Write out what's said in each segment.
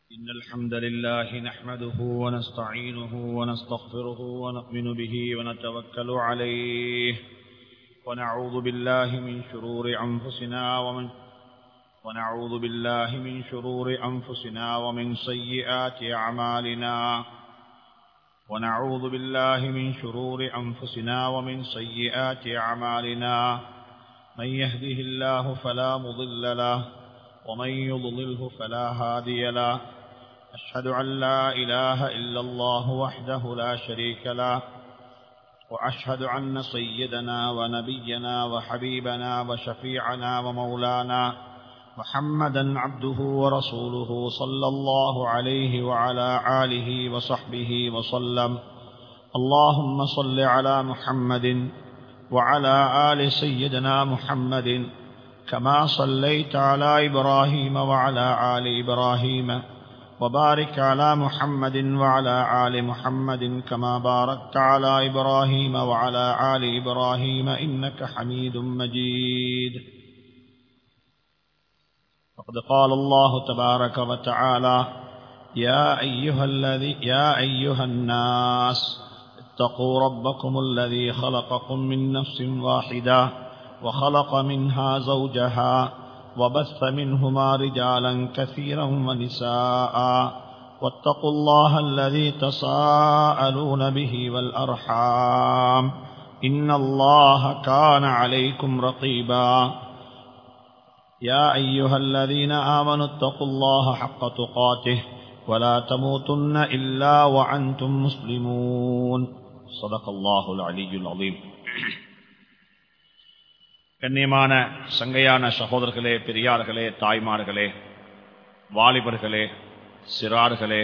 إن الحمد لله نحمده ونستعينه ونستغفره ونؤمن به ونتوكل عليه ونعوذ بالله من شرور أنفسنا ومن ونعوذ بالله من شرور أنفسنا ومن سيئات أعمالنا ونعوذ بالله من شرور أنفسنا ومن سيئات أعمالنا من يهده الله فلا مضل له ومن يضلله فلا هادي له أشهد أن لا إله إلا الله وحده لا شريك له وأشهد أن سيدنا ونبينا وحبيبنا وشفيعنا ومولانا محمدا عبده ورسوله صلى الله عليه وعلى آله وصحبه وسلم اللهم صل على محمد وعلى آل سيدنا محمد كما صليت على إبراهيم وعلى آل إبراهيم وبارك على محمد وعلى آل محمد كما باركت على إبراهيم وعلى آل إبراهيم إنك حميد مجيد فقد قال الله تبارك وتعالى يا أيها, الذي يا أيها الناس اتقوا ربكم الذي خلقكم من نفس واحدة وخلق منها زوجها وبث منهما رجالا كثيرا ونساء واتقوا الله الذي تساءلون به والأرحام إن الله كان عليكم رقيبا يا أيها الذين آمنوا اتقوا الله حق تقاته ولا تموتن إلا وأنتم مسلمون صدق الله العلي العظيم கண்ணியமான சங்கையான சகோதரர்களே பெரியார்களே தாய்மார்களே வாலிபர்களே சிறார்களே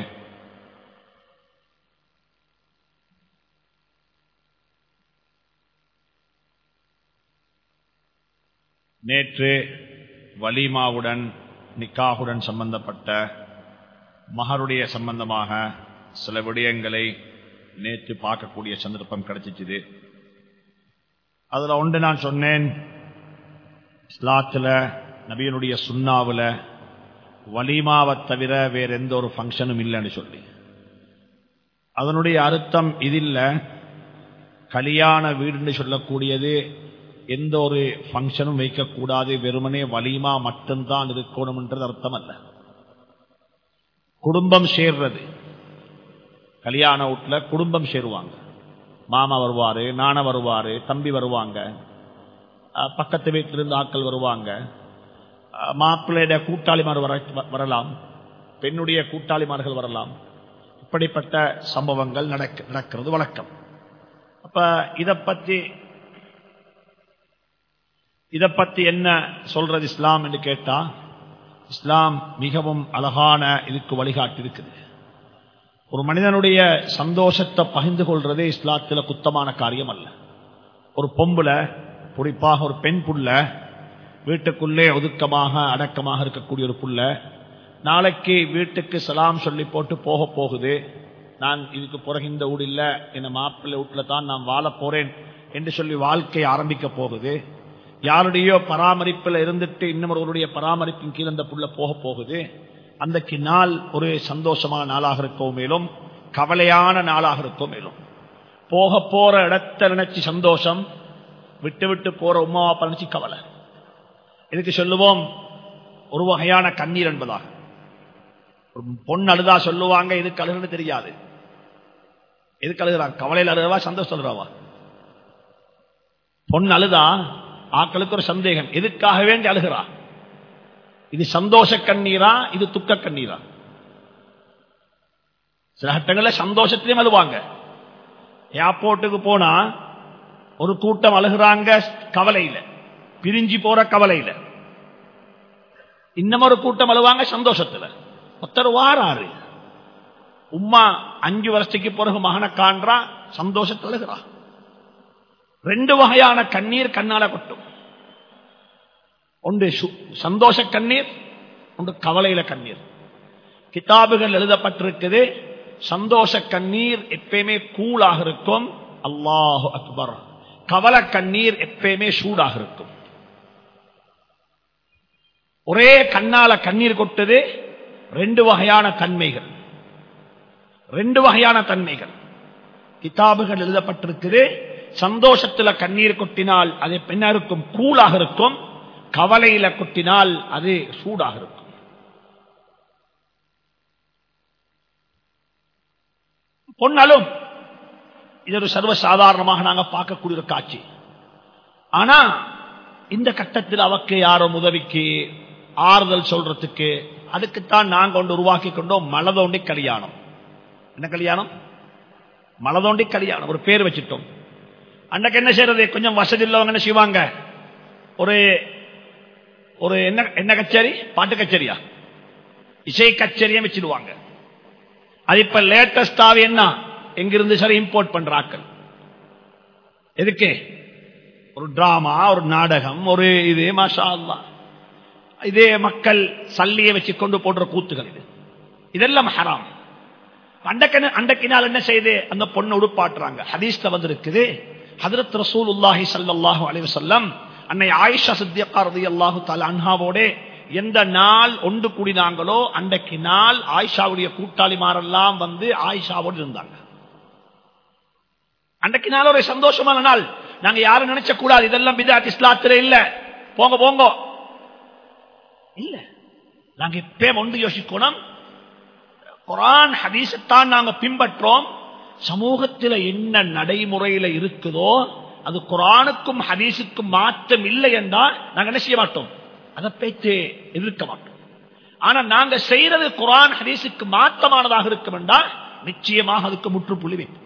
நேற்று வலிமாவுடன் நிக்காகுடன் சம்பந்தப்பட்ட மகருடைய சம்பந்தமாக சில விடயங்களை நேற்று பார்க்கக்கூடிய சந்தர்ப்பம் கிடைச்சிச்சுது அதில் ஒன்று நான் சொன்னேன் இஸ்லாத்தில் நபியனுடைய சுண்ணாவில் வலிமாவை தவிர வேற எந்த ஒரு ஃபங்க்ஷனும் இல்லைன்னு சொல்லி அதனுடைய அர்த்தம் இதில் கல்யாண வீடுன்னு சொல்லக்கூடியது எந்த ஒரு ஃபங்க்ஷனும் வைக்கக்கூடாது வெறுமனே வலிமா மட்டும்தான் இருக்கணும்ன்றது அர்த்தம் அல்ல குடும்பம் சேர்றது கல்யாண வீட்டில் குடும்பம் சேருவாங்க மாமா வருவாரு நான வருவாரு தம்பி வருவாங்க பக்கத்து வீட்டிலிருந்து ஆட்கள் வருவாங்க மாப்பிள்ளையுடைய கூட்டாளிமார் வர வரலாம் பெண்ணுடைய கூட்டாளிமார்கள் வரலாம் இப்படிப்பட்ட சம்பவங்கள் நடக்க நடக்கிறது வழக்கம் அப்ப இதை பத்தி இதை பத்தி என்ன சொல்றது இஸ்லாம் என்று கேட்டா இஸ்லாம் மிகவும் அழகான இதுக்கு வழிகாட்டி இருக்குது ஒரு மனிதனுடைய சந்தோஷத்தை பகிர்ந்து கொள்றதே இஸ்லாத்தில் குத்தமான காரியம் அல்ல ஒரு பொம்புல குறிப்பாக ஒரு பெண் புள்ள வீட்டுக்குள்ளே ஒதுக்கமாக அடக்கமாக இருக்கக்கூடிய ஒரு புள்ள நாளைக்கு வீட்டுக்கு சலாம் சொல்லி போட்டு போக போகுது நான் இதுக்கு பிறகு இந்த வீடு இல்லை என் மாப்பிள்ளை வீட்டில் தான் நான் வாழ போறேன் என்று சொல்லி வாழ்க்கை ஆரம்பிக்க போகுது யாருடையோ பராமரிப்பில் இருந்துட்டு இன்னொருவருடைய பராமரிப்பின் கீழ் அந்த புள்ள போக போகுது அன்றைக்கு நாள் ஒரு சந்தோஷமான நாளாக இருக்கோ மேலும் கவலையான நாளாக இருக்கோ மேலும் போக போற இடத்த நினைச்சு சந்தோஷம் விட்டு விட்டு போற உமாவா நினைச்சு கவலை இதுக்கு சொல்லுவோம் ஒரு வகையான கண்ணீர் என்பதாக பொண்ணு அழுதா சொல்லுவாங்க எதுக்கு அழுகுன்னு தெரியாது எதுக்கு அழுகிறாங்க கவலையில் அழுகிறவா சந்தோஷம் அழுகிறவா பொண்ணு அழுதா ஆக்களுக்கு ஒரு சந்தேகம் எதுக்காக வேண்டி அழுகிறா இது சந்தோஷ கண்ணீரா இது துக்க கண்ணீரா சில கட்டங்களில் சந்தோஷத்திலையும் அழுவாங்க ஏர்போர்ட்டுக்கு போனா ஒரு கூட்டம் அழுகிறாங்க கவலையில பிரிஞ்சு போற கவலையில இன்னும் ஒரு கூட்டம் அழுவாங்க சந்தோஷத்துல ஒருத்தர் வாராரு உம்மா அஞ்சு வருஷத்துக்கு பிறகு மகனை காண்றா சந்தோஷத்தில் அழுகிறா ரெண்டு வகையான கண்ணீர் கண்ணால கொட்டும் ஒன்று சந்தோஷ கண்ணீர் ஒன்று கவலையில கண்ணீர் கிதாபுகள் எழுதப்பட்டிருக்குது சந்தோஷ கண்ணீர் எப்பயுமே கூலாக இருக்கும் அல்லாஹு அக்பர் கவலை கண்ணீர் எப்பயுமே சூடாக இருக்கும் ஒரே கண்ணால கண்ணீர் கொட்டது ரெண்டு வகையான தன்மைகள் ரெண்டு வகையான தன்மைகள் கிதாபுகள் எழுதப்பட்டிருக்குது சந்தோஷத்துல கண்ணீர் கொட்டினால் அது என்ன இருக்கும் கூலாக இருக்கும் கவலையில கொட்டினால் அது சூடாக இருக்கும் பொன்னாலும் இது ஒரு சர்வசாதாரணமாக நாங்க பார்க்கக்கூடிய ஒரு காட்சி ஆனா இந்த கட்டத்தில் அவக்கு யாரும் உதவிக்கு ஆறுதல் சொல்றதுக்கு அதுக்குத்தான் நாங்க ஒன்று உருவாக்கி கொண்டோம் மலதோண்டி கல்யாணம் என்ன கல்யாணம் மலதோண்டி கல்யாணம் ஒரு பேர் வச்சுட்டோம் அன்றைக்கு என்ன செய்யறது கொஞ்சம் வசதி இல்லவங்க என்ன செய்வாங்க ஒரு ஒரு என்ன என்ன கச்சேரி பாட்டு கச்சேரியா இசை கச்சேரியை வச்சிடுவாங்க அது இப்ப லேட்டஸ்டாவே என்ன எங்கிருந்து சரி இம்போர்ட் பண்றாக்கள் எதுக்கு ஒரு டிராமா ஒரு நாடகம் ஒரு இது மாஷா அல்லா இதே மக்கள் சல்லியை வச்சு கொண்டு போடுற கூத்துகள் இது இதெல்லாம் ஹராம் அண்டக்கு அண்டக்கினால் என்ன செய்து அந்த பொண்ணு உடுப்பாட்டுறாங்க ஹதீஸ்ல வந்திருக்குது ஹதரத் ரசூல் உல்லாஹி சல்லாஹு அலைவசல்லம் அன்னை ஆயிஷா சித்தியக்கா ரதி அல்லாஹு தால அன்ஹாவோட எந்த நாள் ஒன்று கூடினாங்களோ அன்றைக்கு நாள் ஆயிஷாவுடைய கூட்டாளிமாரெல்லாம் வந்து ஆயிஷாவோடு இருந்தாங்க அன்றைக்கு நாள் ஒரு சந்தோஷமான நாள் நாங்க யாரும் நினைச்ச கூடாது இதெல்லாம் பிதாத் இஸ்லாத்துல இல்ல போங்க போங்க இல்ல நாங்க இப்பே ஒன்று யோசிக்கணும் குரான் ஹதீசத்தான் நாங்க பின்பற்றோம் சமூகத்தில் என்ன நடைமுறையில இருக்குதோ அது குரானுக்கும் ஹதீஸுக்கும் மாற்றம் இல்லை என்றால் நாங்க என்ன செய்ய மாட்டோம் அதை பேச்சு எதிர்க்க மாட்டோம் ஆனா நாங்க செய்யறது குரான் ஹதீஸுக்கு மாற்றமானதாக இருக்கும் என்றால் நிச்சயமாக அதுக்கு முற்றுப்புள்ளி வைப்போம்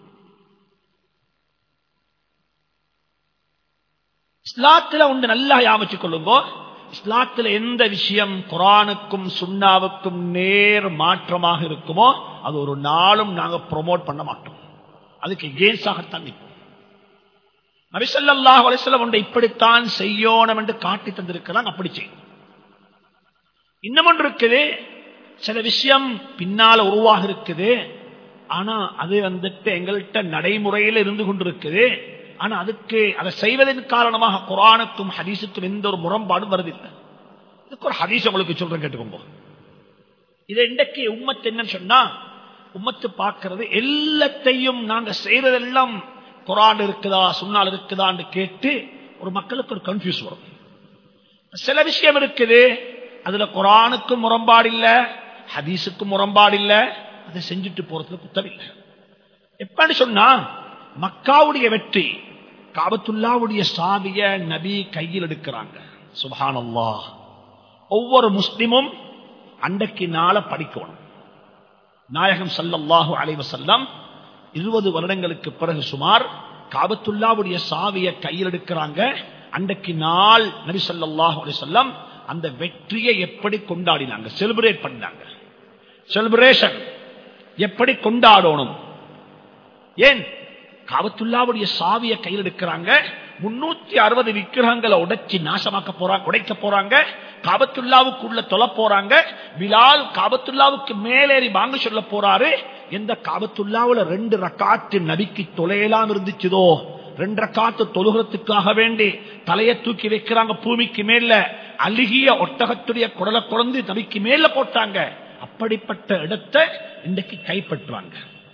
இஸ்லாத்துல ஒன்று நல்லா யாமிச்சுக் கொள்ளுங்க இஸ்லாத்துல எந்த விஷயம் குரானுக்கும் சுண்ணாவுக்கும் நேர் மாற்றமாக இருக்குமோ அது ஒரு நாளும் நாங்க ப்ரொமோட் பண்ண மாட்டோம் அதுக்கு கேன்ஸாகத்தான் நிற்போம் நபிசல்லாஹ் அலிஸ்லம் ஒன்றை இப்படித்தான் செய்யணும் என்று காட்டி தந்திருக்கிறாங்க அப்படி செய்யும் இன்னும் ஒன்று இருக்குது சில விஷயம் பின்னால உருவாக இருக்குது ஆனா அது வந்துட்டு எங்கள்கிட்ட நடைமுறையில் இருந்து கொண்டிருக்குது ஆனா அதுக்கு அதை செய்வதன் காரணமாக குரானுக்கும் ஹதீஸுக்கும் எந்த ஒரு முரண்பாடும் வருதில்லை இதுக்கு ஒரு ஹதீஸ் உங்களுக்கு சொல்றேன் கேட்டுக்கோங்க இதை இன்றைக்கு உம்மத்து என்னன்னு சொன்னா உம்மத்து பார்க்கிறது எல்லாத்தையும் நாங்க செய்யறதெல்லாம் குரான் இருக்குதா சுன்னால் இருக்குதான்னு கேட்டு ஒரு மக்களுக்கு ஒரு கன்ஃபியூஸ் வரும் சில விஷயம் இருக்குது அதுல குரானுக்கும் முரண்பாடு இல்ல ஹதீஸுக்கும் முரண்பாடு இல்ல அதை செஞ்சுட்டு போறதுல குத்தம் இல்லை எப்பன்னு சொன்னா மக்காவுடைய வெற்றி காபத்துல்லாவுடைய சாவிய நபி கையில் எடுக்கிறாங்க சுபானல்லா ஒவ்வொரு முஸ்லிமும் அன்றைக்கு நாள படிக்கணும் நாயகம் சல்லல்லாஹு அலைவசல்லம் இருபது வருடங்களுக்கு பிறகு சுமார் காபத்துல்லாவுடைய சாவிய கையில் எடுக்கிறாங்க அன்றைக்கு நாள் நபி சல்லாஹு அலிசல்லம் அந்த வெற்றியை எப்படி கொண்டாடினாங்க செலிபிரேட் பண்ணாங்க செலிபிரேஷன் எப்படி கொண்டாடணும் ஏன் காபத்துல்லாவுடைய சாவிய கையில் எடுக்கிறாங்க முன்னூத்தி அறுபது விக்கிரகங்களை உடைச்சி நாசமாக்க போறாங்க உடைக்க போறாங்க காபத்துல்லாவுக்குள்ள தொலை போறாங்க பிலால் காபத்துல்லாவுக்கு மேலேறி வாங்க சொல்ல போறாரு எந்த காபத்துல்லாவுல ரெண்டு ரக்காத்து நபிக்கு தொலையெல்லாம் இருந்துச்சுதோ ரெண்டு ரக்காத்து தொழுகிறதுக்காக வேண்டி தலையை தூக்கி வைக்கிறாங்க பூமிக்கு மேல அழுகிய ஒட்டகத்துடைய குடலை குழந்து நபிக்கு மேல போட்டாங்க அப்படிப்பட்ட இடத்தை இன்றைக்கு கைப்பற்றுவாங்க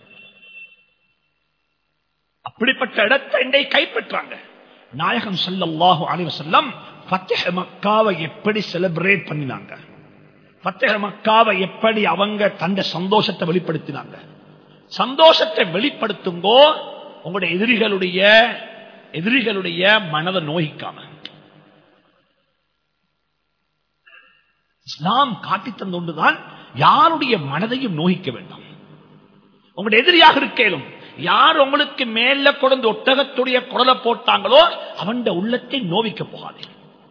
அப்படிப்பட்ட இடத்தை இன்றைக்கு கைப்பற்றாங்க நாயகம் சல்லாஹூ அலிவசல்லம் பத்தக மக்காவை எப்படி செலிப்ரேட் பண்ணினாங்க பத்தக மக்காவை எப்படி அவங்க தந்த சந்தோஷத்தை வெளிப்படுத்தினாங்க சந்தோஷத்தை வெளிப்படுத்துங்கோ உங்களுடைய எதிரிகளுடைய எதிரிகளுடைய மனதை நோய்க்காம இஸ்லாம் காட்டி தந்த ஒன்றுதான் யாருடைய மனதையும் நோகிக்க வேண்டாம் உங்களுடைய எதிரியாக இருக்கேனும் யார் உங்களுக்கு மேல கொண்டு ஒட்டகத்துடைய குரலை போட்டாங்களோ அவன் உள்ளத்தை நோவிக்க போகாது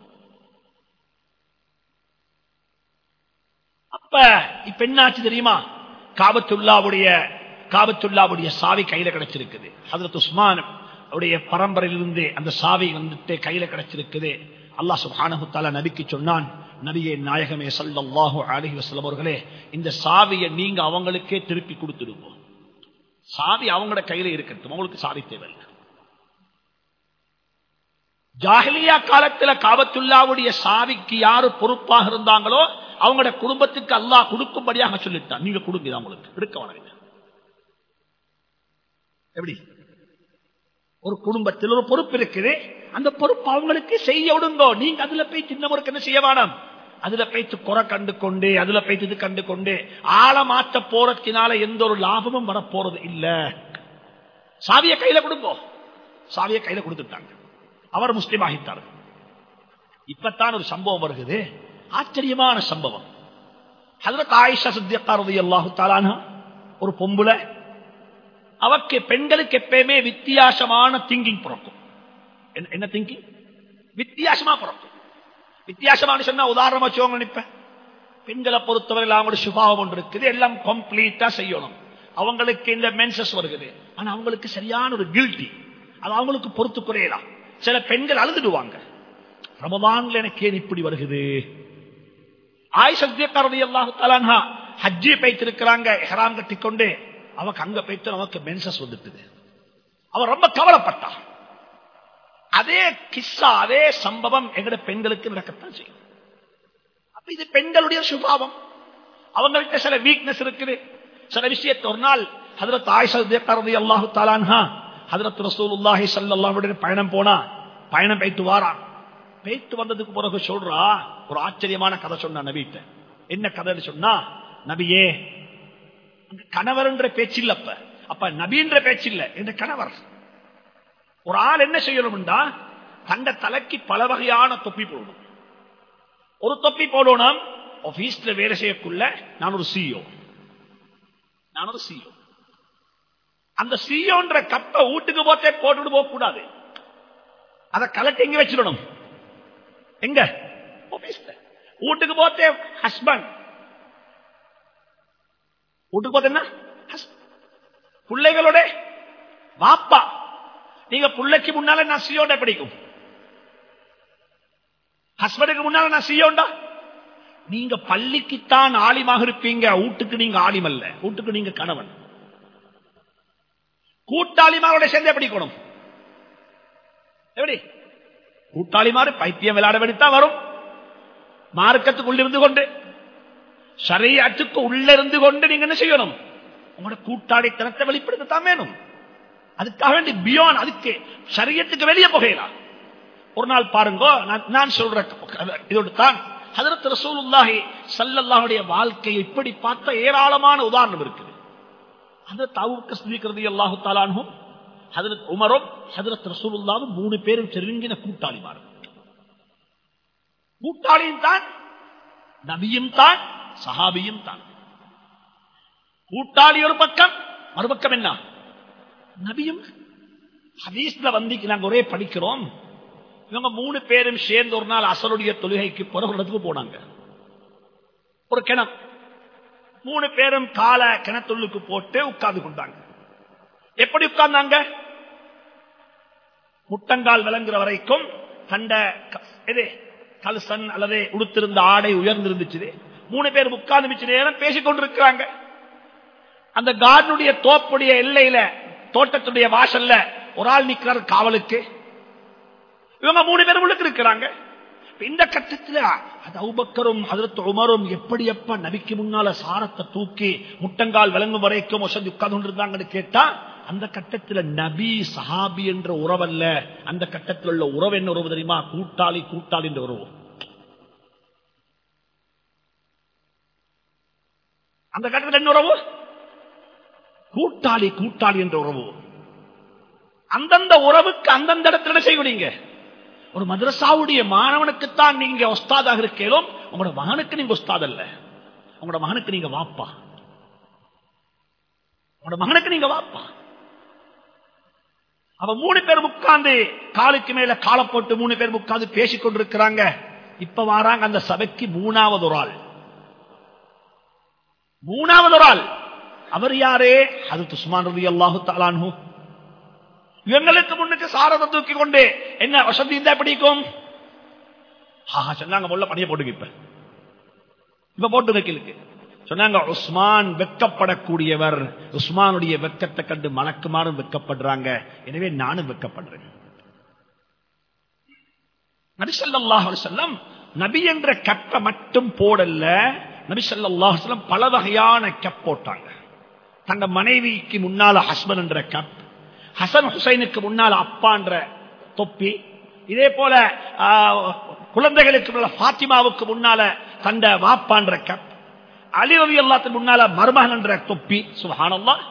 அப்ப இப்ப என்னாச்சு தெரியுமா காபத்துல்லாவுடைய காபத்துல்லாவுடைய சாவி கையில கிடைச்சிருக்குது ஹதரத் உஸ்மான் அவருடைய பரம்பரையிலிருந்து அந்த சாவி வந்துட்டு கையில கிடைச்சிருக்குது அல்லா சுபானகுத்தால நபிக்கு சொன்னான் நபியே நாயகமே சல்லாஹு அலஹி வசலம் அவர்களே இந்த சாவியை நீங்க அவங்களுக்கே திருப்பி கொடுத்துடுவோம் சாவி அவங்களோட கையில இருக்கட்டும் அவங்களுக்கு சாவி தேவையில்லை ஜாகிலியா காலத்துல காபத்துல்லாவுடைய சாவிக்கு யாரு பொறுப்பாக இருந்தாங்களோ அவங்களோட குடும்பத்துக்கு அல்லாஹ் கொடுக்கும்படியாக சொல்லிட்டான் நீங்க கொடுங்க இது அவங்களுக்கு எடுக்க வராங்க எப்படி ஒரு குடும்பத்தில் ஒரு பொறுப்பு இருக்குது அந்த பொறுப்பு அவங்களுக்கு செய்ய விடுங்கோ நீங்க அதுல போய் சின்னவருக்கு என்ன செய்ய வேணாம் அதுல போய்த்து குறை கண்டு கொண்டு அதுல போய்த்து இது கண்டு கொண்டு ஆழமாற்ற போறதுனால எந்த ஒரு லாபமும் வரப்போறது இல்ல சாவிய கையில கொடுங்கோ சாவிய கையில கொடுத்துட்டாங்க அவர் முஸ்லீம் ஆகிட்டார் இப்பத்தான் ஒரு சம்பவம் வருகிறது ஆச்சரியமான சம்பவம் அதுல ஆயிஷா சித்தியக்காரதி அல்லாஹு தாலானா ஒரு பொம்புல அவக்கு பெண்களுக்கு எப்பயுமே வித்தியாசமான திங்கிங் பிறக்கும் என்ன- என்ன திங்கிங் வித்தியாசமா பிறக்கும் வித்தியாசமான சொன்னா உதாரணமா வச்சுக்கோங்க நினைப்பேன் பெண்களை பொறுத்தவரை அவங்களோட சுபாவம் ஒன்று இருக்குது எல்லாம் கம்ப்ளீட்டா செய்யணும் அவங்களுக்கு இந்த மென்சஸ் வருகிறது ஆனா அவங்களுக்கு சரியான ஒரு கில்ட்டி அது அவங்களுக்கு பொறுத்து குறையலாம் சில பெண்கள் அழுதுடுவாங்க ரமதான்ல எனக்கு ஏன் இப்படி வருகிறது ஆயிஷத்தியக்காரதி அல்லாஹு தலான்ஹா ஹஜ்ஜி பைத்திருக்கிறாங்க ஹெராம் கட்டிக்கொண்டு அவக்கு அங்க போயிட்டு நமக்கு மென்சஸ் வந்துட்டுது அவன் ரொம்ப கவலைப்பட்டா அதே கிஸ்ஸா அதே சம்பவம் எங்கட பெண்களுக்கு நடக்கத்தான் செய்யும் அப்ப இது பெண்களுடைய சுபாவம் அவங்கள்ட்ட சில வீக்னஸ் இருக்குது சில விஷயத்தை ஒரு நாள் ஹதரத் ஆயிஷத்தியக்காரதி அல்லாஹு தாலான்ஹா ஹதரத் ரசூலுல்லாஹி ஸல்லல்லாஹு பயணம் போனா பயணம் போயிட்டு வாரான் பேத்து வந்ததுக்கு பிறகு சொல்றா ஒரு ஆச்சரியமான கதை சொன்ன நபிட்ட என்ன கதைன்னு சொன்னா நபியே அங்க கணவர் என்ற பேச்சு இல்ல அப்ப அப்ப நபின்ற பேச்சு இல்ல என்ற கணவர் ஒரு ஆள் என்ன செய்யணும்டா தண்ட தலைக்கு பல வகையான தொப்பி போடணும் ஒரு தொப்பி போடணும் ஆபீஸ்ல வேலை செய்யக்குள்ள நான் ஒரு சிஓ நான் ஒரு சிஓ அந்த சிஓன்ற கப்பை வீட்டுக்கு போத்தே போட்டுட்டு போக கூடாது அதை கலட்டி எங்க வச்சிடணும் எங்க ஆபீஸ்ல வீட்டுக்கு போத்தே ஹஸ்பண்ட் வீட்டுக்கு போத்த என்ன husband. பிள்ளைகளோட வாப்பா நீங்க பிள்ளைக்கு முன்னால நான் சியோட பிடிக்கும் ஹஸ்பண்டுக்கு முன்னால நான் சியோண்டா நீங்க பள்ளிக்குத்தான் ஆலிமாக இருப்பீங்க வீட்டுக்கு நீங்க ஆலிம் அல்ல வீட்டுக்கு நீங்க கணவன் கூட்டாளிமாரோட சேர்ந்து பிடிக்கணும் எப்படி கூட்டாளிமாறு பைத்தியம் விளையாட வேண்டித்தான் வரும் மார்க்கத்துக்குள்ள இருந்து கொண்டு சரியத்துக்கு உள்ள இருந்து கொண்டு நீங்க என்ன செய்யணும் உங்களோட கூட்டாளித்தனத்தை வெளிப்படுத்தத்தான் வேணும் அதுக்காக வேண்டி பியான் அதுக்கு சரியத்துக்கு வெளியே போகலாம் ஒரு நாள் பாருங்க நான்- நான் சொல்ற இதோடு தான் ஹதரத் ரசூலுல்லாஹி ஸல்லல்லாஹுடைய வாழ்க்கையை இப்படி பார்த்த ஏராளமான உதாரணம் இருக்குது ஹதரத் அபூபக்கர் சித்திக் ரலியல்லாஹு தஆலா அன்ஹும் ஹதரத் உமரும் ஹதரத் ரசூலுல்லாஹும் மூணு பேரும் நெருங்கின கூட்டாளிமார் கூட்டாளியும் தான் நபியும் தான் சஹாபியும் தான் கூட்டாளி ஒரு பக்கம் மறுபக்கம் என்ன நபியும் ஹதீஸ்ல வந்து நாங்க ஒரே படிக்கிறோம் இவங்க மூணு பேரும் சேர்ந்து ஒரு நாள் அசலுடைய தொழுகைக்கு பிறகு இடத்துக்கு போனாங்க ஒரு கிணம் மூணு பேரும் கால கிணத்துள்ளுக்கு போட்டு உட்கார்ந்து கொண்டாங்க எப்படி உட்கார்ந்தாங்க முட்டங்கால் விளங்குற வரைக்கும் கண்ட க- எது கல்சன் அல்லது உடுத்திருந்த ஆடை உயர்ந்திருந்துச்சு மூணு பேர் உட்கார்ந்து மிச்ச நேரம் பேசிக் கொண்டிருக்கிறாங்க அந்த கார்டனுடைய தோப்புடைய எல்லையில தோட்டத்துடைய வாசல்ல ஒரு ஆள் நிக்கிறார் காவலுக்கு இவங்க மூணு பேரும் உள்ளுக்கு இருக்கிறாங்க இப்ப இந்த கட்டத்துல அது அவுபக்கரும் அதற்கு உமரும் எப்படி எப்ப நபிக்கு முன்னால சாரத்தை தூக்கி முட்டங்கால் விளங்கும் வரைக்கும் வசதி உட்கார்ந்து கொண்டிருந்தாங்கன்னு கேட்டா அந்த கட்டத்துல நபி சஹாபி என்ற உறவல்ல அந்த கட்டத்தில் உள்ள உறவு என்ன உறவு தெரியுமா கூட்டாளி கூட்டாளி என்ற உறவு அந்த கட்டத்தில் என்ன உறவு கூட்டாளி கூட்டாளி என்ற உறவு அந்தந்த உறவுக்கு அந்தந்த இடத்துல என்ன செய்வீங்க ஒரு மதரசாவுடைய மாணவனுக்குத்தான் நீங்க ஒஸ்தாதாக இருக்கேலும் உங்களோட மகனுக்கு நீங்க ஒஸ்தாத் அல்ல உங்களோட மகனுக்கு நீங்க வாப்பா உங்களோட மகனுக்கு நீங்க வாப்பா அவ மூணு பேர் உட்கார்ந்து காலுக்கு மேல காலை போட்டு மூணு பேர் உட்கார்ந்து பேசிக் கொண்டிருக்கிறாங்க இப்ப வராங்க அந்த சபைக்கு மூணாவது ஒரு ஆள் மூணாவது ஒரு ஆள் அவர் யாரே அது துஸ்மான் ரவி அல்லாஹு தாலானு இவங்களுக்கு முன்னுக்கு சாரதை தூக்கி கொண்டு என்ன வசதி இருந்தா பிடிக்கும் ஆஹா சொன்னாங்க முள்ள பணிய போட்டுங்க இப்ப இப்ப போட்டு வைக்கலுக்கு சொன்னாங்க உஸ்மான் வெக்கப்படக்கூடியவர் உஸ்மானுடைய வெக்கத்தை கண்டு மலக்குமாறும் வெக்கப்படுறாங்க எனவே நானும் வெக்கப்படுறேன் நரிசல்லாஹ் செல்லம் நபி என்ற கப்பை மட்டும் போடல நபி ஸல்லல்லாஹு பல வகையான கப் போட்டாங்க தங்க மனைவிக்கு முன்னால ஹஸ்பண்ட் என்ற கப் ஹசன் ஹுசைனுக்கு முன்னால அப்பான்ற தொப்பி இதே போல ஆ, குழந்தைகளுக்கு முன்னால ஃபாத்திமாவுக்கு முன்னால தந்த வாப்பான்ற கப் அலி ரவி அல்லாத்துக்கு முன்னால மருமகன் என்ற தொப்பி சுபஹானல்லாஹ்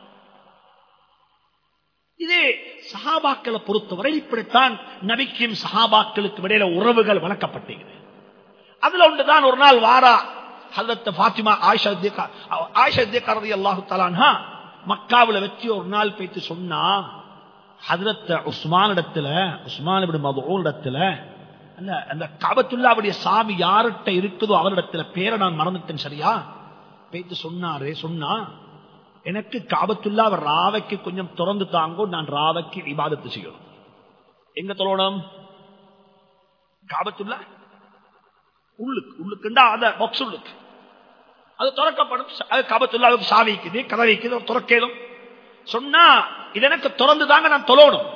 இது சஹாபாக்களை பொறுத்தவரை இப்படித்தான் நபிக்கும் சஹாபாக்களுக்கு இடையில உறவுகள் வளர்க்கப்பட்டது அதுல ஒன்றுதான் ஒரு நாள் வாரா ஹதரத் ஃபாத்திமா ஆயிஷா திகா ஆயிஷா திகா ரலியல்லாஹு தஆலாஹா மக்காவுல வச்சு ஒரு நாள் போயிட்டு சொன்னா ஹதரத் உஸ்மான் இடத்துல உஸ்மான் இப்னு மதுஊன் இடத்துல அந்த அந்த காபத்துல்லாவுடைய சாமி யார்கிட்ட இருக்குதோ அவரிடத்துல பேரை நான் மறந்துட்டேன் சரியா போயிட்டு சொன்னாரு சொன்னா எனக்கு காபத்துல்லா ராவைக்கு கொஞ்சம் திறந்து தாங்கோ நான் ராவைக்கு இபாதத்து செய்யணும் எங்க தொழணும் காபத்துல்லா உள்ளுக்கு உள்ளுக்குண்டா அந்த பாக்ஸ் உள்ளுக்கு அது திறக்கப்படும் அது காபத்துல்லாவுக்கு சாவிக்குது கதவைக்குது திறக்கலும் சொன்னா இது எனக்கு திறந்து தாங்க நான் தொழணும்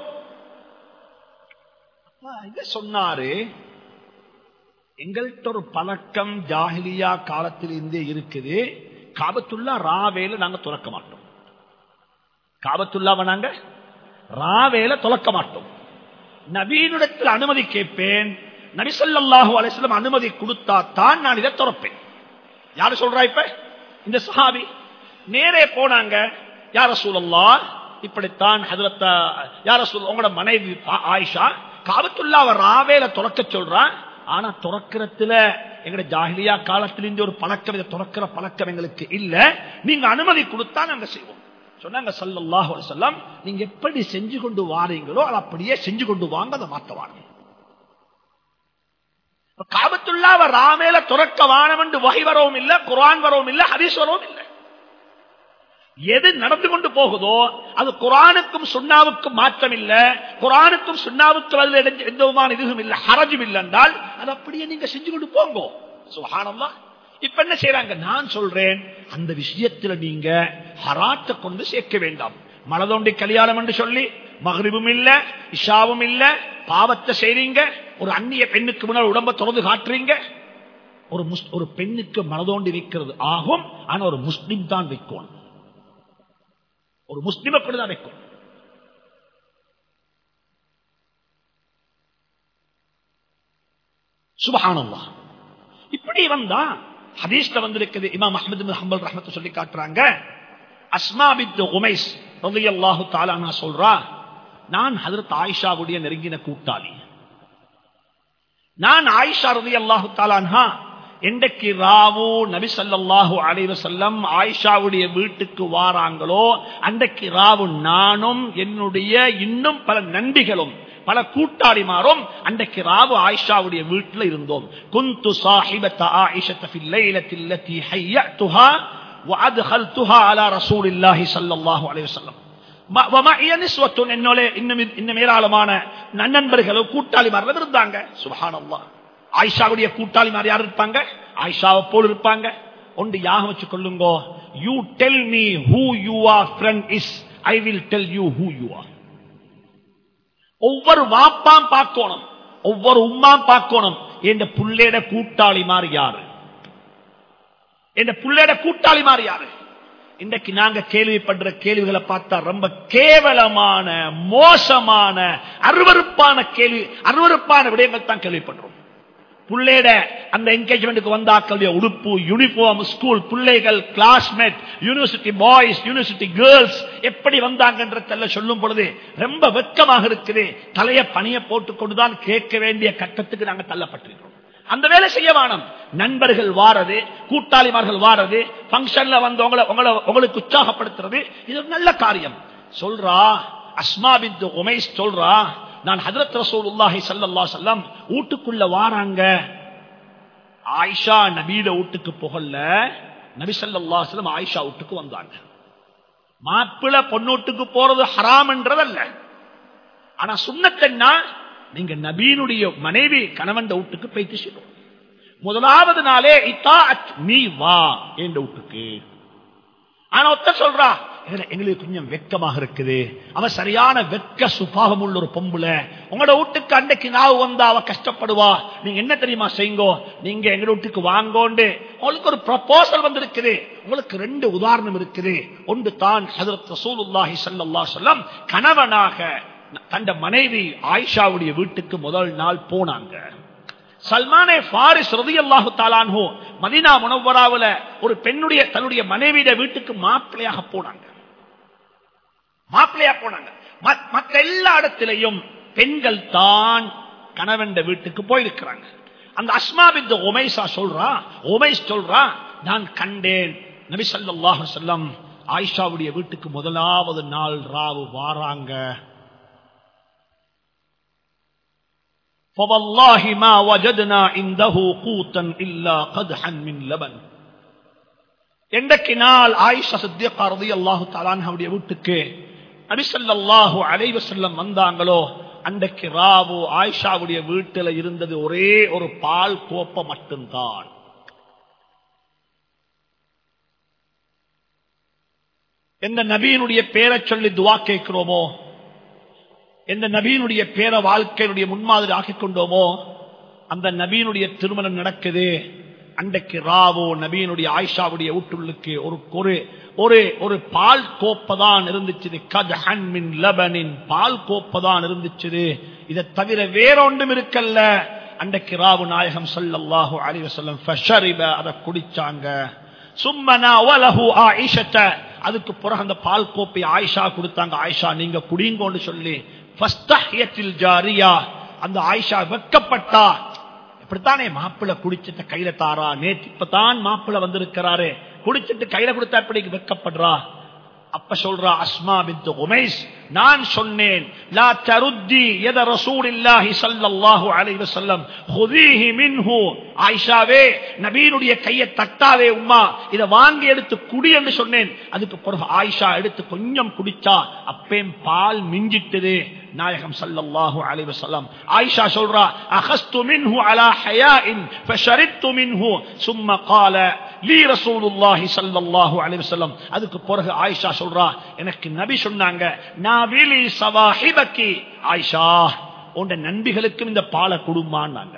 அப்ப இத சொன்னாரு எங்கள்கிட்ட ஒரு பழக்கம் ஜாகிலியா காலத்தில் இருந்தே இருக்குது காபத்துல்லா ராவேல நாங்க துறக்க மாட்டோம் காபத்துல்லாவை நாங்க ராவேல துறக்க மாட்டோம் நவீனிடத்தில் அனுமதி கேட்பேன் நபிசல்லாஹு அலிஸ்லம் அனுமதி கொடுத்தா தான் நான் இதை துறப்பேன் யாரு சொல்றா இப்ப இந்த சஹாபி நேரே போனாங்க யார சூழல்லா இப்படித்தான் ஹதரத்த யார சூழ் உங்களோட மனைவி ஆ- ஆயிஷா காபத்துல்லாவை ராவேல துறக்க சொல்றான் ஆனா துறக்கிறதுல எங்கட ஜாகிலியா காலத்திலிருந்து ஒரு பழக்கம் இதை துறக்கிற பழக்கம் எங்களுக்கு இல்ல நீங்க அனுமதி கொடுத்தா நாங்க செய்வோம் சொன்னாங்க சல்லல்லாஹு அலைஹி வஸல்லம் நீங்க எப்படி செஞ்சு கொண்டு வாரீங்களோ அதை அப்படியே செஞ்சு கொண்டு வாங்க அதை மாத்த வாங்க காபத்துல்லாவ ராமேல துறக்க வானம் என்று வகை வரவும் இல்ல குரான் வரவும் இல்ல ஹதீஸ் வரவும் இல்ல எது நடந்து கொண்டு போகுதோ அது குரானுக்கும் சுண்ணாவுக்கும் மாற்றம் இல்ல குரானுக்கும் சுண்ணாவுக்கும் அதுல எந்த- எந்த விதமான இதுவும் இல்ல ஹரஜும் இல்லை என்றால் அது அப்படியே நீங்க செஞ்சு கொண்டு போங்க சுகானம்லாம் இப்ப என்ன செய்யறாங்க நான் சொல்றேன் அந்த விஷயத்துல நீங்க ஹராத்தை கொண்டு சேர்க்க வேண்டாம் மலதோண்டி கல்யாணம் என்று சொல்லி மகரிபும் இல்ல இஷாவும் இல்ல பாவத்தை செய்றீங்க ஒரு அந்நிய பெண்ணுக்கு முன்னால் உடம்ப தொடர்ந்து காட்டுறீங்க ஒரு முஸ்- ஒரு பெண்ணுக்கு மனதோண்டி வைக்கிறது ஆகும் ஆனா ஒரு முஸ்லிம் தான் வைக்கணும் ஒரு முஸ்லிமை கொண்டு தான் வைக்கும் சுபஹானல்லாஹ் இப்படி வந்தா ஹதீஸ்ல வந்திருக்குது இமாம் அஹ்மது பின் ஹம்பல் ரஹ்மத்து சொல்லி காட்டுறாங்க அஸ்மா பித் உமைஸ் ரலியல்லாஹு தஆலா நான் சொல்றா நான் ஹஜரத் ஆயிஷாவுடைய நெருங்கின கூட்டாளி நான் ஆயிஷா ரலியல்லாஹு தஆலான்ஹா என்றைக்கு ராவு நபி ஸல்லல்லாஹு அலைஹி வஸல்லம் ஆயிஷாவுடைய வீட்டுக்கு வாராங்களோ அன்றைக்கு ராவு நானும் என்னுடைய இன்னும் பல நண்பிகளும் பல கூட்டாளிமாரும் அன்றைக்கு ராவு ஆயிஷாவுடைய வீட்டில் இருந்தோம் குந்து சாஹிபத்த ஆயிஷத்த ஃபில் லைலத்தி அல்லதி ஹய்யத்துஹா وادخلتها على رسول الله صلى الله عليه وسلم ம- வமஇய நிஸ்வத்துன் என்னோட இன்னும் இன்னும் ஏராளமான நண்பர்களும் கூட்டாளிமார்கள் இருந்தாங்க சுபஹானல்லாஹ் ஆயிஷாவுடைய கூட்டாளிமார் யார் இருப்பாங்க ஆயிஷாவை போல் இருப்பாங்க ஒன்று யாக வச்சு கொள்ளுங்க you tell me who you are friend is I will tell you who you are ஒவ்வொரு வாப்பாம் பார்க்கணும் ஒவ்வொரு உம்மாம் பார்க்கணும் என் புள்ளையிட கூட்டாளிமார் யாரு என் புள்ளையிட கூட்டாளிமார் யாரு இன்றைக்கு நாங்க கேள்விப்படுற கேள்விகளை பார்த்தா ரொம்ப கேவலமான மோசமான அருவருப்பான கேள்வி அருவருப்பான விடயங்கள் தான் கேள்விப்படுறோம் புள்ளையிட அந்த என்கேஜ்மெண்ட்டுக்கு வந்தாக்களுடைய உடுப்பு யூனிஃபார்ம் ஸ்கூல் பிள்ளைகள் classmate university boys university girls எப்படி வந்தாங்கன்றதெல்லாம் சொல்லும் பொழுது ரொம்ப வெட்கமாக இருக்குது தலைய பணிய போட்டுக் கொண்டுதான் கேட்க வேண்டிய கட்டத்துக்கு நாங்க தள்ளப்பட்டிருக்கிறோம் அந்த வேலை செய்ய வேணும் நண்பர்கள் வாரது கூட்டாளிமார்கள் வாரது பங்கன்ல வந்து உங்களை உங்களை உங்களுக்கு உற்சாகப்படுத்துறது இது ஒரு நல்ல காரியம் சொல்றா அஸ்மா பின் உமைஸ் சொல்றா நான் ஹதரத் ரசூலுல்லாஹி ஸல்லல்லாஹு அலைஹி வஸல்லம் வீட்டுக்குள்ள வாராங்க ஆயிஷா நபியில வீட்டுக்கு புகழ்ல நபி ஸல்லல்லாஹு அலைஹி வஸல்லம் ஆயிஷா வீட்டுக்கு வந்தாங்க மாப்பிள பொண்ணூட்டுக்கு போறது ஹராம்ன்றதல்ல ஆனா சுண்ணத்தன்னா நீங்க நபீனுடைய மனைவி கணவன் வீட்டுக்கு போயிட்டு செய்யணும் முதலாவது நாளே இத்தா நீ வா என்ற வீட்டுக்கு ஆனா ஒத்த சொல்றா இதுல எங்களுக்கு கொஞ்சம் வெக்கமாக இருக்குது அவன் சரியான வெக்க சுபாவம் உள்ள ஒரு பொம்புல உங்களோட வீட்டுக்கு அன்னைக்கு நாவு வந்தா அவ கஷ்டப்படுவா நீங்க என்ன தெரியுமா செய்யுங்கோ நீங்க எங்க வீட்டுக்கு வாங்கோண்டு உங்களுக்கு ஒரு ப்ரப்போசல் வந்திருக்குது உங்களுக்கு ரெண்டு உதாரணம் இருக்குது ஒன்று தான் ஹதரத் ரசூலுல்லாஹி ஸல்லல்லாஹு அலைஹி வஸல்லம் கணவனாக தந்த மனைவி ஆயிஷாவுடைய வீட்டுக்கு முதல் நாள் போனாங்க சல்மானே பாரிஸ் ரதி அல்லாஹு தாலான்ஹோ மதினா முனவராவுல ஒரு பெண்ணுடைய தன்னுடைய மனைவியுடைய வீட்டுக்கு மாப்பிள்ளையாக போனாங்க மாப்பிள்ளையா போனாங்க மத்- மற்ற எல்லா இடத்திலையும் பெண்கள் தான் கணவன் வீட்டுக்கு போயிருக்கிறாங்க அந்த அஸ்மாபித்த ஒமைசா சொல்றா ஒமைஸ் சொல்றா நான் கண்டேன் நபி ஸல்லல்லாஹு அலைஹி வஸல்லம் ஆயிஷாவுடைய வீட்டுக்கு முதலாவது நாள் ராவு வாராங்க فوالله ما وجدنا عنده قوتا إلا قدحا من لبن என்றைக்கு நாள் ஆயிஷா சித்தியக்கா ரலியல்லாஹு தஆலா அன்ஹாவுடைய வீட்டுக்கு நபி ஸல்லல்லாஹு அலைஹி வஸல்லம் வந்தாங்களோ அன்றைக்கு ராவு ஆயிஷாவுடைய வீட்டில் இருந்தது ஒரே ஒரு பால் கோப்ப மட்டும்தான் எந்த நபியினுடைய பேரை சொல்லி துவா கேட்கிறோமோ எந்த நபியினுடைய பேர வாழ்க்கையினுடைய முன்மாதிரி ஆக்கிக் கொண்டோமோ அந்த நபியினுடைய திருமணம் நடக்குது அன்றைக்கு ராவோ நபியினுடைய ஆயிஷாவுடைய வீட்டுள்ளுக்கு ஒரு ஒரு ஒரு ஒரு பால் கோப்பதான் இருந்துச்சு கத்ஹன் மின் லபனின் பால் கோப்பதான் இருந்துச்சு இதை தவிர வேற ஒன்றும் இருக்கல்ல அன்றைக்கு ராவு நாயகம் ஸல்லல்லாஹு அலைஹி வஸல்லம் ஃபஷரிப அதை குடிச்சாங்க சும்மனா வலஹு ஆயிஷத அதுக்கு பிறகு அந்த பால் கோப்பை ஆயிஷா கொடுத்தாங்க ஆயிஷா நீங்க குடிங்கோன்னு சொல்லி ஃபஸ்தஹ்யத்தில் ஜாரியா அந்த ஆயிஷா வெக்கப்பட்டா இப்படித்தானே மாப்பிள்ள குடிச்சிட்டு கையில தாரா நேத்து இப்பதான் மாப்பிள்ள வந்திருக்கிறாரு குடிச்சிட்டு கையில கொடுத்தா எப்படி வெக்கப்படுறா அப்ப சொல்றா அஸ்மா பின் உமைஸ் நான் சொன்னேன் லா தருத்தி எத ரசூலில்லாஹி ஸல்லல்லாஹு அலைஹி வஸல்லம் ஹுதீஹி மின்ஹு ஆயிஷாவே நபியினுடைய கையை தட்டாதே உம்மா இத வாங்கி எடுத்து குடி என்று சொன்னேன் அதுக்கு பிறகு ஆயிஷா எடுத்து கொஞ்சம் குடிச்சா அப்பேம் பால் மிஞ்சிட்டது நாயகம் ஸல்லல்லாஹு அலைஹி வஸல்லம் ஆயிஷா சொல்றா அகஸ்து மின்ஹு அலா ஹயாஇன் ஃபஷரித்து மின்ஹு ثم قال லீ ரசூலுல்லாஹி ஸல்லல்லாஹு அலைஹி வஸல்லம் அதுக்கு பிறகு ஆயிஷா சொல்றா எனக்கு நபி சொன்னாங்க நாவிலி சவாஹிபக்கி ஆயிஷா உண்ட நண்பிகளுக்கும் இந்த பாலை குடும்பான்னாங்க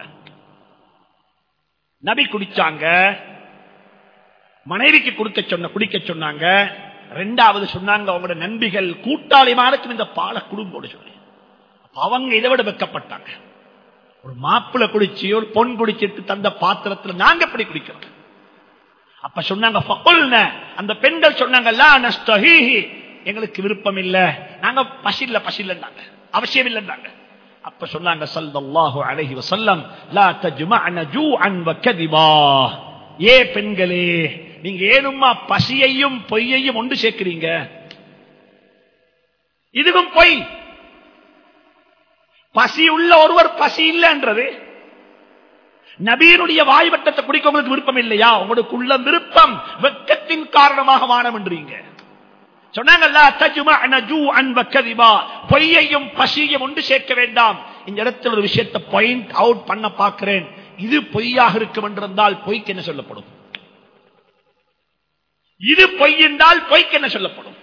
நபி குடிச்சாங்க மனைவிக்கு கொடுக்க சொன்ன குடிக்க சொன்னாங்க ரெண்டாவது சொன்னாங்க அவங்களோட நண்பிகள் கூட்டாளிமாருக்கும் இந்த பாலை குடும்போடு சொல்லி அப்ப அவங்க இதை விட வெக்கப்பட்டாங்க ஒரு மாப்பிளை குடிச்சு ஒரு பொன் குடிச்சிட்டு தந்த பாத்திரத்துல நாங்க எப்படி குடிக்கிறோம் அப்ப சொன்னாங்க ஃபகுல்ன, அந்த பெண்கள் சொன்னாங்க லா நஸ்தஹீஹி. எங்களுக்கு விருப்பம் இல்ல நாங்க பசில்ல பசில்லன்னாங்க அவசியம் இல்லைன்னாங்க அப்ப சொன்னாங்க ஸல்லல்லாஹு அலைஹி வஸல்லம் லா தஜ்மஅன ஜூஅன் வ கதிபா ஏ பெண்களே நீங்க ஏனுமா பசியையும் பொய்யையும் ஒன்று சேர்க்கிறீங்க இதுவும் பொய் பசி உள்ள ஒருவர் பசி இல்லைன்றது நபியினுடைய வாய் வட்டத்தை குடிக்க உங்களுக்கு விருப்பம் இல்லையா உங்களுக்கு உள்ள விருப்பம் வெக்கத்தின் காரணமாக வானம்ன்றீங்க சொன்னாங்கல்ல தஜ்மஅன ஜூஅன் வ கதிபா பொய்யையும் பசியையும் ஒன்று சேர்க்க வேண்டாம் இந்த இடத்துல ஒரு விஷயத்தை பாயிண்ட் அவுட் பண்ண பார்க்கிறேன் இது பொய்யாக இருக்கும் என்றிருந்தால் பொய்க்கு என்ன சொல்லப்படும் இது பொய் என்றால் பொய்க்கு என்ன சொல்லப்படும்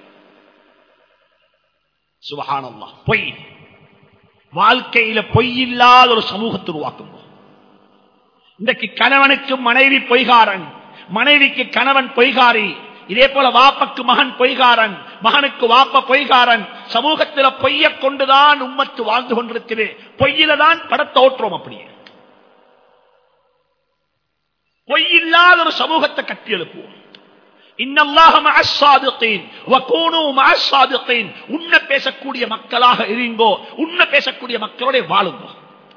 சுபஹானல்லாஹ் பொய் வாழ்க்கையில பொய் இல்லாத ஒரு சமூகத்தை உருவாக்கும் இன்றைக்கு கணவனுக்கு மனைவி பொய்காரன் மனைவிக்கு கணவன் பொய்காரி இதே போல வாப்பக்கு மகன் பொய்காரன் மகனுக்கு வாப்ப பொய்காரன் சமூகத்தில் பொய்ய கொண்டுதான் உம்மத்து வாழ்ந்து கொண்டிருக்குது பொய்யில தான் படத்தை ஓட்டுறோம் அப்படியே பொய்யில்லாத ஒரு சமூகத்தை கட்டி எழுப்புவோம் இன்னல்லாஹ மஅஸ் சாதிகீன் வகூனு மஅஸ் சாதிகீன் உண்மை பேசக்கூடிய மக்களாக இருங்கோ உண்மை பேசக்கூடிய மக்களோட வாழுங்கோ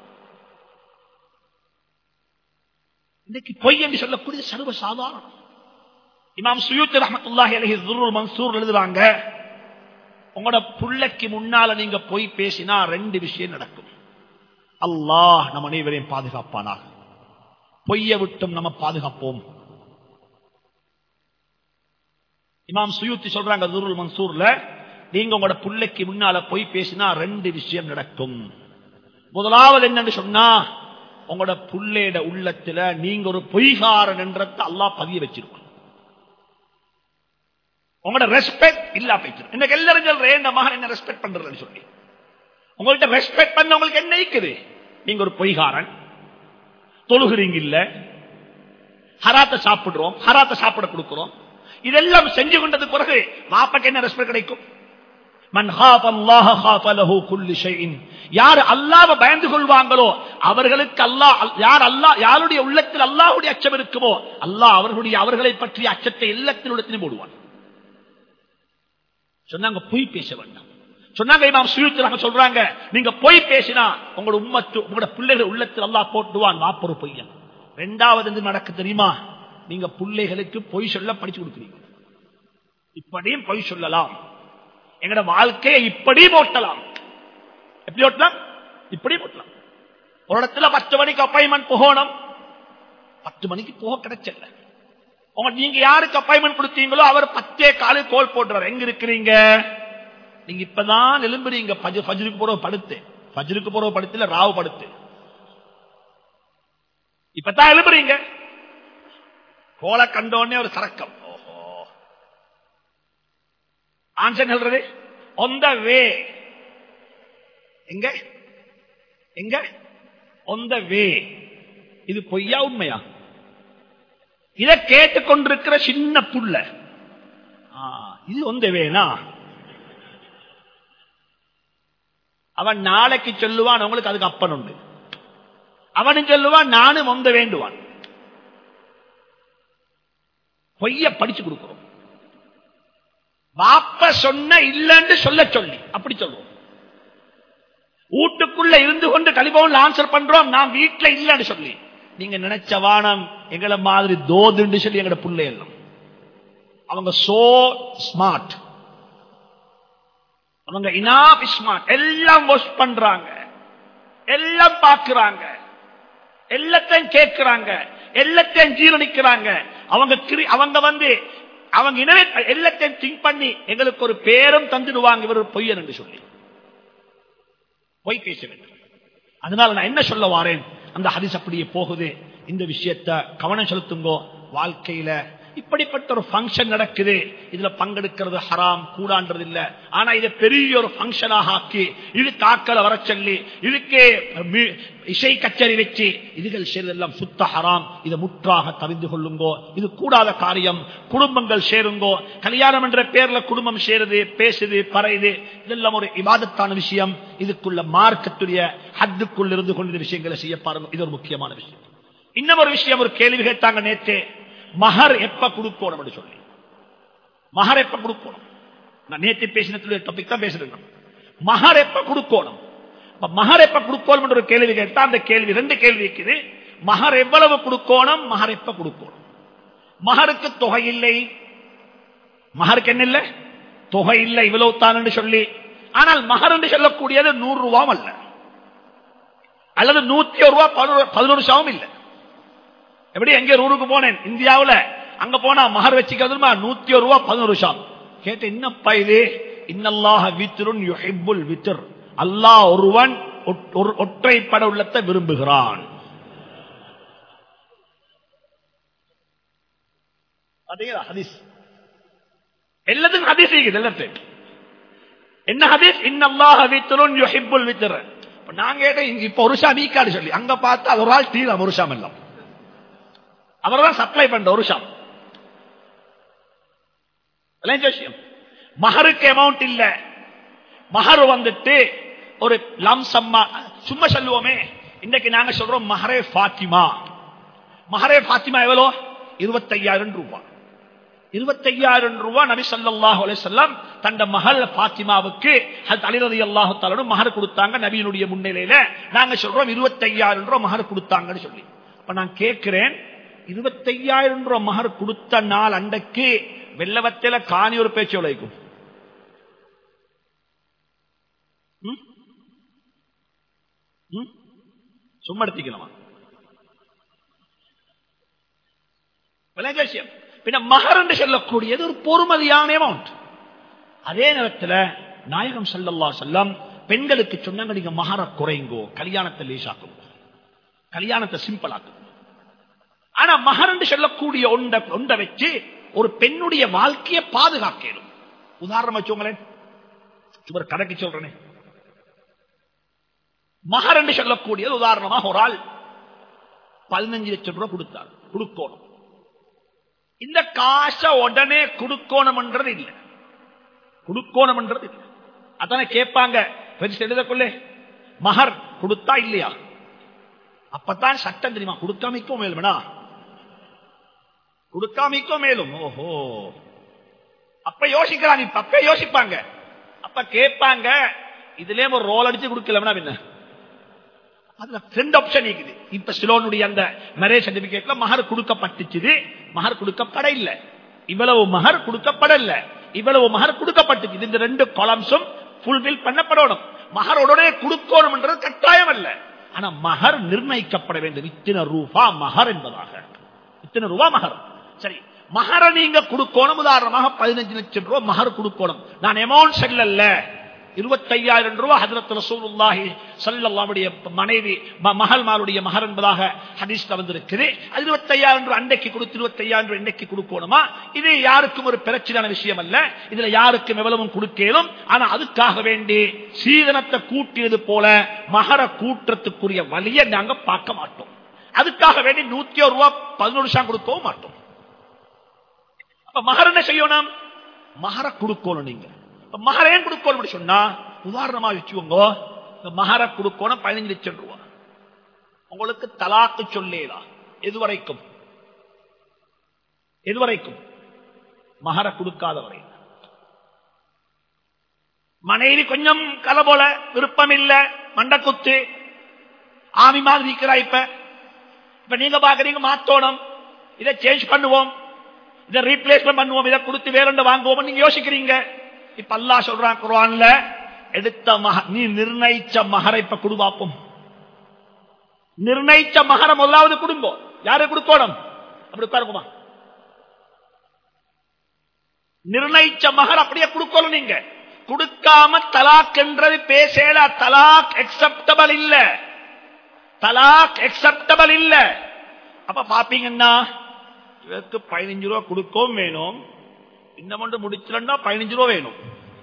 இன்னைக்கு பொய் என்று சொல்லக்கூடிய சர்வ சாதாரணம் இமாம் சுயூத் ரஹமத்துல்லாஹி அலைஹி துருல் மன்சூர் எழுதுறாங்க உங்களோட புள்ளைக்கு முன்னால நீங்க பொய் பேசினா ரெண்டு விஷயம் நடக்கும் அல்லாஹ் நம் அனைவரையும் பாதுகாப்பானாக பொய்ய விட்டும் நம்ம பாதுகாப்போம் இமாம் சுயூத்தி சொல்றாங்க துருல் மன்சூர்ல நீங்க உங்களோட புள்ளைக்கு முன்னால பொய் பேசினா ரெண்டு விஷயம் நடக்கும் முதலாவது என்னன்னு சொன்னா உங்களோட புள்ளையிட உள்ளத்துல நீங்க ஒரு பொய்காரன் என்றத அல்லாஹ் பதிய வச்சிருக்கணும் உங்களோட ரெஸ்பெக்ட் இல்லா போயிட்டு இன்னைக்கு எல்லாரும் சொல்றேன் இந்த மகன் என்ன ரெஸ்பெக்ட் பண்றதுன்னு சொல்லி உங்கள்ட்ட ரெஸ்பெக்ட் பண்ண உங்களுக்கு என்ன இருக்குது நீங்க ஒரு பொய்காரன் தொழுகிறீங்க இல்ல ஹராத்த சாப்பிடுறோம் ஹராத்த சாப்பிட கொடுக்கிறோம் இதெல்லாம் செஞ்சு கொண்டது பிறகு மாப்பாக்கு என்ன ரெஸ்பெக்ட் கிடைக்கும் மன் ஹாஃப் அல்லாஹ ஹாஃப் லஹு குல்லி ஷைஇன் யார் அல்லாஹ்வை பயந்து கொள்வாங்களோ அவர்களுக்கு அல்லாஹ் யார் அல்லாஹ் யாருடைய உள்ளத்தில் அல்லாஹ்வுடைய அச்சம் இருக்குமோ அல்லாஹ் அவர்களுடைய அவர்களை பற்றிய அச்சத்தை எல்லாத்தின் உள்ளத்திலும் போடுவான் சொன்னாங்க பொய் பேச வேண்டாம் சொன்னாங்க இமாம் சுயூத்திராக சொல்றாங்க நீங்க பொய் பேசினா உங்களோட உம்மத்து உங்களோட பிள்ளைகள் உள்ளத்தில் அல்லாஹ் போட்டுவான் வாப்பொரு பொய்யன் ரெண்டாவது என்ன நடக்க தெரியுமா நீங்க பிள்ளைகளுக்கு பொய் சொல்ல படிச்சு கொடுக்குறீங்க இப்படியும் பொய் சொல்லலாம் எங்கட வாழ்க்கையை இப்படி ஓட்டலாம் எப்படி ஓட்டலாம் இப்படி ஓட்டலாம் ஒரு இடத்துல பத்து மணிக்கு அப்பாயின்மெண்ட் போகணும் பத்து மணிக்கு போக கிடைச்சல உங்க நீங்க யாருக்கு அப்பாயின்மெண்ட் கொடுத்தீங்களோ அவர் பத்தே காலு கோல் போட்டுறாரு எங்க இருக்கிறீங்க நீங்க இப்பதான் எழும்புறீங்க பஜ- ஃபஜ்ருக்கு போறவ படுத்து ஃபஜ்ருக்கு போறவ படுத்துல ராவு படுத்து இப்பதான் எழும்புறீங்க கோலை கண்டோடனே ஒரு சரக்கம் ஓஹோ ஆன்சர் சொல்றது on the way எங்க எங்க on the way இது பொய்யா உண்மையா இத கேட்டுக்கொண்டிருக்கிற சின்ன புள்ள ஆ, இது ஒந்த வேணா அவன் நாளைக்கு சொல்லுவான் உங்களுக்கு அதுக்கு அப்பன் உண்டு அவனும் சொல்லுவான் நானும் ஒந்த வேண்டுவான் பொய்ய படிச்சு கொடுக்கிறோம் வாப்ப சொன்ன இல்லன்னு சொல்ல சொல்லி அப்படி சொல்லுவோம் வீட்டுக்குள்ள இருந்து கொண்டு டெலிபோன்ல ஆன்சர் பண்றோம் நான் வீட்டுல இல்லன்னு சொல்லி நீங்க நினைச்ச வானம் எங்களை மாதிரி தோதுன்னு சொல்லி எங்கட புள்ளை எல்லாம் அவங்க சோ ஸ்மார்ட் அவங்க இனாப் ஸ்மார்ட் எல்லாம் வாஷ் பண்றாங்க எல்லாம் பாக்குறாங்க எல்லாத்தையும் கேட்கிறாங்க எல்லாத்தையும் ஜீரணிக்கிறாங்க அவங்க கிரி- அவங்க வந்து அவங்க இனவே எல்லாத்தையும் திங்க் பண்ணி எங்களுக்கு ஒரு பேரும் தந்துடுவாங்க இவர் ஒரு பொய்யன் என்று சொல்லி பொய் பேச வேண்டும் அதனால நான் என்ன சொல்ல வாரேன் அந்த ஹதீஸ் அப்படியே போகுது இந்த விஷயத்தை கவனம் செலுத்துங்கோ வாழ்க்கையில இப்படிப்பட்ட ஒரு ஃபங்க்ஷன் நடக்குது இதுல பங்கெடுக்கிறது ஹராம் கூடான்றது இல்ல ஆனா இதை பெரிய ஒரு ஃபங்க்ஷனாக ஆக்கி இது தாக்கல வர சொல்லி இதுக்கே மி- இசை கச்சேரி வச்சு இதுகள் செய்வதெல்லாம் சுத்த ஹராம் இதை முற்றாக தவிந்து கொள்ளுங்கோ இது கூடாத காரியம் குடும்பங்கள் சேருங்கோ கல்யாணம் என்ற பேர்ல குடும்பம் சேருது பேசுது பறையுது இதெல்லாம் ஒரு இபாதத்தான விஷயம் இதுக்குள்ள மார்க்கத்துடைய ஹத்துக்குள் இருந்து கொண்டு இந்த விஷயங்களை செய்ய பாருங்க இது ஒரு முக்கியமான விஷயம் இன்னும் ஒரு விஷயம் ஒரு கேள்வி கேட்டாங்க நேற்று மகர் எப்ப கொடுக்கணும் அப்படி சொல்லி மகர் எப்ப கொடுக்கணும் நான் நேற்று பேசின டாபிக் தான் பேசுறேன் மகர் எப்ப கொடுக்கணும் அப்ப மகர் எப்ப கொடுக்கணும் என்ற ஒரு கேள்வி கேட்டா அந்த கேள்வி ரெண்டு கேள்வி இருக்குது மகர் எவ்வளவு கொடுக்கணும் மகர் எப்ப கொடுக்கணும் மகருக்கு தொகை இல்லை மகருக்கு என்ன இல்லை தொகை இல்லை இவ்வளவு தான் சொல்லி ஆனால் மகர் என்று சொல்லக்கூடியது நூறு ரூபாவும் அல்ல அல்லது நூத்தி ஒரு ரூபா பதினோரு சவம் இல்லை எப்படி எங்க ஒரு ஊருக்கு போனேன் இந்தியாவுல அங்க போனா மகர் வச்சுக்கிறதுமா நூத்தி ஒரு ரூபா பதினோரு ஷாம் கேட்ட என்னப்பா இது இன்னல்லாஹ வித்ருன் யுஹிப்புல் வித்ர் அல்லாஹ் ஒருவன் ஒட்- ஒரு ஒற்றைப்பட உள்ளத்தை விரும்புகிறான் பாத்தீங்களா ஹதீஸ் எல்லாத்துக்கும் ஹதீஸ் இருக்குது எல்லாத்தையும் என்ன ஹதீஸ் இன்னல்லாஹ வித்ருன் யுஹிப்புல் வித்ர் இப்ப நான் கேட்டேன் இங்க இப்ப ஒரு ஷாம் ஈக்காடு சொல்லி அங்க பார்த்தா அது ஒரு ஆள் தீரம் ஒரு ஷாம் எல்லாம் அவர் தான் சப்ளை பண்ற ஒரு ஷாம் விளைஞ்ச விஷயம் மகருக்கு அமௌண்ட் இல்ல மகர் வந்துட்டு ஒரு லம்சம்மா சும்மா சொல்லுவோமே இன்னைக்கு நாங்க சொல்றோம் மஹரே ஃபாத்திமா மஹரே ஃபாத்திமா எவ்வளோ இருபத்தையாயிரம் ரூபாய் இருபத்தையாயிரம் ரூபாய் நபி ஸல்லல்லாஹு அலைஹி வஸல்லம் தந்த மகள் பாத்திமாவுக்கு ஹஜ்ரத் அலி ரலியல்லாஹு தஆலா மஹர் கொடுத்தாங்க நபியினுடைய முன்னிலையில நாங்க சொல்றோம் இருபத்தையாயிரம் ரூபாய் மஹர் கொடுத்தாங்கன்னு சொல்லி அப்ப நான் கேட்கிறேன் இருபத்தையாயிரம் ரூபாய் மகர் கொடுத்த நாள் அன்றைக்கு வெள்ளவத்தில காணி ஒரு பேச்சு உழைக்கும் ம்? ம்? சும்மா எடுத்துக்கலாமா விளைஞ்ச விஷயம் பின்ன மகர் என்று சொல்லக்கூடியது ஒரு பொறுமதியான அமௌண்ட் அதே நேரத்தில் நாயகம் ஸல்லல்லாஹு அலைஹி வஸல்லம் பெண்களுக்கு சொன்னாங்க நீங்க மகர குறைங்கோ கல்யாணத்தை லேசாக்கும் கல்யாணத்தை சிம்பிள் ஆக்கும் ஆனா மகர் என்று சொல்லக்கூடிய ஒன்றை ஒன்றை வச்சு ஒரு பெண்ணுடைய வாழ்க்கையை பாதுகாக்கணும் உதாரணம் வச்சோங்களேன் சுவர் கணக்கு சொல்றேனே மகர் என்று சொல்லக்கூடியது உதாரணமாக ஒரு ஆள் பதினஞ்சு லட்சம் ரூபாய் கொடுத்தார் கொடுக்கணும் இந்த காசை உடனே கொடுக்கணும்ன்றது இல்லை கொடுக்கணும்ன்றது இல்லை அதானே கேட்பாங்க எழுதக்குள்ளே மகர் கொடுத்தா இல்லையா அப்பதான் சட்டம் தெரியுமா கொடுக்காமிக்கோ மேலும்னா கொடுக்காமிக்கோ மேலும் ஓஹோ அப்ப யோசிக்கிறாங்க இப்ப அப்ப யோசிப்பாங்க அப்ப கேட்பாங்க இதுலயே ஒரு ரோல் அடிச்சு கொடுக்கலன்னா என்ன அதுல ரெண்டு ஆப்ஷன் இருக்குது இப்ப சிலோனுடைய அந்த மேரேஜ் சர்டிபிகேட்ல மகர் கொடுக்கப்பட்டுச்சு மகர் கொடுக்கப்பட இல்ல இவ்வளவு மகர் கொடுக்கப்படல இவ்வளவு மகர் கொடுக்கப்பட்டுச்சு இந்த ரெண்டு காலம்ஸும் ஃபுல்பில் பண்ணப்படணும் மகர் உடனே கொடுக்கணும்ன்றது கட்டாயம் அல்ல ஆனா மகர் நிர்ணயிக்கப்பட வேண்டும் இத்தனை ரூபா மகர் என்பதாக இத்தனை ரூபா மகர் சரி மகர நீங்க கொடுக்கணும் உதாரணமாக பதினஞ்சு லட்சம் ரூபாய் மகர் கொடுக்கணும் நான் அமௌண்ட் செல்லல இருபத்தையாயிரம் ரூபாய் ஹதரத் ரசூலுல்லாஹி சல்லல்லாவுடைய மனைவி மகள்மாருடைய மகர் என்பதாக ஹதீஸ்ல வந்திருக்குது அது இருபத்தையாயிரம் ரூபாய் அண்டைக்கு கொடுத்து இருபத்தையாயிரம் ரூபாய் இன்றைக்கு கொடுக்கணுமா இது யாருக்கும் ஒரு பிரச்சனையான விஷயம் அல்ல இதுல யாருக்கும் எவ்வளவும் கொடுக்கலும் ஆனா அதுக்காக வேண்டி சீதனத்தை கூட்டியது போல மகர கூட்டத்துக்குரிய வழியை நாங்க பார்க்க மாட்டோம் அதுக்காக வேண்டி நூத்தி ஒரு ரூபாய் பதினொரு வருஷம் கொடுக்கவும் மாட்டோம் அப்ப மகர் என்ன செய்யணும் மகர கொடுக்கணும் நீங்க மகர ஏன் கொடுக்கணும் சொன்னா உதாரணமா வச்சுக்கோங்க மகர கொடுக்கணும் பதினஞ்சு லட்சம் ரூபாய் உங்களுக்கு தலாக்கு சொல்லேதா எதுவரைக்கும் எதுவரைக்கும் மகர கொடுக்காத வரை மனைவி கொஞ்சம் கலை போல விருப்பம் இல்ல மண்டக்குத்து ஆமி மாதிரி நிக்கிறா இப்ப இப்ப நீங்க பாக்குறீங்க மாத்தோணும் இதை சேஞ்ச் பண்ணுவோம் இதை ரீப்ளேஸ்மெண்ட் பண்ணுவோம் இதை கொடுத்து வேற வாங்குவோம் நீங்க யோசிக்கிறீங்க இப்ப அல்லா சொல்றான் குரான்ல எடுத்த மக நீ நிர்ணயிச்ச மகரை இப்ப குடுவாப்போம் நிர்ணயிச்ச மகர முதலாவது குடும்பம் யாரு கொடுக்கணும் அப்படி உட்காருக்குமா நிர்ணயிச்ச மகர் அப்படியே கொடுக்கணும் நீங்க கொடுக்காம தலாக் என்றது பேசல தலாக் அக்செப்டபிள் இல்ல தலாக் அக்செப்டபிள் இல்ல அப்ப பாப்பீங்கன்னா இவருக்கு பதினஞ்சு ரூபா கொடுக்கவும் வேணும் இன்னும் ஒன்று முடிச்சிடா பதினஞ்சு ரூபா வேணும்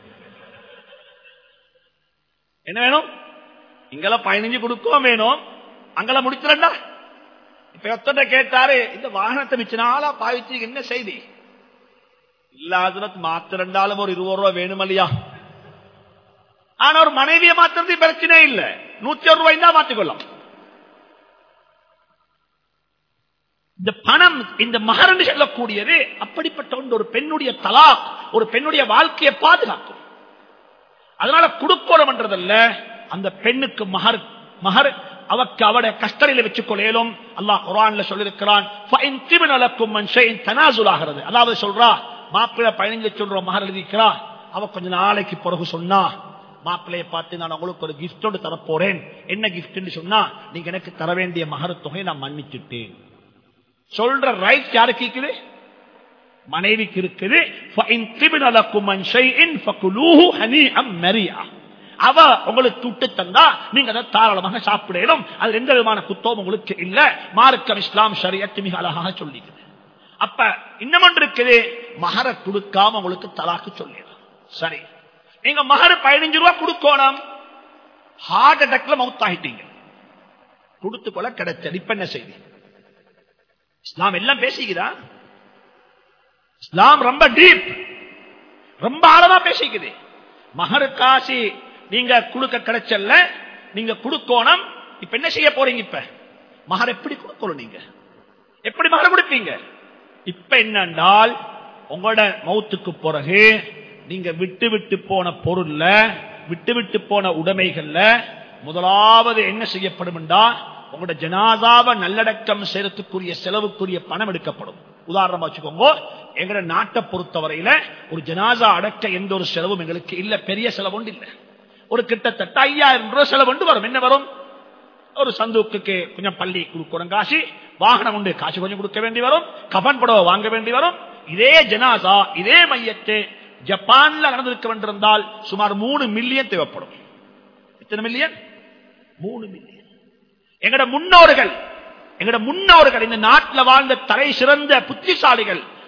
என்ன வேணும் இங்கெல்லாம் பதினஞ்சு கொடுக்கவும் வேணும் அங்கெல்லாம் முடிச்சிடா இப்ப எத்தனை கேட்டாரு இந்த வாகனத்தை மிச்சினாலா பாவிச்சு என்ன செய்தி இல்லாத மாத்திரண்டாலும் ஒரு இருபது ரூபாய் வேணும் இல்லையா ஆனா ஒரு மனைவியை மாத்திரது பிரச்சனை இல்ல நூத்தி ஒரு ரூபாய் தான் மாத்திக்கொள்ளலாம் இந்த பணம் இந்த மகரண்டு செல்லக்கூடியது அப்படிப்பட்ட ஒன்று ஒரு பெண்ணுடைய தலா ஒரு பெண்ணுடைய வாழ்க்கையை பாதுகாக்கும் அதனால கொடுக்கணும் என்றதல்ல அந்த பெண்ணுக்கு மகர் மகர் அவக்கு அவடைய கஷ்டரையில வச்சுக் கொள்ளையிலும் அல்லாஹ் குரான்ல சொல்லிருக்கிறான் தனாசுலாகிறது அதாவது சொல்றா மாப்பிள்ளை பதினஞ்சு லட்சம் ரூபாய் மகர் எழுதிக்கிறா அவ கொஞ்ச நாளைக்கு பிறகு சொன்னா மாப்பிள்ளைய பார்த்து நான் உங்களுக்கு ஒரு கிஃப்டோடு தரப்போறேன் என்ன கிஃப்ட் சொன்னா நீங்க எனக்கு தர வேண்டிய மகர் தொகையை நான் மன்னிச்சுட்டேன் சொல்ற ரைட் யாருக்கு இருக்குது மனைவிக்கு இருக்குது அவ உங்களுக்கு துட்டு தந்தா நீங்க அதை தாராளமாக சாப்பிடணும் அது எந்த விதமான குத்தம் உங்களுக்கு இல்ல மார்க்கம் இஸ்லாம் ஷரியத்து மிக அழகாக சொல்லிக்குது அப்ப இன்னும் ஒன்று இருக்குது மகர கொடுக்காம உங்களுக்கு தலாக்கு சொல்லிடலாம் சரி நீங்க மகர பதினஞ்சு ரூபாய் கொடுக்கணும் ஹார்ட் அட்டாக்ல மவுத் ஆகிட்டீங்க கொடுத்து கொள்ள கிடைச்சது இப்ப என்ன செய்தி இஸ்லாம் எல்லாம் பேசிக்குதா இஸ்லாம் ரொம்ப டீப் ரொம்ப ஆழமா பேசிக்குது மகரு காசி நீங்க கொடுக்க கிடைச்சல்ல நீங்க கொடுக்கணும் இப்ப என்ன செய்ய போறீங்க இப்ப மகர் எப்படி கொடுக்கணும் நீங்க எப்படி மகர கொடுப்பீங்க இப்ப என்னண்டால் உங்களோட மௌத்துக்கு பிறகு நீங்க விட்டு விட்டு போன பொருள்ல விட்டு விட்டு போன உடைமைகள்ல முதலாவது என்ன செய்யப்படும் என்றால் உங்களோட ஜனாதாவை நல்லடக்கம் செய்யறதுக்குரிய செலவுக்குரிய பணம் எடுக்கப்படும் உதாரணமா வச்சுக்கோங்க எங்களோட நாட்டை பொறுத்தவரையில ஒரு ஜனாதா அடக்க எந்த ஒரு செலவும் எங்களுக்கு இல்ல பெரிய செலவு ஒன்று இல்ல ஒரு கிட்டத்தட்ட ஐயாயிரம் ரூபாய் செலவு ஒன்று வரும் என்ன வரும் ஒரு சந்தூக்கு கொஞ்சம் பள்ளி கொடுக்கணும் காசு வாகனம் உண்டு காசு கொஞ்சம் கொடுக்க வேண்டி வரும் கபன் புடவை வாங்க வேண்டி வரும் இதே ஜனாசா இதே மையத்தை ஜப்பான்ல நடந்திருக்க வேண்டியிருந்தால் சுமார் மூணு மில்லியன் தேவைப்படும் எத்தனை மில்லியன் மூணு மில்லியன் எங்கட முன்னோர்கள் எங்கட முன்னோர்கள் இந்த நாட்டில் வாழ்ந்த தலை சிறந்த புத்திசாலிகள்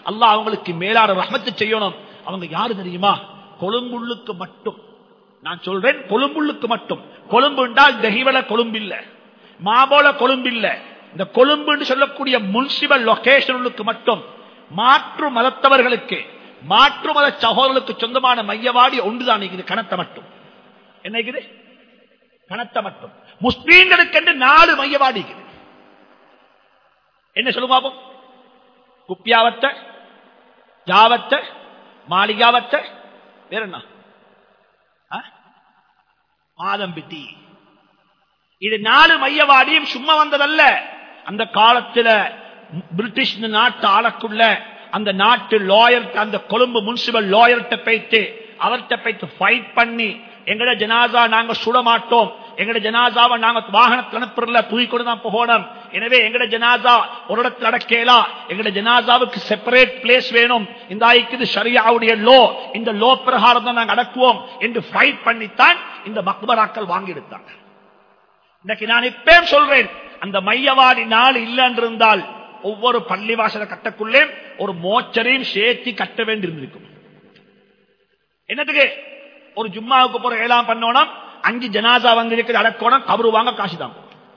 அல்லாஹ் அவங்களுக்கு மேலான ரஹமத்து செய்யணும் அவங்க யாரு தெரியுமா கொழும்புள்ளுக்கு மட்டும் நான் சொல்றேன் கொழும்புள்ளுக்கு மட்டும் கொழும்பு என்றால் தெஹிவல கொழும்பு இல்ல மாபோல கொழும்பு இல்ல இந்த கொழும்புன்னு சொல்லக்கூடிய முனிசிபல் லொகேஷனுக்கு மட்டும் மாற்று மதத்தவர்களுக்கு மாற்று மத சகோதரர்களுக்கு சொந்தமான மையவாடி ஒன்றுதான் இது கணத்தை மட்டும் என்ன இருக்குது கணத்தை மட்டும் முஸ்லீம்களுக்கு என்று நாலு மையவாடி இருக்குது என்ன சொல்லுங்க பாப்போம் குப்பியாவத்த ஜாவத்த மாளிகாவத்த வேற என்ன ஆ? மாதம்பிட்டி இது நாலு மையவாடியும் சும்மா வந்ததல்ல அந்த காலத்துல பிரிட்டிஷ் நாட்டு ஆளக்குள்ள அந்த நாட்டு லாயர் அந்த கொழும்பு முனிசிபல் லாயர்கிட்ட போயிட்டு அவர்கிட்ட போயிட்டு ஃபைட் பண்ணி எங்கட ஜனாசா நாங்க சுட மாட்டோம் எங்கட ஜனாசாவை நாங்க வாகனத்தில் அனுப்புறல தூக்கி கொண்டு தான் போகணும் எனவே எங்கட ஜனாசா ஒரு இடத்துல அடக்கலாம் எங்கட ஜனாசாவுக்கு செப்பரேட் பிளேஸ் வேணும் இந்த ஆய்க்குது ஷரியாவுடைய லோ இந்த லோ பிரகாரம் தான் நாங்க அடக்குவோம் என்று ஃபைட் பண்ணித்தான் இந்த மக்பராக்கள் வாங்கி எடுத்தாங்க இன்னைக்கு நான் இப்பயும் சொல்றேன் அந்த மையவாடி நாள் இல்லைன்னு இருந்தால் ஒவ்வொரு பள்ளிவாசல கட்டக்குள்ளே ஒரு மோச்சரையும் சேர்த்து கட்ட வேண்டியிருந்திருக்கும் என்னத்துக்கு ஒரு ஜும்மாவுக்கு போற ஏழாம் பண்ணோம் அஞ்சு ஜனாசா வந்து இருக்கிற அடக்கோணம் கபரு வாங்க காசு தான்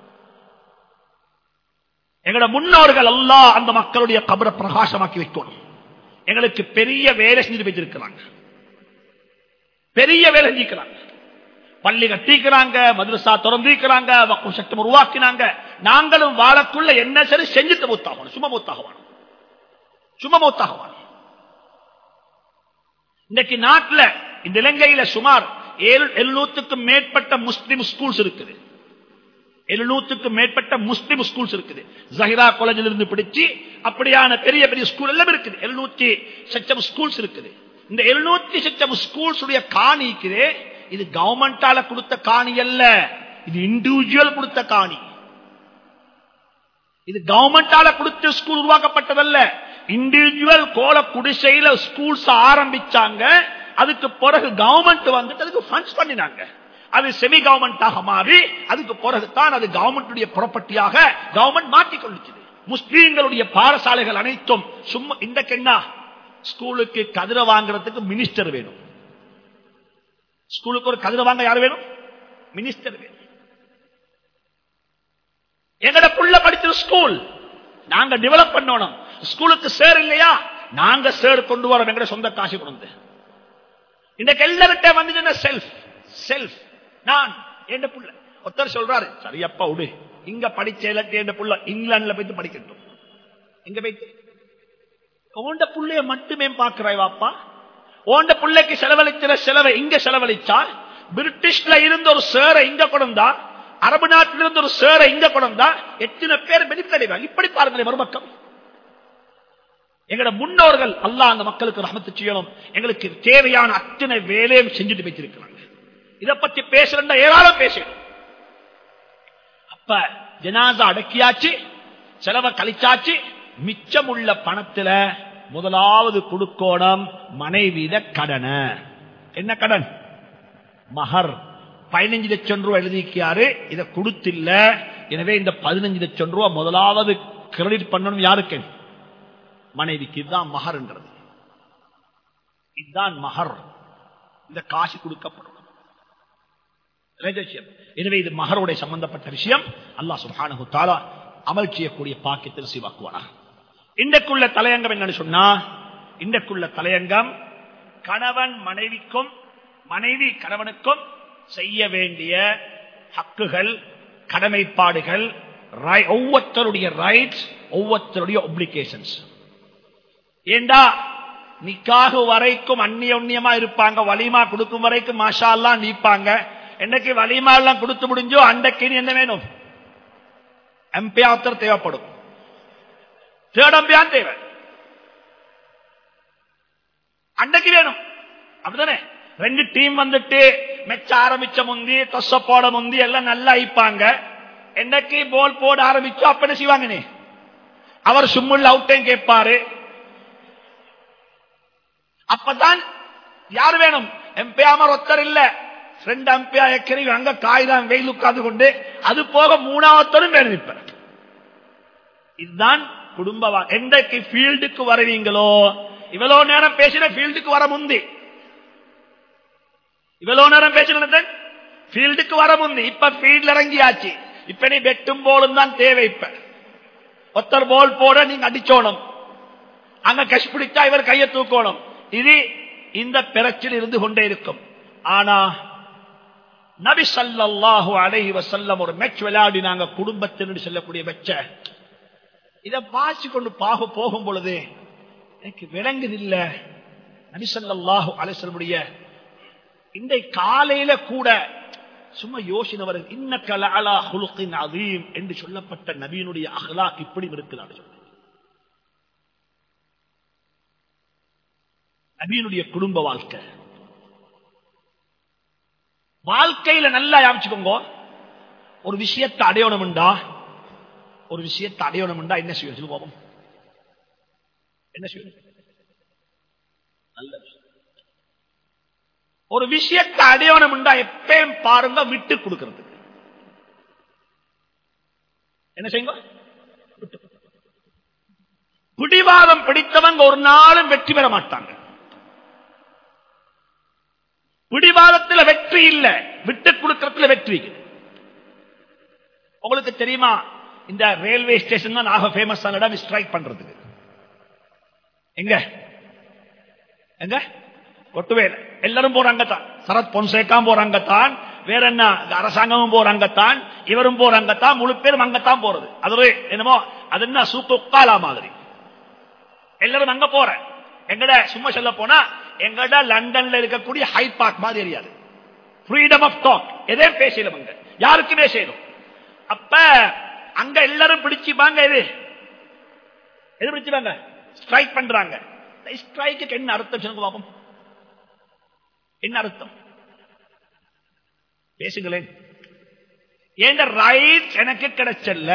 எங்களோட முன்னோர்கள் எல்லாம் அந்த மக்களுடைய கபரை பிரகாசமாக்கி வைக்கணும் எங்களுக்கு பெரிய வேலை செஞ்சு வச்சிருக்கிறாங்க பெரிய வேலை செஞ்சிருக்கிறாங்க பள்ளி கட்டிக்கிறாங்க மதுரசா திறந்திருக்கிறாங்க வக்கும் சட்டம் உருவாக்கினாங்க நாங்களும் வாழக்குள்ள என்ன சரி செஞ்சுட்டு மூத்தாகணும் சும்மா மூத்தாகணும் சும்மா மூத்தாகணும் இன்னைக்கு நாட்டுல இந்த இலங்கையில சுமார் எழுநூத்துக்கும் மேற்பட்ட முஸ்லிம் ஸ்கூல்ஸ் இருக்குது எழுநூத்துக்கும் மேற்பட்ட முஸ்லிம் ஸ்கூல்ஸ் இருக்குது ஜஹிரா காலேஜில் இருந்து பிடிச்சு அப்படியான பெரிய பெரிய ஸ்கூல் எல்லாம் இருக்குது எழுநூத்தி சச்சம் ஸ்கூல்ஸ் இருக்குது இந்த எழுநூத்தி சச்சம் ஸ்கூல்ஸ் உடைய காணி இருக்குது இது கவர்மெண்டால கொடுத்த காணி அல்ல இது இண்டிவிஜுவல் கொடுத்த காணி இது கவர்மெண்டால கொடுத்த ஸ்கூல் உருவாக்கப்பட்டதல்ல இண்டிவிஜுவல் கோல குடிசையில ஸ்கூல்ஸ் ஆரம்பிச்சாங்க அதுக்கு பிறகு கவர்மெண்ட் வந்துட்டு அதுக்கு ஃபண்ட்ஸ் பண்ணினாங்க அது செமி கவர்மெண்டாக மாறி அதுக்கு பிறகு தான் அது கவர்மெண்டுடைய ப்ராப்பர்ட்டியாக கவர்மெண்ட் மாற்றிக்கொள்ளுச்சு முஸ்லீம்களுடைய பாடசாலைகள் அனைத்தும் சும்மா இந்த கெண்ணா ஸ்கூலுக்கு கதிரை வாங்குறதுக்கு மினிஸ்டர் வேணும் ஸ்கூலுக்கு ஒரு கதிரை வாங்க யார் வேணும் மினிஸ்டர் வேணும் எங்கட புள்ள படிச்ச ஸ்கூல் நாங்க டெவலப் பண்ணணும் ஸ்கூலுக்கு சேர் இல்லையா நாங்க சேர் கொண்டு வரோம் எங்கட சொந்த காசு கொண்டு இன்றைக்கு எல்லார்கிட்ட வந்து செல்ஃப் செல்ஃப் நான் என் புள்ள ஒருத்தர் சொல்றாரு சரியப்பா விடு இங்க படிச்ச இல்லாட்டி என் புள்ள இங்கிலாந்துல போயிட்டு படிக்கட்டும் எங்க போயிட்டு உண்ட புள்ளைய மட்டுமே பாக்குறாய் வாப்பா ஓண்ட பிள்ளைக்கு செலவழிக்கிற செலவை இங்க செலவழிச்சா பிரிட்டிஷ்ல இருந்து ஒரு சேரை இங்க கொண்டா அரபு நாட்டில இருந்து ஒரு சேரை இங்க கொண்டா எத்தனை பேர் பெனிஃபிட் அடைவாங்க இப்படி பாருங்களேன் மறுபக்கம் எங்களோட முன்னோர்கள் அல்லா அந்த மக்களுக்கு ரஹமத்து செய்யணும் எங்களுக்கு தேவையான அத்தனை வேலையும் செஞ்சுட்டு வச்சிருக்கிறாங்க இதை பத்தி பேசுறா ஏராளம் பேசணும் அப்ப ஜனாசா அடக்கியாச்சு செலவை கழிச்சாச்சு மிச்சம் உள்ள பணத்துல முதலாவது கொடுக்கோணம் மனைவியிட கடனை என்ன கடன் மகர் பதினஞ்சு லட்சம் ரூபாய் எழுதிக்காரு இதை கொடுத்தில்ல எனவே இந்த பதினஞ்சு லட்சம் ரூபாய் முதலாவது கிரெடிட் பண்ணணும் யாருக்கு மனைவிக்கு இதுதான் மகர்ன்றது இதுதான் மகர் இந்த காசு கொடுக்கப்படும் எனவே இது மகருடைய சம்பந்தப்பட்ட விஷயம் அல்லா சுபானு தாலா அமல் செய்யக்கூடிய பாக்கியத்தில் சிவாக்குவானா இன்றைக்குள்ள தலையங்கம் என்னன்னு சொன்னா இன்றைக்குள்ள தலையங்கம் கணவன் மனைவிக்கும் மனைவி கணவனுக்கும் செய்ய வேண்டிய ஹக்குகள் கடமைப்பாடுகள் ஒவ்வொருத்தருடைய ரைட்ஸ் ஒவ்வொருத்தருடைய ஒப்ளிகேஷன்ஸ் ஏண்டா நிக்காக வரைக்கும் அந்நிய உண்ணியமா இருப்பாங்க வலிமா கொடுக்கும் வரைக்கும் மாஷா எல்லாம் நீப்பாங்க என்னைக்கு வலிமா எல்லாம் கொடுத்து முடிஞ்சோ அன்றைக்கு என்ன வேணும் எம்பியாத்தர் தேவைப்படும் தேர்ட் அம்பியான் தேவை அன்னைக்கு வேணும் அப்படிதானே ரெண்டு டீம் வந்துட்டு மெச்ச ஆரம்பிச்ச முந்தி தொச போட முந்தி எல்லாம் நல்லா ஐப்பாங்க என்னைக்கு போல் போட ஆரம்பிச்சோ அப்ப என்ன செய்வாங்க அவர் சும்முள்ள அவுட்டையும் கேட்பாரு அப்பதான் யாரு வேணும் எம்பியாமர் ஒத்தர் இல்ல ரெண்டு அம்பியா எக்கரி அங்க காய்தான் வெயில் உட்கார்ந்து கொண்டு அது போக மூணாவத்தரும் வேணும் இப்ப இதுதான் குடும்ப வா- எந்தைக்கு ஃபீல்டுக்கு வருவீங்களோ இவ்வளவு நேரம் பேசின ஃபீல்டுக்கு வர முந்தி இவ்வளவு நேரம் பேசினது ஃபீல்டுக்கு வர முந்தி இப்ப ஃபீல்ட்ல இறங்கியாச்சு இப்ப நீ வெட்டும் போலும் தான் தேவை இப்ப ஒத்தர் போல் போட நீங்க அடிச்சோணும் அங்க கஷ் பிடிச்சா இவர் கையை தூக்கணும் இது இந்த பிரச்சனை இருந்து கொண்டே இருக்கும் ஆனா நபி ஸல்லல்லாஹு அலைஹி வஸல்லம் ஒரு மேட்ச் விளையாடினாங்க குடும்பத்தினர் சொல்லக்கூடிய வெச்ச இத வாசி கொண்டு பாக போகும் பொழுது எனக்கு விளங்குது இல்ல நபி ஸல்லல்லாஹு அலைஹி வஸல்லமுடைய இந்த காலையில கூட சும்மா யோசனை வருது இன்னக்க லஅலா ஹுலுகின் அதீம் என்று சொல்லப்பட்ட நபியினுடைய அஹ்லாக் இப்படி இருக்கிறார் நபியினுடைய குடும்ப வாழ்க்கை வாழ்க்கையில நல்லா யாபிச்சுக்கோங்க ஒரு விஷயத்தை அடையணும்டா ஒரு விஷயத்தை அடையணும்டா என்ன செய்யும் சொல்லு பாப்போம் என்ன செய்யும் நல்ல விஷயம். ஒரு விஷயத்தை அடையணும்டா எப்பயும் பாருங்க விட்டு கொடுக்கிறது என்ன செய்யுங்க விட்டு கொடுக்கிறது. பிடிவாதம் பிடித்தவங்க ஒரு நாளும் வெற்றி பெற மாட்டாங்க பிடிவாதத்தில் வெற்றி இல்ல விட்டு கொடுக்கறதுல வெற்றி உங்களுக்கு தெரியுமா இந்த ரயில்வே ஸ்டேஷன் தான் ஆக ஃபேமஸ் ஆன இடம் ஸ்ட்ரைக் பண்றதுக்கு எங்க எங்க ஒட்டுவேல எல்லாரும் போறாங்க தான் சரத் பொன்சேகாம் போறாங்க தான் வேற என்ன அரசாங்கமும் போறாங்க தான் இவரும் போறாங்க தான் முழு பேரும் அங்கத்தான் போறது அது ஒரு என்னமோ அது என்ன சூக்கா மாதிரி எல்லாரும் அங்க போற எங்கட சும்மா சொல்ல போனா எங்கட லண்டன்ல இருக்கக்கூடிய ஹை பார்க் மாதிரி தெரியாது ஃப்ரீடம் ஆஃப் டாக் எதே பேசலும் அங்க யாருக்குமே செய்யணும் அப்ப அங்க எல்லாரும் பிடிச்சுப்பாங்க எது எது பிடிச்சுப்பாங்க ஸ்ட்ரைக் பண்றாங்க ஸ்ட்ரைக்கு என்ன அர்த்தம் சொல்லுங்க பாப்போம் என்ன அர்த்தம் பேசுங்களேன் ஏண்ட ரைட் எனக்கு கிடைச்சல்ல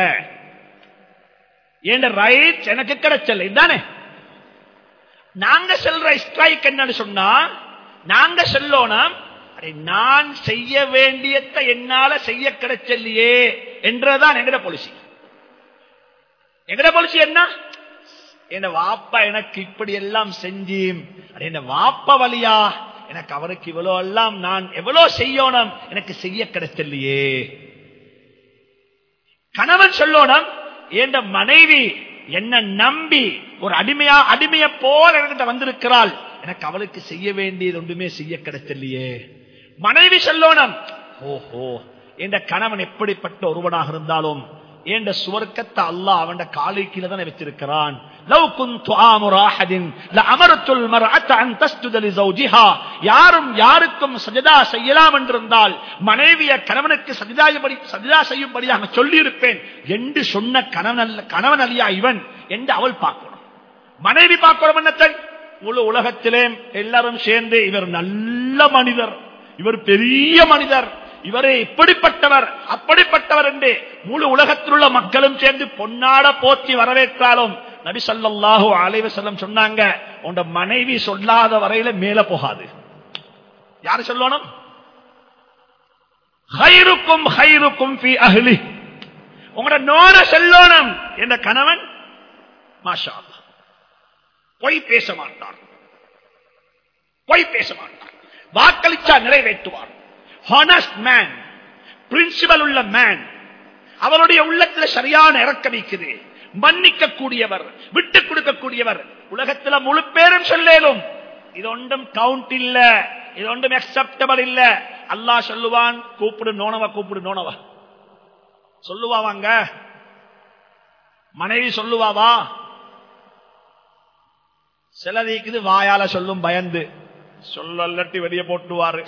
ஏண்ட ரைட் எனக்கு கிடைச்சல்ல இதுதானே நாங்க செல்ற ஸ்ட்ரைக் என்னன்னு சொன்னா நாங்க செல்லோனம் அடே, நான் செய்ய வேண்டியதை என்னால செய்ய கிடைச்சல்லையே என்றதான் எங்கட பாலிசி எங்கட பாலிசி என்ன என் வாப்பா எனக்கு இப்படி எல்லாம் செஞ்சு அடே, என் வாப்பா வழியா எனக்கு அவருக்கு இவ்வளவு எல்லாம் நான் எவ்வளவு செய்யணும் எனக்கு செய்ய கிடைச்சல்லையே கணவன் சொல்லணும் என்ற மனைவி என்ன நம்பி ஒரு அடிமையா அடிமைய போல என்கிட்ட வந்திருக்கிறாள் எனக்கு அவளுக்கு செய்ய வேண்டியது ஒன்றுமே செய்ய கிடைச்சலையே மனைவி சொல்லணும் ஓஹோ என்ற கணவன் எப்படிப்பட்ட ஒருவனாக இருந்தாலும் என்ற சுவர்க்கத்தை அல்லாஹ் அவன் காலை கீழே தானே வச்சிருக்கிறான் لو كنت آمر أحد لأمرت المرأة أن تسجد لزوجها யாரும் யாருக்கும் சஜதா செய்யலாம் என்றிருந்தால் மனைவிய கணவனுக்கு சஜிதாபடி சஜிதா செய்யும்படியாக சொல்லியிருப்பேன் என்று சொன்ன கணவன் அல்ல கணவன் அல்லையா இவன் என்று அவள் பார்க்கணும் மனைவி பார்க்கணும் என்னத்தை முழு உலகத்திலே எல்லாரும் சேர்ந்து இவர் நல்ல மனிதர் இவர் பெரிய மனிதர் இவரே இப்படிப்பட்டவர் அப்படிப்பட்டவர் என்று முழு உலகத்தில் உள்ள மக்களும் சேர்ந்து பொன்னாட போற்றி வரவேற்றாலும் நபி ஸல்லல்லாஹு அலைஹி வஸல்லம் சொன்னாங்க உண்ட மனைவி சொல்லாத வரையில மேல போகாது யாரு சொல்லணும் ஹைருக்கும் ஹைருக்கும் ஃபி அஹ்லி உங்களோட நோன செல்லோனம் என்ற கணவன் மாஷா அல்லாஹ். பொய் பேச மாட்டார் பொய் பேச மாட்டார் வாக்களிச்சா நிறைவேற்றுவார் ஹானஸ்ட் மேன் பிரின்சிபல் உள்ள மேன் அவருடைய உள்ளத்தில் சரியான இறக்கம் இருக்குது மன்னிக்க கூடியவர் விட்டுக் கொடுக்கக்கூடியவர் உலகத்துல முழு பேரும் சொல்லேலும் இது ஒன்றும் கவுண்ட் இல்ல இது ஒன்றும் அக்செப்டபிள் இல்ல அல்லாஹ் சொல்லுவான் கூப்பிடு நோனவ கூப்பிடு நோனவ சொல்லுவாவாங்க மனைவி சொல்லுவாவா சிலதிக்குது வாயால சொல்லும் பயந்து சொல்லல்லட்டி வெளியே போட்டுவாரு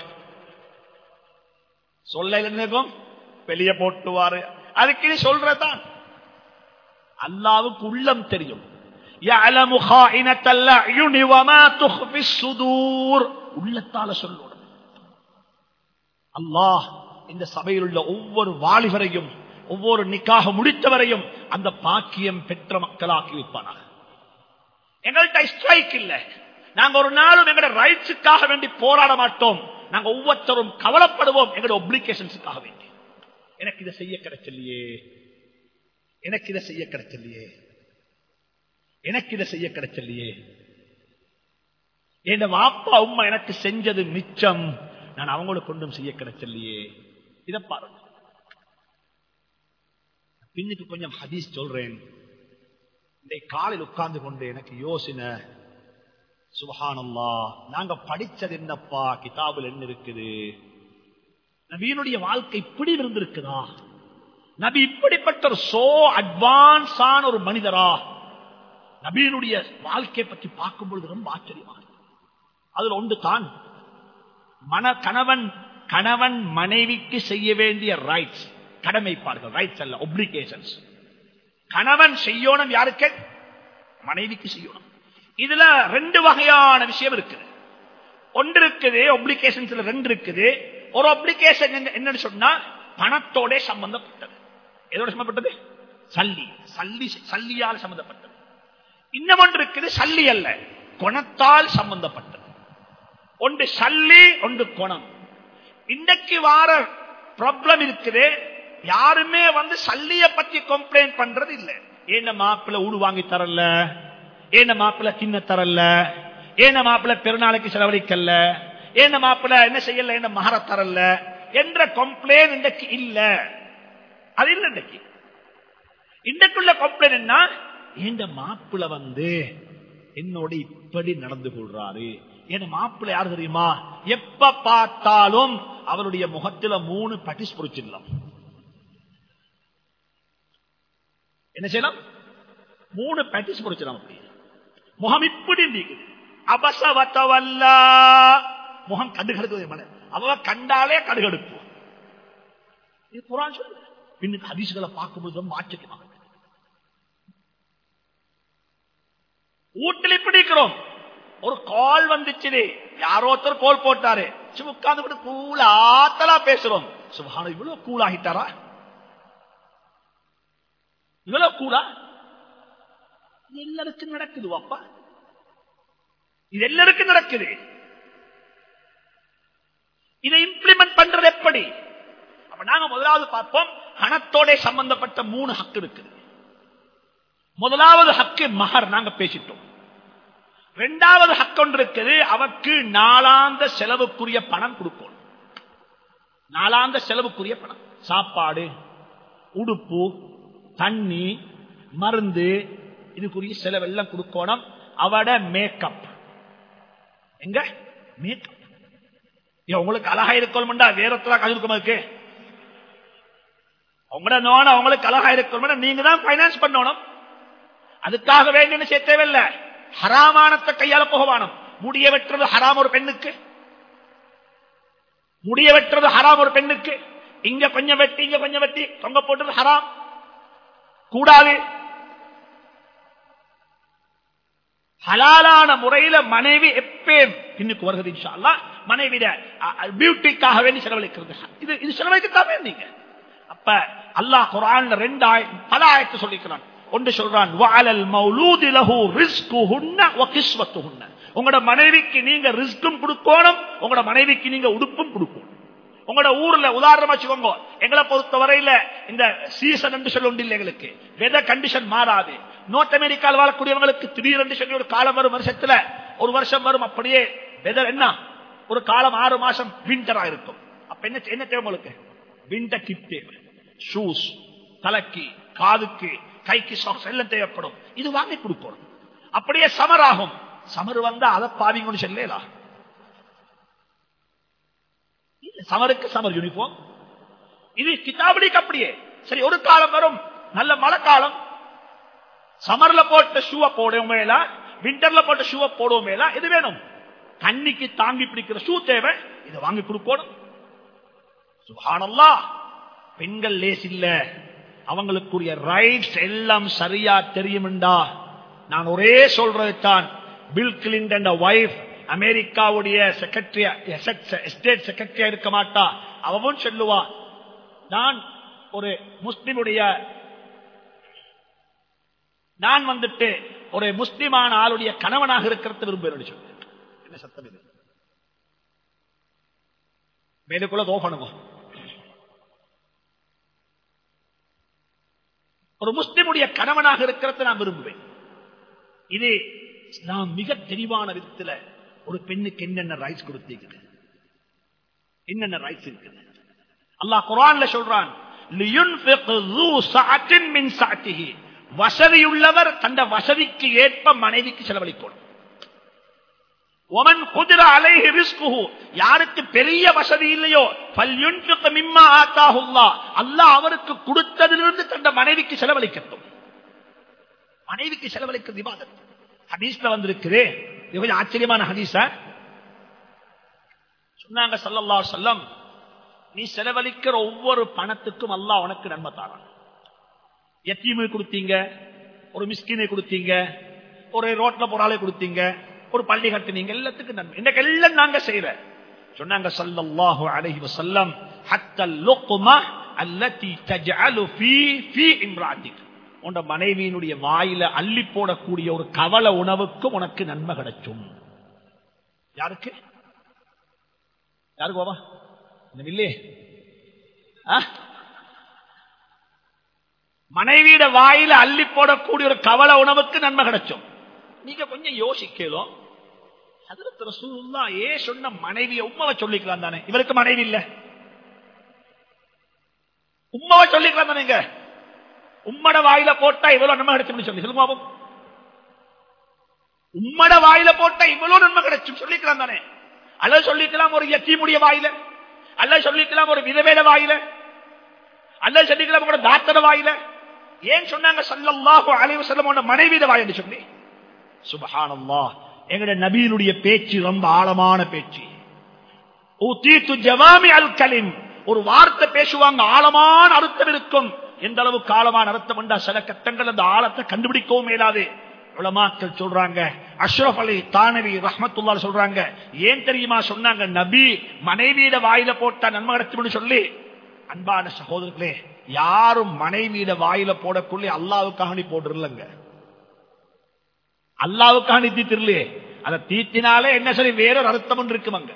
சொல்ல இருக்கும் வெளியே போட்டுவாரு அதுக்கு நீ சொல்றதான் அல்லாவுக்கு உள்ளம் தெரியும் يعلم خائنة الأعين وما تخفي الصدور உள்ளத்தால சொல்லணும் அல்லாஹ் இந்த சபையில் உள்ள ஒவ்வொரு வாலிபரையும் ஒவ்வொரு நிக்காக முடித்தவரையும் அந்த பாக்கியம் பெற்ற மக்களாக்கி வைப்பானாக எங்கள்கிட்ட ஸ்ட்ரைக் இல்ல நாங்க ஒரு நாளும் எங்களோட ரைட்ஸுக்காக வேண்டி போராட மாட்டோம் நாங்க ஒவ்வொருத்தரும் கவலைப்படுவோம் எங்களோட ஒப்ளிகேஷன்ஸுக்காக வேண்டி எனக்கு இதை செய்ய கிடைச்சலையே எனக்கு இதை செய்ய கிடைச்சலையே எனக்கு இதை செய்ய கிடைச்சலையே என் வாப்பா உம்மா எனக்கு செஞ்சது மிச்சம் நான் அவங்களுக்கு கொண்டும் செய்ய கிடைச்சலையே இதை பாருங்க பின்னுக்கு கொஞ்சம் ஹதீஸ் சொல்றேன் இன்றைக்கு காலையில் உட்கார்ந்து கொண்டு எனக்கு யோசனை சுபஹானல்லா நாங்க படிச்சது என்னப்பா கிதாபில் என்ன இருக்குது நபியினுடைய வாழ்க்கை இப்படி இருந்திருக்குதா நபி இப்படிப்பட்ட ஒரு சோ அட்வான்ஸ் ஆன ஒரு மனிதரா நபியினுடைய வாழ்க்கையை பற்றி பார்க்கும் பொழுது ரொம்ப ஆச்சரியமா இருக்கு. அதுல ஒன்று தான் மன கணவன் கணவன் மனைவிக்கு செய்ய வேண்டிய ரைட்ஸ் கடமைப்பார்கள் ரைட்ஸ் அல்ல ஒப்ளிகேஷன்ஸ் கணவன் செய்யணும் யாருக்கு மனைவிக்கு செய்யணும் இதுல ரெண்டு வகையான விஷயம் இருக்குது ஒன்று இருக்குது ஒப்ளிகேஷன்ஸ்ல ரெண்டு இருக்குது ஒரு ஒப்ளிகேஷன் என்னன்னு சொன்னா பணத்தோட சம்பந்தப்பட்டது எதோட சம்பந்தப்பட்டது சல்லி சல்லி சல்லியால் சம்பந்தப்பட்டது இன்னும் ஒன்று இருக்குது சல்லி அல்ல குணத்தால் சம்பந்தப்பட்டது ஒன்று சல்லி ஒன்று குணம் இன்றைக்கு வார ப்ராப்ளம் இருக்குது யாருமே வந்து சல்லிய பத்தி கம்ப்ளைண்ட் பண்றது இல்ல ஏன மாப்பிள்ள ஊடு வாங்கி தரல ஏன மாப்பிள்ள கிண்ண தரல ஏன மாப்பிள்ள பெருநாளைக்கு செலவழிக்கல ஏன மாப்பிள்ள என்ன செய்யல என்ன மகர தரல என்ற கம்ப்ளைண்ட் இன்றைக்கு இல்ல அது இல்ல இன்றைக்கு இன்றைக்குள்ள கம்ப்ளைண்ட் என்ன இந்த மாப்பிள்ள வந்து என்னோட இப்படி நடந்து கொள்றாரு என் மாப்பிள்ள யாரு தெரியுமா எப்ப பார்த்தாலும் அவருடைய முகத்துல மூணு பட்டிஸ் பொறிச்சிடலாம் என்ன செய்யலாம் மூணு பேட்டிஸ் பொறிச்சிடலாம் அப்படி முகம் இப்படி நீக்குது அபசவத்தவல்ல முகம் கடுகடுக்குது மன அவ கண்டாலே கடுகடுப்பு இது குரான் சொல்லு பின்னுக்கு ஹதீசுகளை பார்க்கும்போது ரொம்ப ஆச்சரியமாக இருக்கு. வீட்டில் இப்படி இருக்கிறோம் ஒரு கால் வந்துச்சு யாரோ ஒருத்தர் கோல் போட்டாரு சும்மா உட்கார்ந்து கூல ஆத்தலா பேசுறோம் சுபான இவ்வளவு கூல் ஆகிட்டாரா இவ்வளவு கூலா இது எல்லாருக்கும் நடக்குது வாப்பா இது எல்லாருக்கும் நடக்குது இதை இம்ப்ளிமெண்ட் பண்றது எப்படி அப்ப நாங்க முதலாவது பார்ப்போம் பணத்தோட சம்பந்தப்பட்ட மூணு ஹக்கு இருக்குது முதலாவது ஹக்கு மகர் நாங்க பேசிட்டோம் இரண்டாவது ஹக்கு ஒன்று இருக்குது அவருக்கு நாளாந்த செலவுக்குரிய பணம் கொடுக்கணும் நாளாந்த செலவுக்குரிய பணம் சாப்பாடு உடுப்பு தண்ணி மருந்து இதுக்குரிய செலவெல்லாம் கொடுக்கணும் அவட மேக்கப் எங்க மேக்கப் உங்களுக்கு அழகா இருக்கணும்டா வேறத்துல கதிர்க்கும் இருக்கு உங்களோட நோன அவங்களுக்கு அழகா இருக்கணும் நீங்க தான் பைனான்ஸ் பண்ணணும் அதுக்காக வேண்டிய செய்ய தேவையில்லை ஹராமானத்தை கையால போகவானம் முடிய வெட்டுறது ஹராம் ஒரு பெண்ணுக்கு முடிய வெட்டுறது ஹராம் ஒரு பெண்ணுக்கு இங்க கொஞ்சம் வெட்டி இங்க கொஞ்சம் வெட்டி தொங்க போட்டது ஹராம் கூடாது ஹலாலான முறையில மனைவி எப்பேம் பின்னுக்கு வருகிறது இன்ஷா அல்லாஹ் மனைவிட பியூட்டிக்காக வேண்டி செலவழிக்கிறது இது இது செலவழிக்கத்தாமே நீங்க அப்ப அல்லாஹ் குரான் ரெண்டு ஆய பல ஆயத்தை சொல்லிக்கிறான் ஒன்று சொல்றான் வாழல் மௌலூதி லஹு ரிஸ்குஹுன்ன வ கிஸ்வத்துஹுன்ன உங்களோட மனைவிக்கு நீங்க ரிஸ்கும் கொடுக்கணும் உங்களோட மனைவிக்கு நீங்க உடுப்பும் கொடுக்கணும் உங்களோட ஊர்ல உதாரணமா வச்சுக்கோங்க எங்களை பொறுத்த வரையில இந்த சீசன் என்று சொல்ல உண்டு எங்களுக்கு வெதர் கண்டிஷன் மாறாது நோர்த் அமெரிக்காவில் வாழக்கூடியவங்களுக்கு திடீரென்று சொல்லி ஒரு காலம் வரும் வருஷத்துல ஒரு வருஷம் வரும் அப்படியே வெதர் என்ன ஒரு காலம் ஆறு மாசம் விண்டரா இருக்கும் அப்ப என்ன என்ன தேவை உங்களுக்கு விண்டர் கிட் தேவை ஷூஸ் தலைக்கு காதுக்கு கைக்கு சாக்ஸ் எல்லாம் தேவைப்படும் இது வாங்கி கொடுக்கணும் அப்படியே சமர் ஆகும் சமர் வந்தா அதை பாவிங்கன்னு சொல்லலாம் சமருக்கு சமர் யூனிஃபார்ம் இது கிதாபடிக்கு அப்படியே சரி ஒரு காலம் வரும் நல்ல மழை காலம் சமர்ல போட்ட ஷூவை போடுவோம் மேலா விண்டர்ல போட்ட ஷூவை போடுவோம் மேலா இது வேணும் தண்ணிக்கு தாங்கி பிடிக்கிற ஷூ தேவை இதை வாங்கி கொடுக்கணும் சுபானல்லா பெண்கள் லேஸ் இல்ல அவங்களுக்குரிய ரைட்ஸ் எல்லாம் சரியா தெரியும்டா நான் ஒரே சொல்றது தான் பில் கிளின்டன் வைஃப் அமெரிக்காவுடைய செக்ரட்டரி ஸ்டேட் செக்ரட்டரியா இருக்க மாட்டா அவன் சொல்லுவா நான் ஒரு முஸ்லிமுடைய நான் வந்துட்டு ஒரு முஸ்லிமான ஆளுடைய கணவனாக இருக்கிறது விரும்புகிறேன் சொல்றேன் என்ன சத்தம் இது மேலுக்குள்ள தோஃபணுங்க ஒரு முஸ்லிமுடைய கணவனாக இருக்கிறது நான் விரும்புவேன் இது இஸ்லாம் மிக தெளிவான விதத்துல ஒரு பெண்ணுக்கு என்னென்ன ரைட்ஸ் கொடுத்தீங்க என்னென்ன ரைட்ஸ் இருக்குது அல்லாஹ் குரான்ல சொல்றான் لِيُنْفِقْ ذُو سَعَةٍ مِّنْ سَعَتِهِ வசதியுள்ளவர் தந்த வசதிக்கு ஏற்ப மனைவிக்கு செலவழிக்கணும் ஒமன் குதிர அலைஹி ரிஸ்குஹு யாருக்கு பெரிய வசதி இல்லையோ ஃபல்யுன்ஃபிக் மிம்மா ஆத்தாஹுல்லாஹ் அல்லாஹ் அவருக்கு கொடுத்ததிலிருந்து தந்த மனைவிக்கு செலவழிக்கட்டும் மனைவிக்கு செலவழிக்கிறது இபாதத் ஹதீஸ்ல வந்திருக்குது இது கொஞ்சம் ஆச்சரியமான ஹதீஸா சொன்னாங்க சல்லல்லாஹு அலைஹி வஸல்லம் நீ செலவழிக்கிற ஒவ்வொரு பணத்துக்கும் அல்லாஹ் உனக்கு நன்மை தாரான் எத்தீமை கொடுத்தீங்க ஒரு மிஸ்கினை கொடுத்தீங்க ஒரு ரோட்ல போறாலே கொடுத்தீங்க ஒரு பள்ளி கட்டினீங்க எல்லாத்துக்கும் நன்மை இன்னைக்கு எல்லாம் நாங்க செய்யற சொன்னாங்க சல்லல்லாஹு அலைஹி வஸல்லம் ஹத்த லுக்மா அல்லதி தஜஅலு ஃபீ ஃபீ இம்ராத்திக் உண்ட மனைவியினுடைய வாயில அள்ளி போடக்கூடிய ஒரு கவல உணவுக்கும் உனக்கு நன்மை கிடைக்கும் யாருக்கு யாருக்கு பாபா இல்லையே மனைவியிட வாயில அள்ளி போடக்கூடிய ஒரு கவல உணவுக்கு நன்மை கிடைக்கும் நீங்க கொஞ்சம் யோசிக்கலும் ஹதரத் ரசூலுல்லாஹ் ஏ சொன்ன மனைவியை உம்மாவை சொல்லிக்கலாம் தானே இவருக்கு மனைவி இல்ல உம்மாவை சொல்லிக்கலாம் தானே உம்மட வாயில போட்டா இவ்வளவு நன்மை கிடைச்சும் சொல்லி சொல்லுங்க பாப்போம். உம்மட வாயில போட்டா இவ்வளவு நன்மை கிடைச்சும் சொல்லிக்கலாம் தானே அல்லது சொல்லிக்கலாம் ஒரு எத்தீமுடைய வாயில அல்லது சொல்லிக்கலாம் ஒரு விதவேட வாயில அல்லது சொல்லிக்கலாம் கூட தாத்தட வாயில ஏன் சொன்னாங்க சல்லல்லாஹு அலைஹி வஸல்லம் மனைவிட வாயின்னு சொல்லி சுபஹானல்லாஹ் எங்களுடைய நபியினுடைய பேச்சு ரொம்ப ஆழமான பேச்சு ஊத்தீத்து ஜவாமி அல் கலிம் ஒரு வார்த்தை பேசுவாங்க ஆழமான அர்த்தம் இருக்கும் எந்த அளவுக்கு ஆழமான அர்த்தம் என்றா சில கட்டங்கள் அந்த ஆழத்தை கண்டுபிடிக்கவும் மேலாது உலமாக்கள் சொல்றாங்க அஷ்ரப் அலி தானவி ரஹமத்துல்லா சொல்றாங்க ஏன் தெரியுமா சொன்னாங்க நபி மனைவியிட வாயில போட்டா நன்மை கிடைச்சும்னு சொல்லி அன்பான சகோதரர்களே யாரும் மனைவியிட வாயில போடக்குள்ளே அல்லாவுக்காக நீ போட்டுருலங்க அல்லாவுக்காக நீ தீத்திரலையே அதை தீத்தினாலே என்ன சரி வேறொரு அர்த்தம் ஒன்று இருக்குமாங்க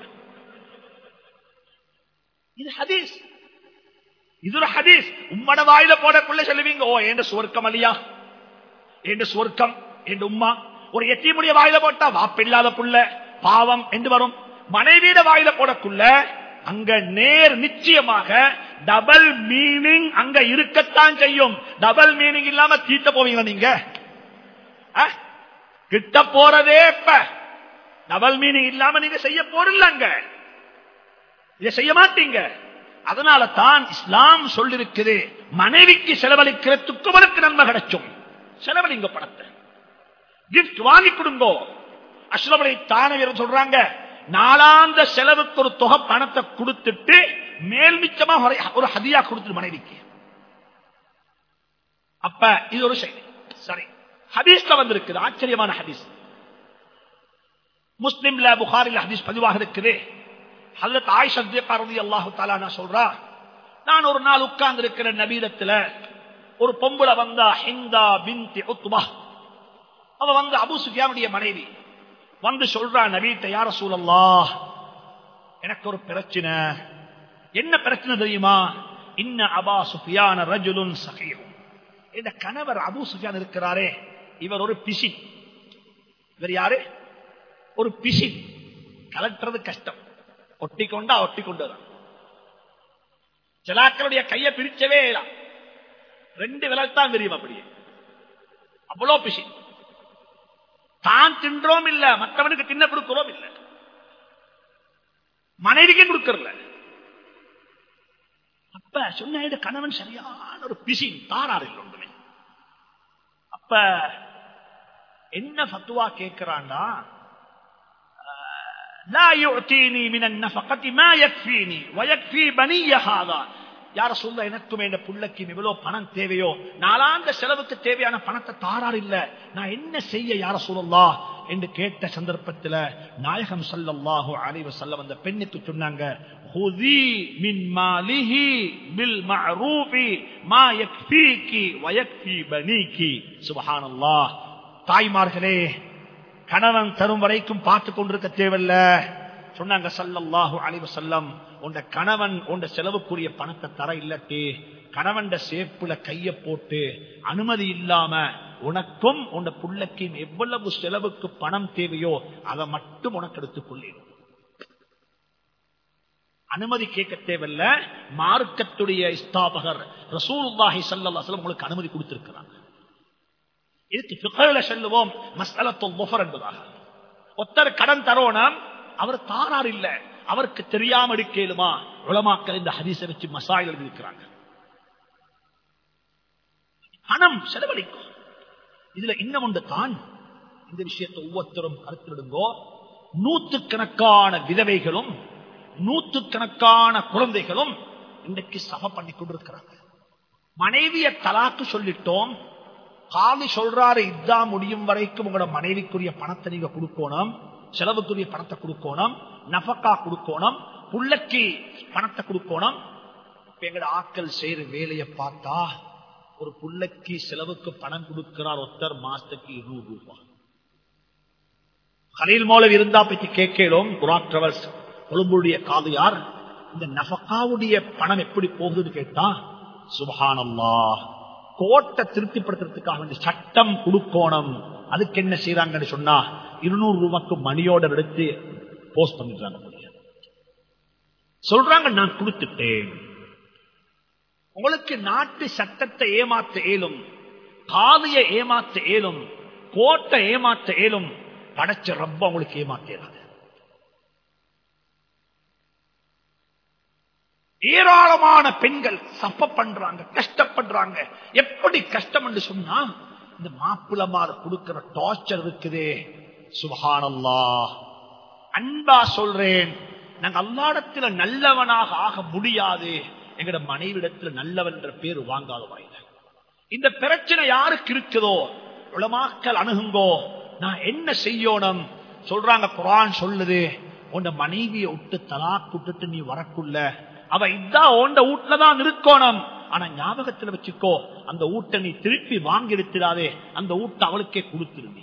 இது ஹதீஸ் இது ஒரு ஹதீஸ் உம்மட வாயில போடக்குள்ள சொல்லுவீங்க ஓ என்ற சுவர்க்கம் அலியா என்ற சுவர்க்கம் என்ற உம்மா ஒரு எத்தியமுடைய வாயில போட்டா வாப்பில்லாத புள்ள பாவம் என்று வரும் மனைவியிட வாயில போடக்குள்ள அங்க நேர் நிச்சயமாக டபுள் மீனிங் அங்க இருக்கத்தான் செய்யும் டபுள் மீனிங் இல்லாம தீட்ட போவீங்களா நீங்க ஆ? கிட்ட போறதே இப்ப டபுள் மீனிங் இல்லாம நீங்க செய்ய போறலங்க இதை செய்ய மாட்டீங்க அதனால தான் இஸ்லாம் சொல்லிருக்குது மனைவிக்கு செலவழிக்கிறதுக்கு அவருக்கு நன்மை கிடைச்சும் செலவழிங்க பணத்தை கிஃப்ட் வாங்கி கொடுங்கோ அஸ்லபலை தானே சொல்றாங்க நாளாந்த செலவுக்கு ஒரு தொகை பணத்தை கொடுத்துட்டு மேல் மிச்சமா ஒரு- ஒரு ஹதியா கொடுத்துட்டு மனைவிக்கு அப்ப இது ஒரு செய்தி சரி ஹதீஸ்ல வந்திருக்குது ஆச்சரியமான ஹதீஸ் முஸ்லிம்ல புகாரில் ஹதீஸ் பதிவாக இருக்குது ஹல்லத் ஆயிஷா ரதி அல்லாஹு தாலா சொல்றா நான் ஒரு நாள் உட்கார்ந்து இருக்கிற நபீரத்துல ஒரு பொம்பளை வந்தா ஹிந்தா பின்தி உத்பா அவ வந்து அபு சுஃபியானுடைய மனைவி வந்து சொல்றா நபீட்ட யார சூழல்லா எனக்கு ஒரு பிரச்சனை என்ன பிரச்சனை தெரியுமா இன்ன அபா சுஃபியான ரஜுலுன் சகீரும் இந்த கணவர் அபு சுஃபியான் இருக்கிறாரே இவர் ஒரு பிசி இவர் யாரு ஒரு பிசி கலட்டுறது கஷ்டம் ஒட்டி கொண்டா ஒட்டி கொண்டுதான் ஜலாக்களுடைய கையை பிரிச்சவே இல்ல ரெண்டு விரல் தான் தெரியும் அப்படியே அவ்வளோ பிசி தான் தின்றோம் இல்ல மற்றவனுக்கு தின்ன கொடுக்கிறோம் இல்ல மனைவிக்கு கொடுக்கறல அப்ப சொன்ன இந்த கணவன் சரியான ஒரு பிசி தாராறு இல்லை ஒன்றுமே அப்ப என்ன ஃபத்துவா கேட்கிறான்டா لا يعطيني من النفقة ما يكفيني ويكفي بني هذا யார சொல்ல எனக்கும் என் புள்ளக்கு எவ்வளவு பணம் தேவையோ நாளாந்த செலவுக்கு தேவையான பணத்தை தாரார் இல்ல நான் என்ன செய்ய யார சொல்லலா என்று கேட்ட சந்தர்ப்பத்தில் நாயகம் சல்லல்லாஹு அலைஹி வஸல்லம் அந்த பெண்ணுக்கு சொன்னாங்க ஹுதி மின் மாலிஹி பில் மஅரூஃபி மா யக்ஃபீகி வ யக்ஃபி பனீகி சுப்ஹானல்லாஹ் தாய்மார்களே கணவன் தரும் வரைக்கும் பார்த்து கொண்டிருக்க தேவையில்ல சொன்னாங்க சல்லல்லாஹு அலைஹி வஸல்லம் உண்ட கணவன் உண்ட செலவுக்குரிய பணத்தை தர இல்லட்டி கணவண்ட சேப்புல கைய போட்டு அனுமதி இல்லாம உனக்கும் உன் புள்ளக்கும் எவ்வளவு செலவுக்கு பணம் தேவையோ அதை மட்டும் உனக்கு எடுத்துக் கொள்ளிடும் அனுமதி கேட்க தேவையில்ல மார்க்கத்துடைய ஸ்தாபகர் ரசூலுல்லாஹி ஸல்லல்லாஹு உங்களுக்கு அனுமதி கொடுத்திருக்கிறாங்க இதுக்கு பிகல சொல்லுவோம் மஸ்அலத்துல் முஃபர் என்பதாக ஒருத்தர் கடன் தரோனம் அவர் தாரார் இல்ல அவருக்கு தெரியாம எடுக்கலுமா உலமாக்கள் இந்த ஹதீஸை வச்சு மசாயில் எழுதியிருக்கிறாங்க பணம் செலவழிக்கும் இதுல இன்னும் ஒன்று தான் இந்த விஷயத்தை ஒவ்வொருத்தரும் கருத்திடுங்கோ நூற்றுக்கணக்கான விதவைகளும் நூற்றுக்கணக்கான குழந்தைகளும் இன்றைக்கு சபை பண்ணி கொண்டிருக்கிறாங்க மனைவிய தலாக்கு சொல்லிட்டோம் காலி சொல்றாரு இதான் முடியும் வரைக்கும் உங்களோட மனைவிக்குரிய பணத்தை நீங்க கொடுக்கணும் செலவுக்குரிய பணத்தை கொடுக்கணும் நபக்கா கொடுக்கணும் புள்ளக்கு பணத்தை கொடுக்கணும் எங்கட ஆட்கள் செய்யற வேலையை பார்த்தா ஒரு புள்ளைக்கு செலவுக்கு பணம் கொடுக்கிறார் ஒருத்தர் மாசத்துக்கு இருநூறு ரூபாய் கலையில் மூலம் இருந்தா பற்றி கேட்கிறோம் புராக் டிராவல்ஸ் கொழும்புடைய காதையார் இந்த நபக்காவுடைய பணம் எப்படி போகுதுன்னு கேட்டா சுபஹானல்லா கோட்டை திருப்திப்படுத்துறதுக்காக வேண்டிய சட்டம் கொடுக்கணும் அதுக்கு என்ன செய்யறாங்கன்னு சொன்னா இருநூறு ரூபாய்க்கு மணியோட எடுத்து போஸ்ட் பண்ணிடுறாங்க சொல்றாங்க நான் கொடுத்துட்டேன் உங்களுக்கு நாட்டு சட்டத்தை ஏமாற்ற இயலும் காலிய ஏமாற்ற இயலும் கோட்டை ஏமாற்ற இயலும் படைச்ச ரப்ப உங்களுக்கு ஏமாற்றாது ஏராளமான பெண்கள் சப்ப பண்றாங்க கஷ்டப்படுறாங்க எப்படி கஷ்டம் என்று சொன்னா இந்த மாப்பிளமார கொடுக்கிற டார்ச்சர் இருக்குதே சுபஹானல்லா அன்பா சொல்றேன் நாங்க அல்லாடத்துல நல்லவனாக ஆக முடியாது எங்கட மனைவிடத்துல நல்லவன் என்ற பேர் வாங்காத வாயில இந்த பிரச்சனை யாருக்கு இருக்குதோ உளமாக்கல் அணுகுங்கோ நான் என்ன செய்யணும் சொல்றாங்க குரான் சொல்லுது உன் மனைவியை விட்டு தலா விட்டுட்டு நீ வரக்குள்ள அவ இதான் உண்ட வீட்டுலதான் இருக்கணும் ஆனா ஞாபகத்துல வச்சுக்கோ அந்த ஊட்ட நீ திருப்பி வாங்கி எடுத்துடாதே அந்த ஊட்ட அவளுக்கே கொடுத்துருந்தி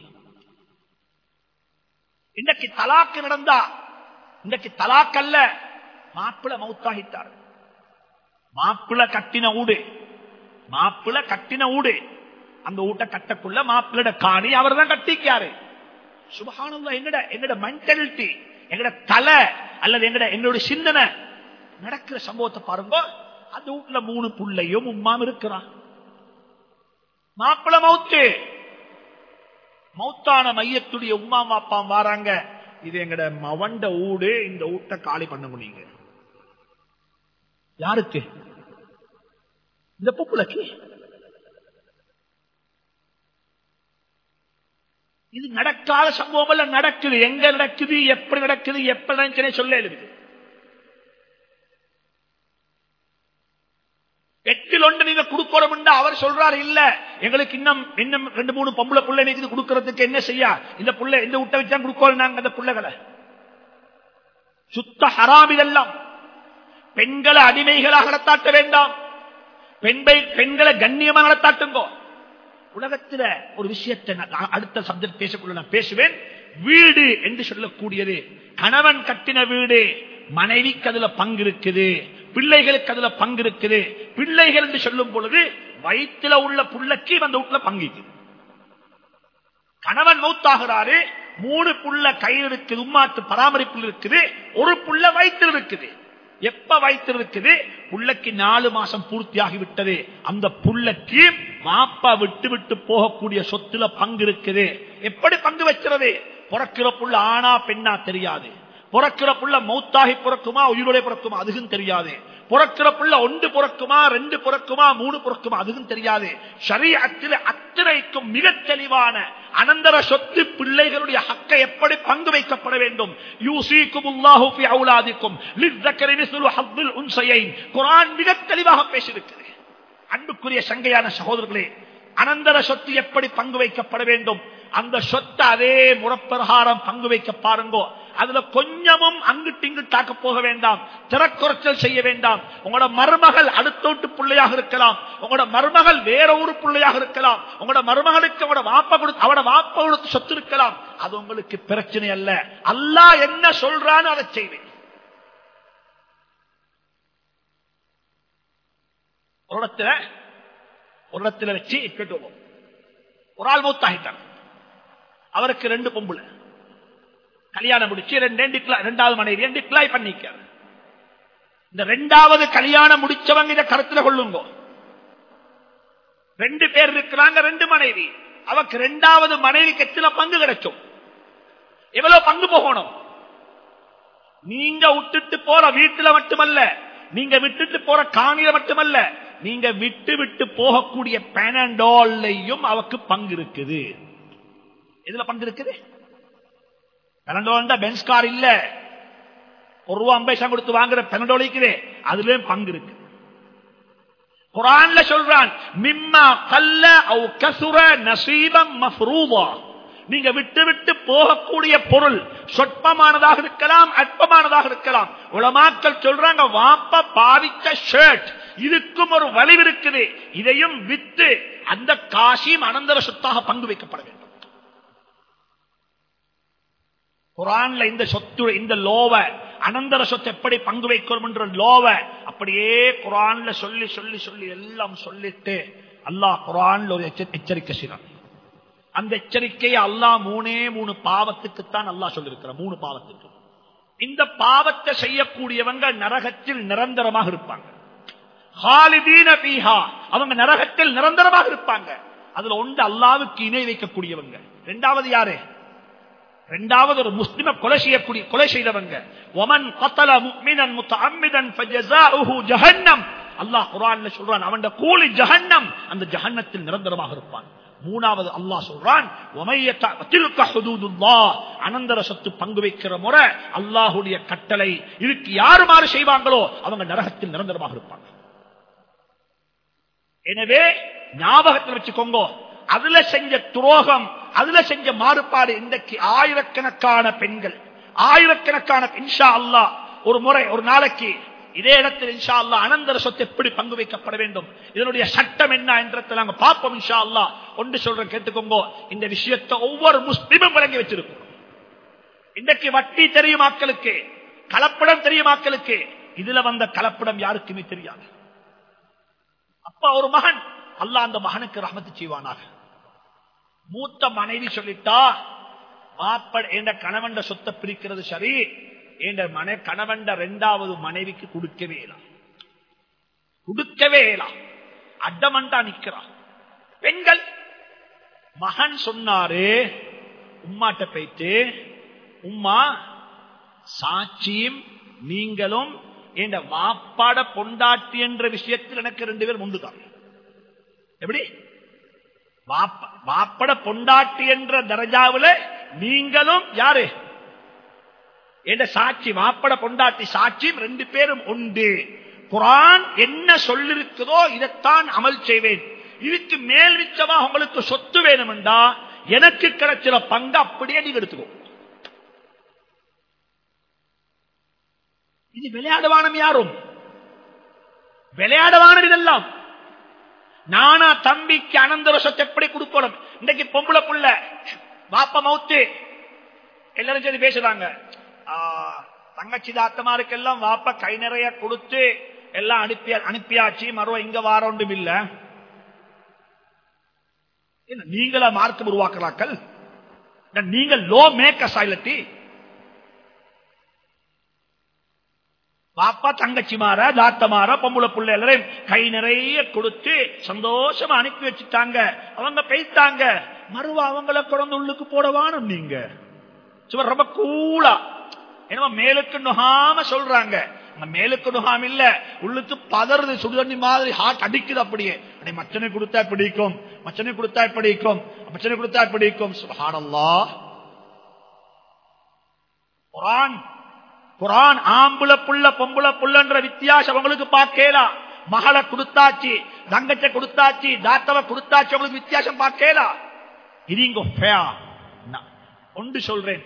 இன்றைக்கு தலாக்கு நடந்தா இன்றைக்கு தலாக்கல்ல மாப்பிள மௌத்தாகிட்டார் மாப்பிள கட்டின ஊடு மாப்பிள கட்டின ஊடு அந்த ஊட்ட கட்டக்குள்ள மாப்பிளோட காணி அவர் தான் கட்டிக்காரு சுபகானந்தா எங்கட எங்கட மென்டாலிட்டி எங்கட தலை அல்லது எங்கட எங்களோட சிந்தனை நடக்கிற சம்பவத்தை பாருங்க அந்த வீட்டுல மூணு புள்ளையும் உமாம் இருக்கிறான் மாப்பிள மவுத்து மௌத்தான மையத்துடைய உமா மாப்பாம் வாராங்க இது எங்கட மவண்ட ஊடு இந்த ஊட்ட காலி பண்ண முடியுங்க யாருக்கு இந்த பொப்புலக்கு இது நடக்காத சம்பவம் எல்லாம் நடக்குது எங்க நடக்குது எப்படி நடக்குது எப்ப நடந்துச்சுனே சொல்ல இருக்குது எட்டில் ஒன்று நீங்க கொடுக்கணும் அவர் சொல்றாரு இல்ல எங்களுக்கு இன்னும் இன்னும் ரெண்டு மூணு பொம்பளை புள்ளை நீங்க கொடுக்கறதுக்கு என்ன செய்ய இந்த புள்ள இந்த விட்ட வச்சா கொடுக்கணும் நாங்க அந்த புள்ளைகளை சுத்த ஹராம் இதெல்லாம் பெண்களை அடிமைகளாக நடத்தாட்ட வேண்டாம் பெண்பை பெண்களை கண்ணியமாக நடத்தாட்டுங்கோ உலகத்துல ஒரு விஷயத்தை அடுத்த சப்ஜெக்ட் பேசக்குள்ள நான் பேசுவேன் வீடு என்று சொல்லக்கூடியது கணவன் கட்டின வீடு மனைவிக்கு அதுல பங்கு இருக்குது பிள்ளைகளுக்கு அதுல பங்கு இருக்குது பிள்ளைகள் என்று சொல்லும் பொழுது வயிற்றுல உள்ள புள்ளக்கு அந்த வீட்டுல பங்கு கணவன் மௌத்தாகிறாரு மூணு புள்ள கையில் இருக்குது உம்மாத்து பராமரிப்பில் இருக்குது ஒரு புள்ள வயிற்றில் இருக்குது எப்ப வயிற்று இருக்குது புள்ளைக்கு நாலு மாசம் பூர்த்தியாகி விட்டது அந்த புள்ளைக்கு மாப்பா விட்டு விட்டு போகக்கூடிய சொத்துல பங்கு இருக்குது எப்படி பங்கு வச்சுறது பிறக்கிற புள்ள ஆனா பெண்ணா தெரியாது பிறக்கிற புள்ள மௌத்தாகி பிறக்குமா உயிரோட பிறக்குமா அதுக்கும் தெரியாது பிறக்கிற புள்ள ஒன்று பிறக்குமா ரெண்டு பிறக்குமா மூணு பிறக்குமா அதுவும் தெரியாது சரீரத்தில் அத்தனைக்கும் மிக தெளிவான அனந்தர சொத்து பிள்ளைகளுடைய ஹக்கை எப்படி பங்கு வைக்கப்பட வேண்டும் குரான் மிக தெளிவாக பேசியிருக்கிறது அன்புக்குரிய சங்கையான சகோதரர்களே அனந்தர சொத்து எப்படி பங்கு வைக்கப்பட வேண்டும் அந்த சொத்தை அதே முறப்பிரகாரம் பங்கு வைக்க பாருங்கோ அதுல கொஞ்சமும் அங்கிட்டு இங்கு தாக்க போக வேண்டாம் திறக்குறைச்சல் செய்ய வேண்டாம் உங்களோட மருமகள் அடுத்த வீட்டு பிள்ளையாக இருக்கலாம் உங்களோட மருமகள் வேற ஒரு பிள்ளையாக இருக்கலாம் உங்களோட மருமகளுக்கு அவட வாப்ப கொடுத்து அவட வாப்ப கொடுத்து சொத்து இருக்கலாம் அது உங்களுக்கு பிரச்சனை அல்ல அல்லா என்ன சொல்றான்னு அதை செய்வேன் ஒரு இடத்துல ஒரு இடத்துல வச்சு கேட்டுவோம் ஒரு ஆள் மூத்தாகிட்டான் அவருக்கு ரெண்டு பொம்புல கல்யாணம் முடிச்சு ரெண்டு ரெண்டாவது மனைவி டிக்ளாய் பண்ணிக்க இந்த ரெண்டாவது கல்யாணம் முடிச்சவங்க இதை கருத்துல கொள்ளுங்க ரெண்டு பேர் இருக்கிறாங்க ரெண்டு மனைவி அவக்கு ரெண்டாவது மனைவிக்கு எத்தனை பங்கு கிடைக்கும் எவ்வளவு பங்கு போகணும் நீங்க விட்டுட்டு போற வீட்டுல மட்டுமல்ல நீங்க விட்டுட்டு போற காணில மட்டுமல்ல நீங்க விட்டு விட்டு போகக்கூடிய பெனண்டோல்லையும் அவக்கு பங்கு இருக்குது எதுல பங்கு இருக்குது பெனண்டோல் பென்ஸ் கார் இல்ல ஒரு ரூபா ஐம்பது கொடுத்து வாங்குற பெனண்டோல் இருக்குது அதுலயும் பங்கு இருக்கு குரான்ல சொல்றான் மிம்மா கல்ல அவு கசுர நசீபம் மஃரூவா நீங்க விட்டு விட்டு போகக்கூடிய பொருள் சொற்பமானதாக இருக்கலாம் அற்பமானதாக இருக்கலாம் உலமாக்கள் சொல்றாங்க வாப்ப பாவித்த ஷர்ட் இதுக்கும் ஒரு வலிவு இருக்குது இதையும் வித்து அந்த காசியும் அனந்தர சொத்தாக பங்கு வைக்கப்பட வேண்டும் குரான்ல இந்த சொத்து இந்த லோவ அனந்தர சொத்து எப்படி பங்கு வைக்கணும் என்ற லோவ அப்படியே குரான்ல சொல்லி சொல்லி சொல்லி எல்லாம் சொல்லிட்டு அல்லாஹ் குரான்ல ஒரு எச்சரிக்கை செய்யறான் அந்த எச்சரிக்கையை அல்லாஹ் மூணே மூணு பாவத்துக்குத்தான் அல்லாஹ் சொல்லிருக்கிற மூணு பாவத்துக்கு இந்த பாவத்தை செய்யக்கூடியவங்க நரகத்தில் நிரந்தரமாக இருப்பாங்க அவங்க நரகத்தில் நிரந்தரமாக இருப்பாங்க அதுல ஒன்று அல்லாவுக்கு இணை வைக்கக்கூடியவங்க ரெண்டாவது யாரு ரெண்டாவது ஒரு முஸ்லிம கொலை செய்யக்கூடிய கொலை செய்தவங்க ஒமன் கத்தல முக்மினன் முத்தஅம்மிதன் ஃபஜஸாஉஹு ஜஹன்னம் அல்லாஹ் குர்ஆன்ல சொல்றான் அவன் கூலி ஜஹன்னம் அந்த ஜஹன்னத்தில் நிரந்தரமாக இருப்பான் மூணாவது அல்லாஹ் சொல்றான் அனந்தர சொத்து பங்கு வைக்கிற முறை அல்லாஹுடைய கட்டளை இதுக்கு யாரு மாறு செய்வாங்களோ அவங்க நரகத்தில் நிரந்தரமாக இருப்பாங்க எனவே ஞாபகத்தில் வச்சுக்கோங்க அதுல செஞ்ச துரோகம் அதுல செஞ்ச மாறுபாடு இன்றைக்கு ஆயிரக்கணக்கான பெண்கள் ஆயிரக்கணக்கான இன்ஷா அல்லா ஒரு முறை ஒரு நாளைக்கு இதே இடத்தில் இன்ஷா அல்லா அனந்தர சொத்து எப்படி பங்கு வைக்கப்பட வேண்டும் இதனுடைய சட்டம் என்ன என்றதை நாங்க பார்ப்போம் இன்ஷா அல்லா ஒன்று சொல்றேன் கேட்டுக்கோங்க இந்த விஷயத்தை ஒவ்வொரு முஸ்லிமும் விளங்கி வச்சிருக்கோம் இன்றைக்கு வட்டி தெரியும் மக்களுக்கு கலப்படம் தெரியும் மக்களுக்கு இதுல வந்த கலப்படம் யாருக்குமே தெரியாது அப்பா ஒரு மகன் அல்ல அந்த மகனுக்கு ரஹமத்து செய்வானாக மூத்த மனைவி சொல்லிட்டா மாப்பட என்ற கணவன் சொத்தை பிரிக்கிறது சரி என்ற மனை கணவன் ரெண்டாவது மனைவிக்கு கொடுக்கவே இயலாம் கொடுக்கவே இயலாம் அட்டமண்டா நிக்கிறான் பெண்கள் மகன் சொன்னாரு உம்மாட்ட போயிட்டு உம்மா சாட்சியும் நீங்களும் என்ற வாப்பாட பொண்டாட்டி என்ற விஷயத்தில் எனக்கு ரெண்டு பேர் முண்டுதான் எப்படி வாப்பட பொண்டாட்டி என்ற தரஜாவில் நீங்களும் யாரு என்ற சாட்சி வாப்பட பொண்டாட்டி சாட்சியும் ரெண்டு பேரும் உண்டு குரான் என்ன சொல்லிருக்குதோ இதைத்தான் அமல் செய்வேன் இதுக்கு மேல் மிச்சமா உங்களுக்கு சொத்து வேணும்டா எனக்கு கிடைச்சிட பங்கு அப்படியே நீங்க எடுத்துக்கோ இது விளையாடுவானம் யாரும் விளையாடுவானம் இதெல்லாம் நானா தம்பிக்கு அனந்தர சொத்து எப்படி கொடுக்கணும் இன்னைக்கு பொம்பளை புள்ள வாப்ப மவுத்து எல்லாரும் சரி பேசுறாங்க தங்கச்சி தாத்தமாருக்கெல்லாம் வாப்ப கை நிறைய கொடுத்து எல்லாம் அனுப்பி அனுப்பியாச்சு மறுவ இங்க வார ஒன்றும் இல்ல நீங்களா மார்க்கம் உருவாக்குறாக்கள் நீங்கள் லோ மேக்கர்ஸ் ஆயிலத்தி பாப்பா தங்கச்சி மாற தாத்த மாற பொம்பளை பிள்ளை எல்லாரையும் கை நிறைய கொடுத்து சந்தோஷமா அனுப்பி வச்சுட்டாங்க அவங்க பேசிட்டாங்க மறுவா அவங்கள குழந்தை உள்ளுக்கு போடவானும் நீங்க சும்மா ரொம்ப கூலா என்னமோ மேலுக்கு நுகாம சொல்றாங்க மேலுக்கு நுகாம இல்ல உள்ளுக்கு பதறது சுடுதண்ணி மாதிரி ஹார்ட் அடிக்குது அப்படியே அடே மச்சனை கொடுத்தா பிடிக்கும் மச்சனை கொடுத்தா பிடிக்கும் மச்சனை கொடுத்தா பிடிக்கும் சுபஹானல்லா குரான் குரான் ஆம்புல புள்ள பொம்புல புள்ளன்ற வித்தியாசம் அவங்களுக்கு பார்க்கலாம் மகளை கொடுத்தாச்சு தங்கச்ச கொடுத்தாச்சு தாத்தவ கொடுத்தாச்சு அவங்களுக்கு வித்தியாசம் பார்க்கலாம் இது இங்க ஒன்று சொல்றேன்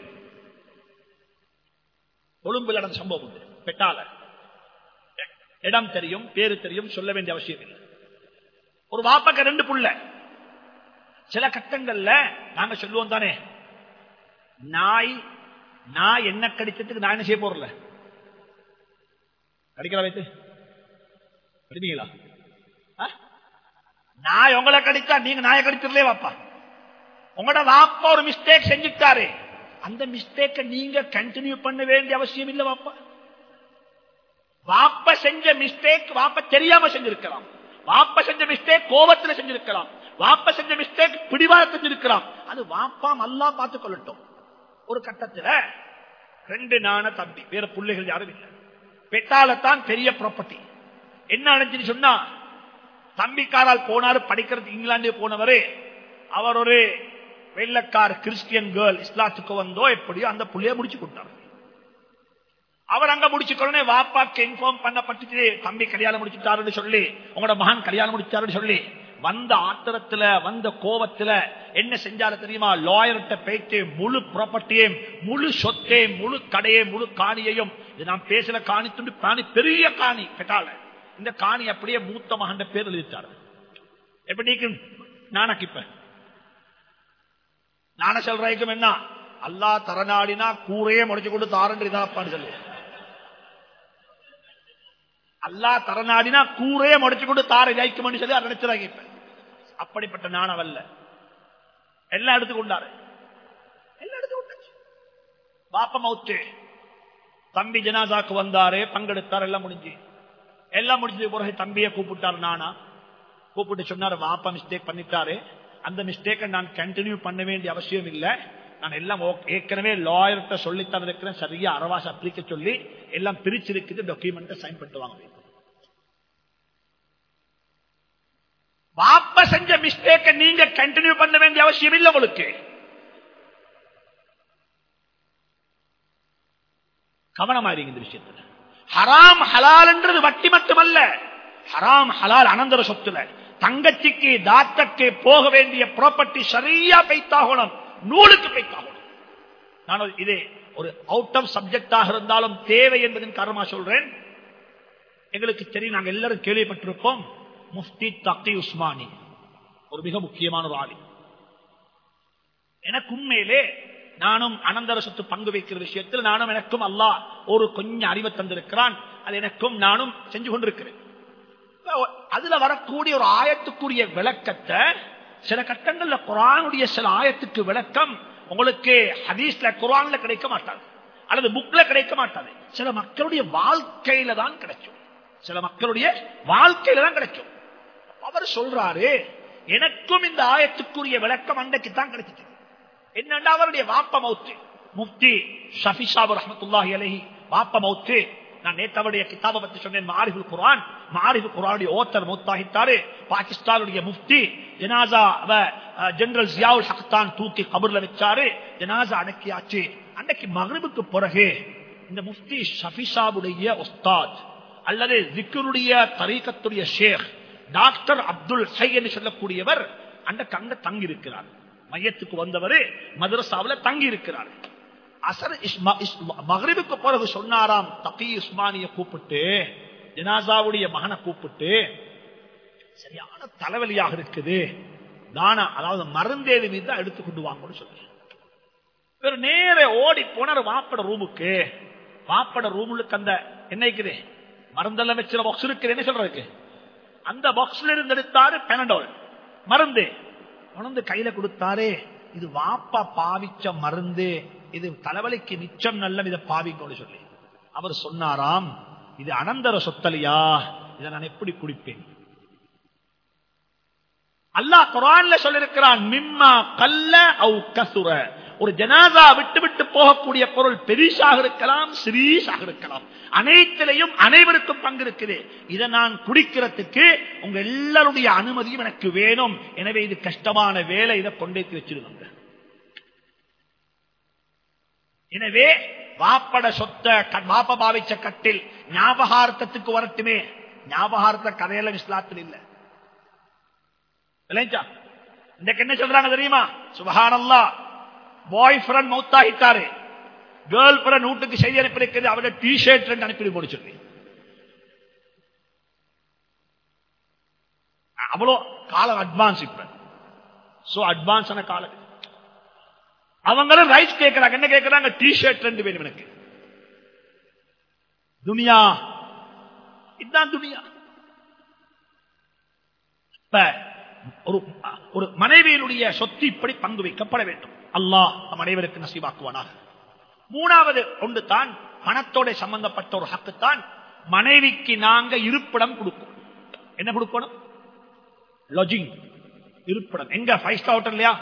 கொழும்புல நடந்த சம்பவம் உண்டு பெட்டால இடம் தெரியும் பேரு தெரியும் சொல்ல வேண்டிய அவசியம் இல்லை ஒரு வாப்பக்க ரெண்டு புள்ள சில கட்டங்கள்ல நாங்க சொல்லுவோம் தானே நாய் நான் என்ன கடிச்சதுக்கு நான் என்ன செய்ய போறல கடிக்கல வைத்து கடிப்பீங்களா ஆ? நான் உங்களை கடிச்சா நீங்க நாய கடிச்சிடலே வாப்பா உங்களோட வாப்பா ஒரு மிஸ்டேக் செஞ்சுட்டாரு அந்த மிஸ்டேக்க நீங்க கண்டினியூ பண்ண வேண்டிய அவசியம் இல்ல வாப்பா வாப்ப செஞ்ச மிஸ்டேக் வாப்ப தெரியாம செஞ்சிருக்கலாம் வாப்ப செஞ்ச மிஸ்டேக் கோபத்துல செஞ்சிருக்கலாம் வாப்ப செஞ்ச மிஸ்டேக் பிடிவாத செஞ்சிருக்கலாம் அது வாப்பா நல்லா பார்த்துக் கொள்ளட்டும் ஒரு கட்டத்துல ரெண்டு நான தம்பி வேற பிள்ளைகள் யாரும் இல்லை பெட்டாலத்தான் பெரிய ப்ராப்பர்ட்டி என்ன நினைச்சுன்னு சொன்னா தம்பிக்காரால் போனாரு படிக்கிறது இங்கிலாந்து போனவரு அவர் ஒரு வெள்ளக்கார் கிறிஸ்டியன் கேர்ள் இஸ்லாத்துக்கு வந்தோ எப்படியோ அந்த புள்ளைய முடிச்சு கொடுத்தாரு அவர் அங்க முடிச்சுக்கொள்ளனே வாப்பாக்கு இன்ஃபார்ம் பண்ணப்பட்டுச்சு தம்பி கல்யாணம் முடிச்சுட்டாருன்னு சொல்லி உங்களோட மகன் கல்யாணம் முடிச்சாருன்னு சொல்லி வந்த ஆத்திரத்துல வந்த கோபத்துல என்ன செஞ்சாரு தெரியுமா லாயர்கிட்ட போயிட்டு முழு ப்ராப்பர்ட்டியையும் முழு சொத்தையும் முழு கடையையும் முழு காணியையும் இது நான் பேசுற காணி துண்டு காணி பெரிய காணி பெட்டால இந்த காணி அப்படியே மூத்த மகன் பேர் எழுதிட்டாரு எப்படி நானக்கு இப்ப நான சொல்றதுக்கும் என்ன அல்லா தரநாடினா கூரையே முடிச்சு கொண்டு தாரன்று இதாப்பான்னு சொல்லு அல்லா தரநாடினா கூரையே முடிச்சு கொண்டு தார ஜாய்க்கும்னு சொல்லி அதை நினைச்சுறாங்க இப்ப அப்படிப்பட்ட நாணவல்ல எல்லாம் எடுத்துக்கொண்டாரு எல்லாம் எடுத்துக்கொண்டாச்சு பாப்ப மவுத்து தம்பி ஜனாசாக்கு வந்தாரு பங்கெடுத்தார் எல்லாம் முடிஞ்சு எல்லாம் முடிஞ்சது பிறகு தம்பியை கூப்பிட்டாரு நானா கூப்பிட்டு சொன்னாரு வாப்பா மிஸ்டேக் பண்ணிட்டாரு அந்த மிஸ்டேக்கை நான் கண்டினியூ பண்ண வேண்டிய அவசியம் இல்லை நான் எல்லாம் ஓ- ஏற்கனவே லாயர்கிட்ட சொல்லித்தான் இருக்கிறேன் சரியா அரவாச அப்ளிக்க சொல்லி எல்லாம் பிரிச்சிருக்குது டாக்குமெண்ட் சைன் பண்ணிட்டு வாங்க வாப்ப செஞ்ச மிஸ்டேக்கை நீங்க கண்டினியூ பண்ண வேண்டிய அவசியம் இல்லை உங்களுக்கு கவனமாயிருங்க இந்த விஷயத்துல ஹராம் ஹலால்ன்றது வட்டி மட்டுமல்ல ஹராம் ஹலால் அனந்தர சொத்துல தங்கச்சிக்கு தாத்தக்கு போக வேண்டிய ப்ராப்பர்ட்டி சரியா பைத்தாகணும் நூலுக்கு பைத்தாகணும் நான் ஒரு- இது ஒரு அவுட் ஆஃப் சப்ஜெக்டாக இருந்தாலும் தேவை என்பதன் காரணமா சொல்றேன் எங்களுக்கு தெரியும் நாங்க எல்லாரும் கேள்விப்பட்டிருப்போம் முஃப்தி தக்கி உஸ்மானி ஒரு மிக முக்கியமான ஒரு ஆளி எனக்கு உண்மையிலே நானும் அனந்தர சொத்து பங்கு வைக்கிற விஷயத்தில் நானும் எனக்கும் அல்லாஹ் ஒரு கொஞ்சம் அறிவை தந்திருக்கிறான் அது எனக்கும் நானும் செஞ்சு கொண்டிருக்கிறேன் அதுல வரக்கூடிய ஒரு ஆயத்துக்குரிய விளக்கத்தை சில கட்டங்கள்ல குரானுடைய சில ஆயத்துக்கு விளக்கம் உங்களுக்கு ஹதீஸ்ல குரான்ல கிடைக்க மாட்டாது அல்லது புக்ல கிடைக்க மாட்டாது சில மக்களுடைய வாழ்க்கையில தான் கிடைக்கும் சில மக்களுடைய வாழ்க்கையில தான் கிடைக்கும் அவர் சொல்றாரு எனக்கும் இந்த ஆயத்துக்குரிய விளக்கம் அன்றைக்கு தான் கிடைச்சிச்சு என்னண்டா அவருடைய வாப்ப மௌத்து முப்தி ஷஃபி சாபு ரஹமத்துல்லாஹி அலைஹி வாப்ப மௌத்து நான் நேத்து அவருடைய கிதாபை பத்தி சொன்னேன் மாரிபுல் குரான் மாரிபுல் குரானுடைய ஓத்தர் மௌத்தாகிட்டாரு பாகிஸ்தானுடைய முஃப்தி ஜனாசா அவ அஹ், ஜெனரல் ஜியாவுல் ஹக்தான் தூக்கி கபர்ல வச்சாரு ஜனாசா அடக்கியாச்சு அன்னைக்கு மகரிபுக்கு பிறகு இந்த முஃப்தி ஷஃபி சாபுடைய உஸ்தாத் அல்லது ஜிக்கருடைய தரீக்கத்துடைய ஷேக் டாக்டர் அப்துல் ஹை என்று சொல்லக்கூடியவர் அந்த கங்க தங்கி இருக்கிறார் மையத்துக்கு வந்தவர் மதரசாவில் தங்கி இருக்கிறார் அசர் இஸ்மா- இஸ்- மகரிபுக்கு பிறகு சொன்னாராம் தகி உஸ்மானிய கூப்பிட்டு ஜனாசாவுடைய மகனை கூப்பிட்டு சரியான தலைவலியாக இருக்குது தானா அதாவது மருந்தேது மீது தான் எடுத்துக்கொண்டு வாங்கன்னு சொல்லி இவர் நேர ஓடி போனார் வாப்பட ரூமுக்கு வாப்பட ரூமுக்கு அந்த என்ன இருக்குது மருந்தெல்லாம் வச்சிருக்க பாக்ஸ் இருக்குது என்ன சொல்றதுக்கு அந்த பாக்ஸ்ல இருந்து எடுத்தாரு பெனடோல் மருந்து உணர்ந்து கையில கொடுத்தாரு இது வாப்பா பாவிச்ச மருந்து இது தலைவலிக்கு மிச்சம் நல்ல இதை பாவிக்கணும்னு சொல்லி அவர் சொன்னாராம் இது அனந்தர சொத்தலியா இதை நான் எப்படி குடிப்பேன் அல்லாஹ் குரான்ல சொல்லிருக்கிறான் மிம்மா கல்ல அவு கசுர ஒரு ஜனாதா விட்டு விட்டு போகக்கூடிய பொருள் பெரிசாக இருக்கலாம் சிறீசாக இருக்கலாம் அனைத்திலையும் அனைவருக்கும் பங்கு இருக்குது இதை நான் குடிக்கிறதுக்கு உங்க எல்லாருடைய அனுமதியும் எனக்கு வேணும் எனவே இது கஷ்டமான வேலை இதை கொண்டேத்தி வச்சிருவாங்க எனவே வாப்பட சொத்த க- வாப்ப பாவிச்ச கட்டில் ஞாபகார்த்தத்துக்கு வரட்டுமே ஞாபகார்த்த கதையெல்லாம் இஸ்லாத்தில் இல்லை இல்லைங்களா இன்றைக்கு என்ன சொல்றாங்க தெரியுமா சுபஹானல்லா பாய் ஃப்ரெண்ட் மௌத்தாகிட்டாரு கேர்ள் ஃப்ரெண்ட் வீட்டுக்கு செய்தி அனுப்பியிருக்கிறது அவருடைய டி ஷர்ட் ரெண்டு அனுப்பி போட சொல்லி அவ்வளோ காலம் அட்வான்ஸ் இப்ப சோ அட்வான்ஸான காலம் அவங்களும் ரைட்ஸ் கேட்கறாங்க என்ன கேட்கறாங்க டி ஷர்ட் ரெண்டு பேரும் எனக்கு துனியா இதுதான் துனியா இப்ப ஒரு ஒரு மனைவியினுடைய சொத்து இப்படி பங்கு வைக்கப்பட வேண்டும் அல்லாஹ் நம் அனைவருக்கு நசீவாக்குவானாக மூணாவது ஒன்று தான் பணத்தோட சம்பந்தப்பட்ட ஒரு ஹக்கு தான் மனைவிக்கு நாங்க இருப்பிடம் கொடுப்போம் என்ன கொடுக்கணும் லாஜிங் இருப்பிடம் எங்க ஃபைவ் ஸ்டார் ஹோட்டல் இல்லையா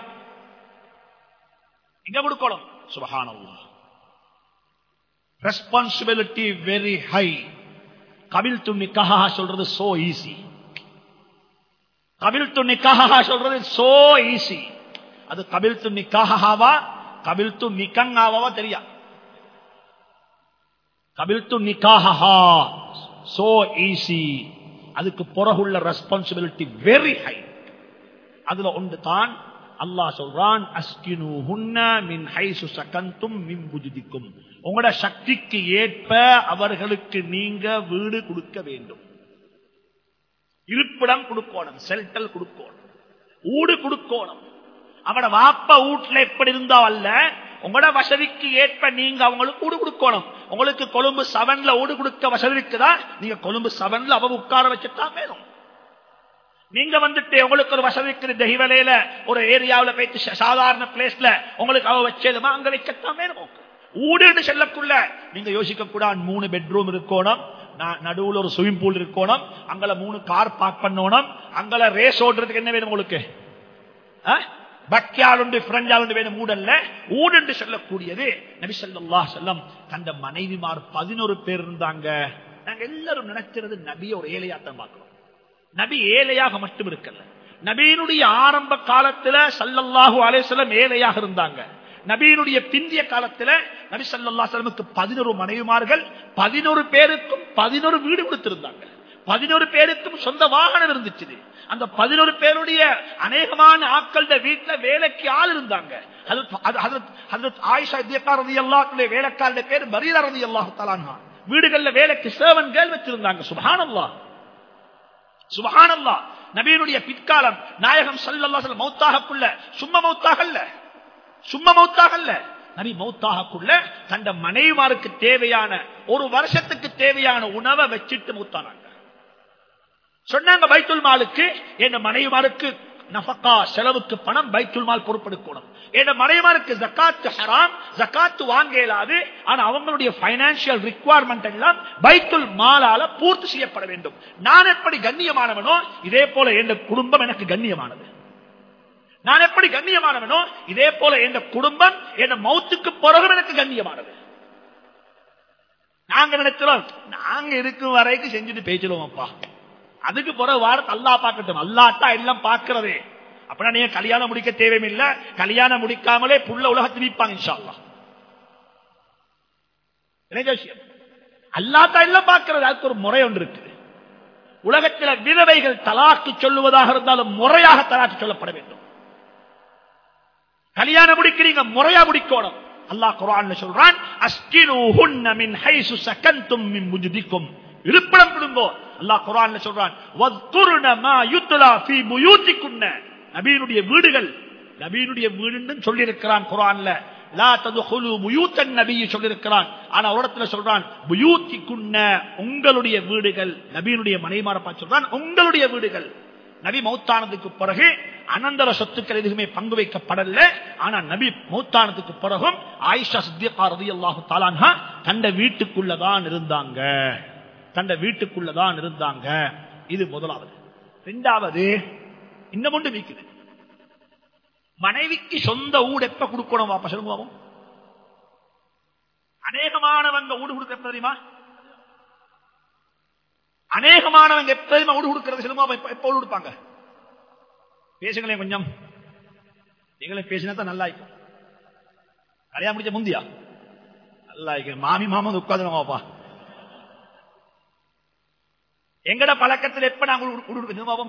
எங்க கொடுக்கணும் சுபஹானல்லாஹ் ரெஸ்பான்சிபிலிட்டி வெரி ஹை கபில் துணிக்காக சொல்றது சோ ஈஸி கபில் துணிக்காக சொல்றது சோ ஈஸி அது கபில் துணிக்காகவா கபில் து நிக்கங்காவா தெரியா கபில் து நிக்காகா சோ ஈஸி அதுக்கு பிறகுள்ள ரெஸ்பான்சிபிலிட்டி வெரி ஹை அதுல ஒன்று தான் அல்லாஹ் சொல்றான் அஸ்கினு ஹுன்ன மின் ஹைசு சகந்தும் மின் புஜிதிக்கும் உங்களோட சக்திக்கு ஏற்ப அவர்களுக்கு நீங்க வீடு கொடுக்க வேண்டும் இருப்பிடம் கொடுக்கணும் செல்டல் கொடுக்கணும் ஊடு கொடுக்கணும் அவட வாப்ப வீட்டுல எப்படி இருந்தா அல்ல உங்களோட வசதிக்கு ஏற்ப நீங்க அவங்களுக்கு ஊடு கொடுக்கணும் உங்களுக்கு கொழும்பு செவன்ல ஊடு கொடுக்க வசதி இருக்குதா நீங்க கொழும்பு செவன்ல அவ உட்கார வச்சுதான் வேணும் நீங்க வந்துட்டு உங்களுக்கு ஒரு வசதி இருக்குது தெய்வலையில ஒரு ஏரியாவில் போயிட்டு சாதாரண பிளேஸ்ல உங்களுக்கு அவ வச்சதுமா அங்க வைக்கத்தான் வேணும் ஊடுன்னு செல்லக்குள்ள நீங்க யோசிக்க கூட மூணு பெட்ரூம் இருக்கணும் நடுவுல ஒரு ஸ்விமிங் பூல் இருக்கணும் அங்கல மூணு கார் பார்க் பண்ணணும் அங்கல ரேஸ் ஓடுறதுக்கு என்ன வேணும் உங்களுக்கு பக்யாளுண்டு பிரெஞ்சாளுண்டு வேணும் ஊடல்ல ஊடுண்டு சொல்லக்கூடியது நபி சொல்லா செல்லம் தந்த மனைவிமார் பதினோரு பேர் இருந்தாங்க நாங்க எல்லாரும் நினைக்கிறது நபிய ஒரு ஏழையாத்தான் பார்க்கிறோம் நபி ஏழையாக மட்டும் இருக்கல நபியினுடைய ஆரம்ப காலத்துல சல்லல்லாஹு அலேசலம் ஏழையாக இருந்தாங்க நபியினுடைய பிந்திய காலத்துல நபி சல்லா செலமுக்கு பதினோரு மனைவிமார்கள் பதினோரு பேருக்கும் பதினோரு வீடு கொடுத்திருந்தாங்க பதினோரு பேருக்கும் சொந்த வாகனம் இருந்துச்சு அந்த பதினோரு பேருடைய அநேகமான ஆட்கள வீட்டுல வேலைக்கு ஆள் இருந்தாங்க ஆயிஷா ரதி அல்லாஹுடைய வேலைக்காரருடைய பேர் மரியதா ரதி அல்லாஹு தலான்ஹா வீடுகள்ல வேலைக்கு சேவன்கள் வச்சிருந்தாங்க சுபானல்லா சுபஹானல்லா நபியினுடைய பிற்காலம் நாயகம் சல்லல்லா மௌத்தாகக்குள்ள சும்மா மௌத்தாகல்ல சும்மா மௌத்தாகல்ல நபி மௌத்தாகக்குள்ள தந்த மனைவிமாருக்கு தேவையான ஒரு வருஷத்துக்கு தேவையான உணவை வச்சுட்டு மௌத்தானாங்க சொன்னாங்க பைத்துல் மாலுக்கு என் மனைவிமாருக்கு நஃபக்கா செலவுக்கு பணம் பைத்துல் மால் பொறுப்பெடுக்கணும் என் மனைவிமாருக்கு ஜக்காத்து ஹராம் ஜக்காத்து வாங்க இயலாது ஆனா அவங்களுடைய பைனான்சியல் ரிக்குவயர்மெண்ட் எல்லாம் பைத்துல் மாலால பூர்த்தி செய்யப்பட வேண்டும் நான் எப்படி கண்ணியமானவனோ இதே போல என் குடும்பம் எனக்கு கண்ணியமானது நான் எப்படி கண்ணியமானவனோ இதே போல என் குடும்பம் என் மௌத்துக்கு பிறகு எனக்கு கண்ணியமானது நாங்க நினைக்கிறோம் நாங்க இருக்கும் வரைக்கும் செஞ்சுட்டு பேசிடுவோம் அப்பா அதுக்கு பிறகு வாரத்தை அல்லா பார்க்கட்டும் அல்லாட்டா எல்லாம் பார்க்கிறதே அப்படின்னா நீங்க கல்யாணம் முடிக்க தேவையில்லை கல்யாணம் முடிக்காமலே புள்ள உலகத்தில் நிற்பாங்க இன்ஷால்லா விஷயம் அல்லாட்டா எல்லாம் பார்க்கிறது அதுக்கு ஒரு முறை ஒன்று இருக்கு உலகத்தில் விதவைகள் தலாக்கு சொல்லுவதாக இருந்தாலும் முறையாக தலாக்கு சொல்லப்பட வேண்டும் கல்யாணம் முடிக்கிறீங்க முறையா முடிக்கணும் அல்லாஹ் குரான் சொல்றான் அஸ்கினூஹுன்ன மின் ஹைசு சகந்தும் மின் முஜுதிக்கும் இருப்பிடம் கொடுங்கோ அல்லாஹ் குரான்ல சொல்றான் வத்குர்ன மா யுத்லா ஃபீ புயூத்திக்குன்ன நபியினுடைய வீடுகள் நபியினுடைய வீடுன்னு சொல்லி இருக்கிறான் குரான்ல லா ததுகுலு புயூத்தன் நபி சொல்லியிருக்கிறான் ஆனா ஒரு இடத்துல சொல்றான் புயூத்திக்குன்ன உங்களுடைய வீடுகள் நபியினுடைய மனைமாரப்பா சொல்றான் உங்களுடைய வீடுகள் நபி மௌத்தானதுக்கு பிறகு அனந்தர சொத்துக்கள் எதுவுமே பங்கு வைக்கப்படல ஆனா நபி மௌத்தானதுக்கு பிறகும் ஆயிஷா சித்தியக்கா ரதி அல்லாஹு தாலான்ஹா தந்த வீட்டுக்குள்ளதான் இருந்தாங்க தந்த வீட்டுக்குள்ளதான் இருந்தாங்க இது முதலாவது இரண்டாவது இன்னும் ஒன்று நீக்குது மனைவிக்கு சொந்த ஊடு எப்ப கொடுக்கணும் வாப்பா சொல்லுங்க அநேகமானவங்க ஊடு கொடுக்க எப்ப தெரியுமா அநேகமானவங்க எப்ப தெரியுமா ஊடு கொடுக்கறது சொல்லுங்க எப்ப ஊடு கொடுப்பாங்க பேசுங்களேன் கொஞ்சம் நீங்களே பேசினா தான் நல்லா இருக்கும் கல்யாணம் முடிச்ச முந்தியா நல்லா இருக்கும் மாமி மாமன் உட்காந்துருவாப்பா எங்கட பழக்கத்தில் எப்ப நாங்கள் கொடுக்கணும்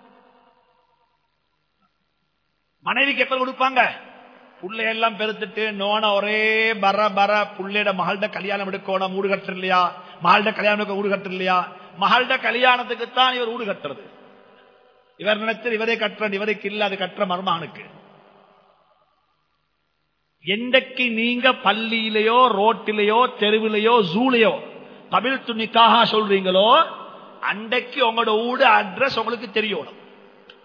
மனைவிக்கு எப்ப கொடுப்பாங்க புள்ளையெல்லாம் பெருத்துட்டு நோன ஒரே பர பர புள்ளையோட மகள்ட கல்யாணம் எடுக்கணும் ஊடு கட்டுற இல்லையா மகள்ட கல்யாணம் எடுக்க ஊடு கட்டுற இல்லையா மகள்ட கல்யாணத்துக்கு தான் இவர் ஊடு கட்டுறது இவர் நினைச்சது இவரே கட்டுற இவருக்கு இல்ல அது கட்டுற மர்மானுக்கு எந்தக்கு நீங்க பள்ளியிலேயோ ரோட்டிலேயோ தெருவிலையோ ஜூலையோ தமிழ் துணிக்காக சொல்றீங்களோ அன்றைக்கு உங்களோட ஊடு அட்ரஸ் உங்களுக்கு தெரியணும்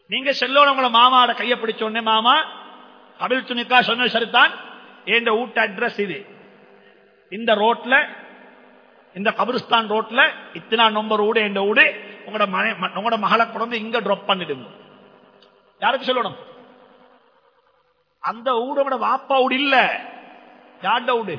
நீங்க செல்லோட உங்களை மாமாவோட கையை பிடிச்ச உடனே மாமா கபில் துணிக்கா சொன்ன சரிதான் என் வீட்டு அட்ரஸ் இது இந்த ரோட்ல இந்த கபிரிஸ்தான் ரோட்ல இத்தனா நம்பர் வீடு என் வீடு உங்களோட மனை உங்களோட மகளை கொண்டு இங்க டிராப் பண்ணிடுங்க யாருக்கு சொல்லணும் அந்த ஊடோட வாப்பா வீடு இல்ல யார்ட வீடு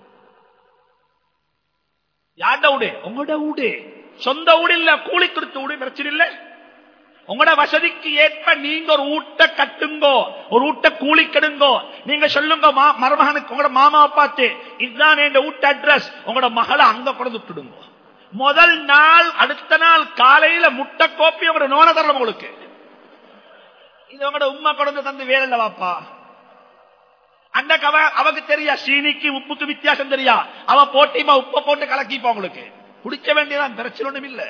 யார்ட வீடு உங்களோட வீடு சொந்த வீடு இல்ல கூலி கொடுத்த வீடு பிரச்சனை இல்ல உங்களோட வசதிக்கு ஏற்ப நீங்க ஒரு ஊட்ட கட்டுங்கோ ஒரு ஊட்ட கூலி கெடுங்கோ நீங்க சொல்லுங்க மருமகனுக்கு உங்களோட மாமாவை பார்த்து இதுதான் என் வீட்டு அட்ரஸ் உங்களோட மகளை அங்க கொண்டு விட்டுடுங்க முதல் நாள் அடுத்த நாள் காலையில முட்டை கோப்பி உங்களோட நோன தரலாம் உங்களுக்கு இது உங்களோட உண்மை கொண்டு தந்து வேற இல்ல வாப்பா அந்த கவ அவக்கு தெரியா சீனிக்கு உப்புக்கு வித்தியாசம் தெரியா அவ போட்டிமா உப்ப போட்டு கலக்கிப்பா உங்களுக்கு குடிக்க வேண்டியதான் பிரச்சனை ஒண்ணும் இல்ல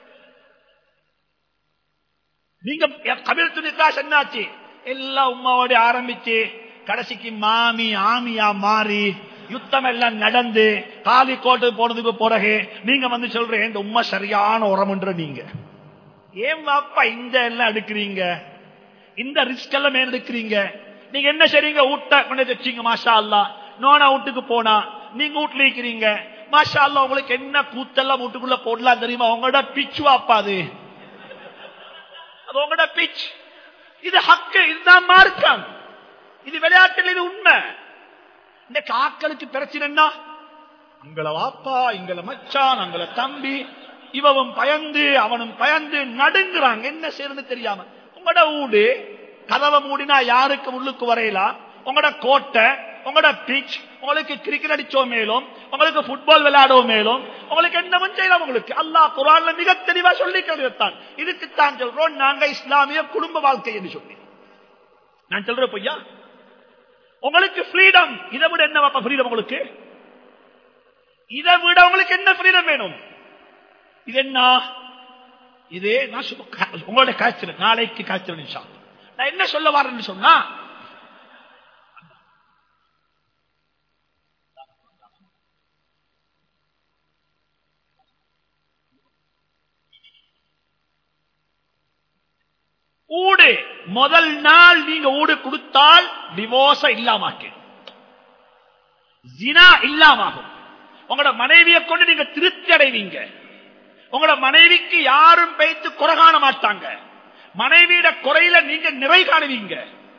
நீங்க கபில் துணிக்கா என்னாச்சு எல்லா உமாவோட ஆரம்பிச்சு கடைசிக்கு மாமி ஆமியா மாறி யுத்தம் எல்லாம் நடந்து காலி கோட்டு போனதுக்கு பிறகு நீங்க வந்து சொல்றேன் இந்த உண்மை சரியான உரம்ன்ற நீங்க ஏன் வாப்பா இந்த எல்லாம் எடுக்கிறீங்க இந்த ரிஸ்க் எல்லாம் மேல எடுக்கிறீங்க நீங்க என்ன செய்றீங்க ஊட்ட கொண்டு வச்சீங்க மாஷா அல்லா நோனா வீட்டுக்கு போனா நீங்க வீட்டுல இருக்கிறீங்க மாஷா அல்லா உங்களுக்கு என்ன கூத்தெல்லாம் வீட்டுக்குள்ள போடலாம் தெரியுமா உங்களோட பிச்சு வாப்பாது அது உங்களோட பிச் இது ஹக்கு இதுதான் மார்க்கம் இது விளையாட்டில் இது உண்மை இந்த காக்களுக்கு பிரச்சனைன்னா அங்கள வாப்பா இங்கள மச்சான் அங்கள தம்பி இவவும் பயந்து அவனும் பயந்து நடுங்குறாங்க என்ன செய்யறது தெரியாம உங்களோட வீடு கதவை மூடினா யாருக்கு உள்ளுக்கு வரையலாம் உங்களோட கோட்டை உங்களோட பிச் உங்களுக்கு கிரிக்கெட் அடிச்சோ மேலும் உங்களுக்கு புட்பால் விளையாடோ மேலும் உங்களுக்கு என்னவும் செய்யலாம் உங்களுக்கு அல்லாஹ் குரான்ல மிக தெளிவா சொல்லி தான் இதுக்குத்தான் சொல்றோம் நாங்க இஸ்லாமிய குடும்ப வாழ்க்கை என்று சொல்லி நான் சொல்றேன் பொய்யா உங்களுக்கு ஃப்ரீடம் இதை விட என்ன ஃப்ரீடம் உங்களுக்கு இதை விட உங்களுக்கு என்ன ஃப்ரீடம் வேணும் இது என்ன இது நான் உங்களோட காய்ச்சல் நாளைக்கு காய்ச்சல் நான் என்ன சொல்ல வரேன்னு சொன்னா ஊடு முதல் நாள் நீங்க ஊடு கொடுத்தால் டிவோர்ஸ இல்லாமாக்கு ஜினா இல்லாமாகும் உங்களோட மனைவியை கொண்டு நீங்க திருப்தி அடைவீங்க உங்களோட மனைவிக்கு யாரும் பேய்த்து குறை காண மாட்டாங்க மனைவியிட குறையில நீங்க நிறை காணுவீங்க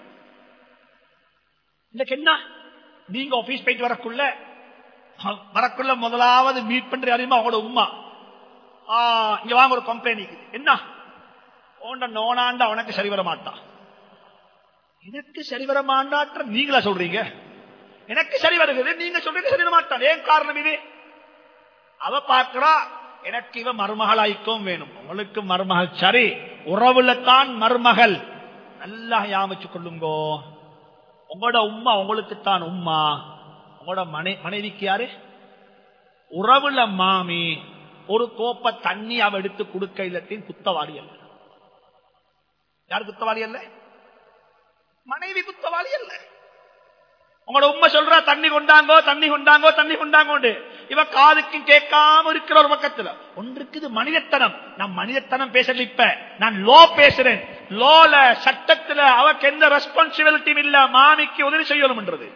இன்னைக்கு என்ன நீங்க ஆபீஸ் போயிட்டு வரக்குள்ள வரக்குள்ள முதலாவது மீட் பண்ற அறியுமா அவங்களோட உமா இங்க வாங்க ஒரு கம்பெனிக்கு என்ன ஓண்ட நோனாண்ட அவனுக்கு சரி வர மாட்டான் எனக்கு சரி வர மாட்டான்ற நீங்களா சொல்றீங்க எனக்கு சரி வருகிறது நீங்க சொல்றீங்க சரி வர மாட்டான் ஏன் காரணம் இது அவ பார்க்கிறா எனக்கு இவ மருமகளாய்க்கும் வேணும் உங்களுக்கு மருமகள் சரி உறவுல தான் மருமகள் நல்லா யாமிச்சு கொள்ளுங்கோ உங்களோட உம்மா உங்களுக்கு தான் உம்மா உங்களோட மனைவிக்கு யாரு உறவுல மாமி ஒரு கோப்ப தண்ணி அவ எடுத்து கொடுக்க இல்லத்தின் குத்தவாளி அல்ல யார் குத்தவாளி அல்ல மனைவி குத்தவாளி அல்ல உங்களோட உண்மை சொல்ற தண்ணி கொண்டாங்கோ தண்ணி கொண்டாங்கோ தண்ணி கொண்டாங்கோண்டு இவ காதுக்கும் கேட்காம இருக்கிற ஒரு பக்கத்துல ஒன்றுக்கு இது மனிதத்தனம் நான் மனிதத்தனம் பேசல இப்ப நான் லோ பேசுறேன் லோல சட்டத்துல அவக்கு எந்த ரெஸ்பான்சிபிலிட்டியும் இல்ல மாமிக்கு உதவி செய்யணும்ன்றது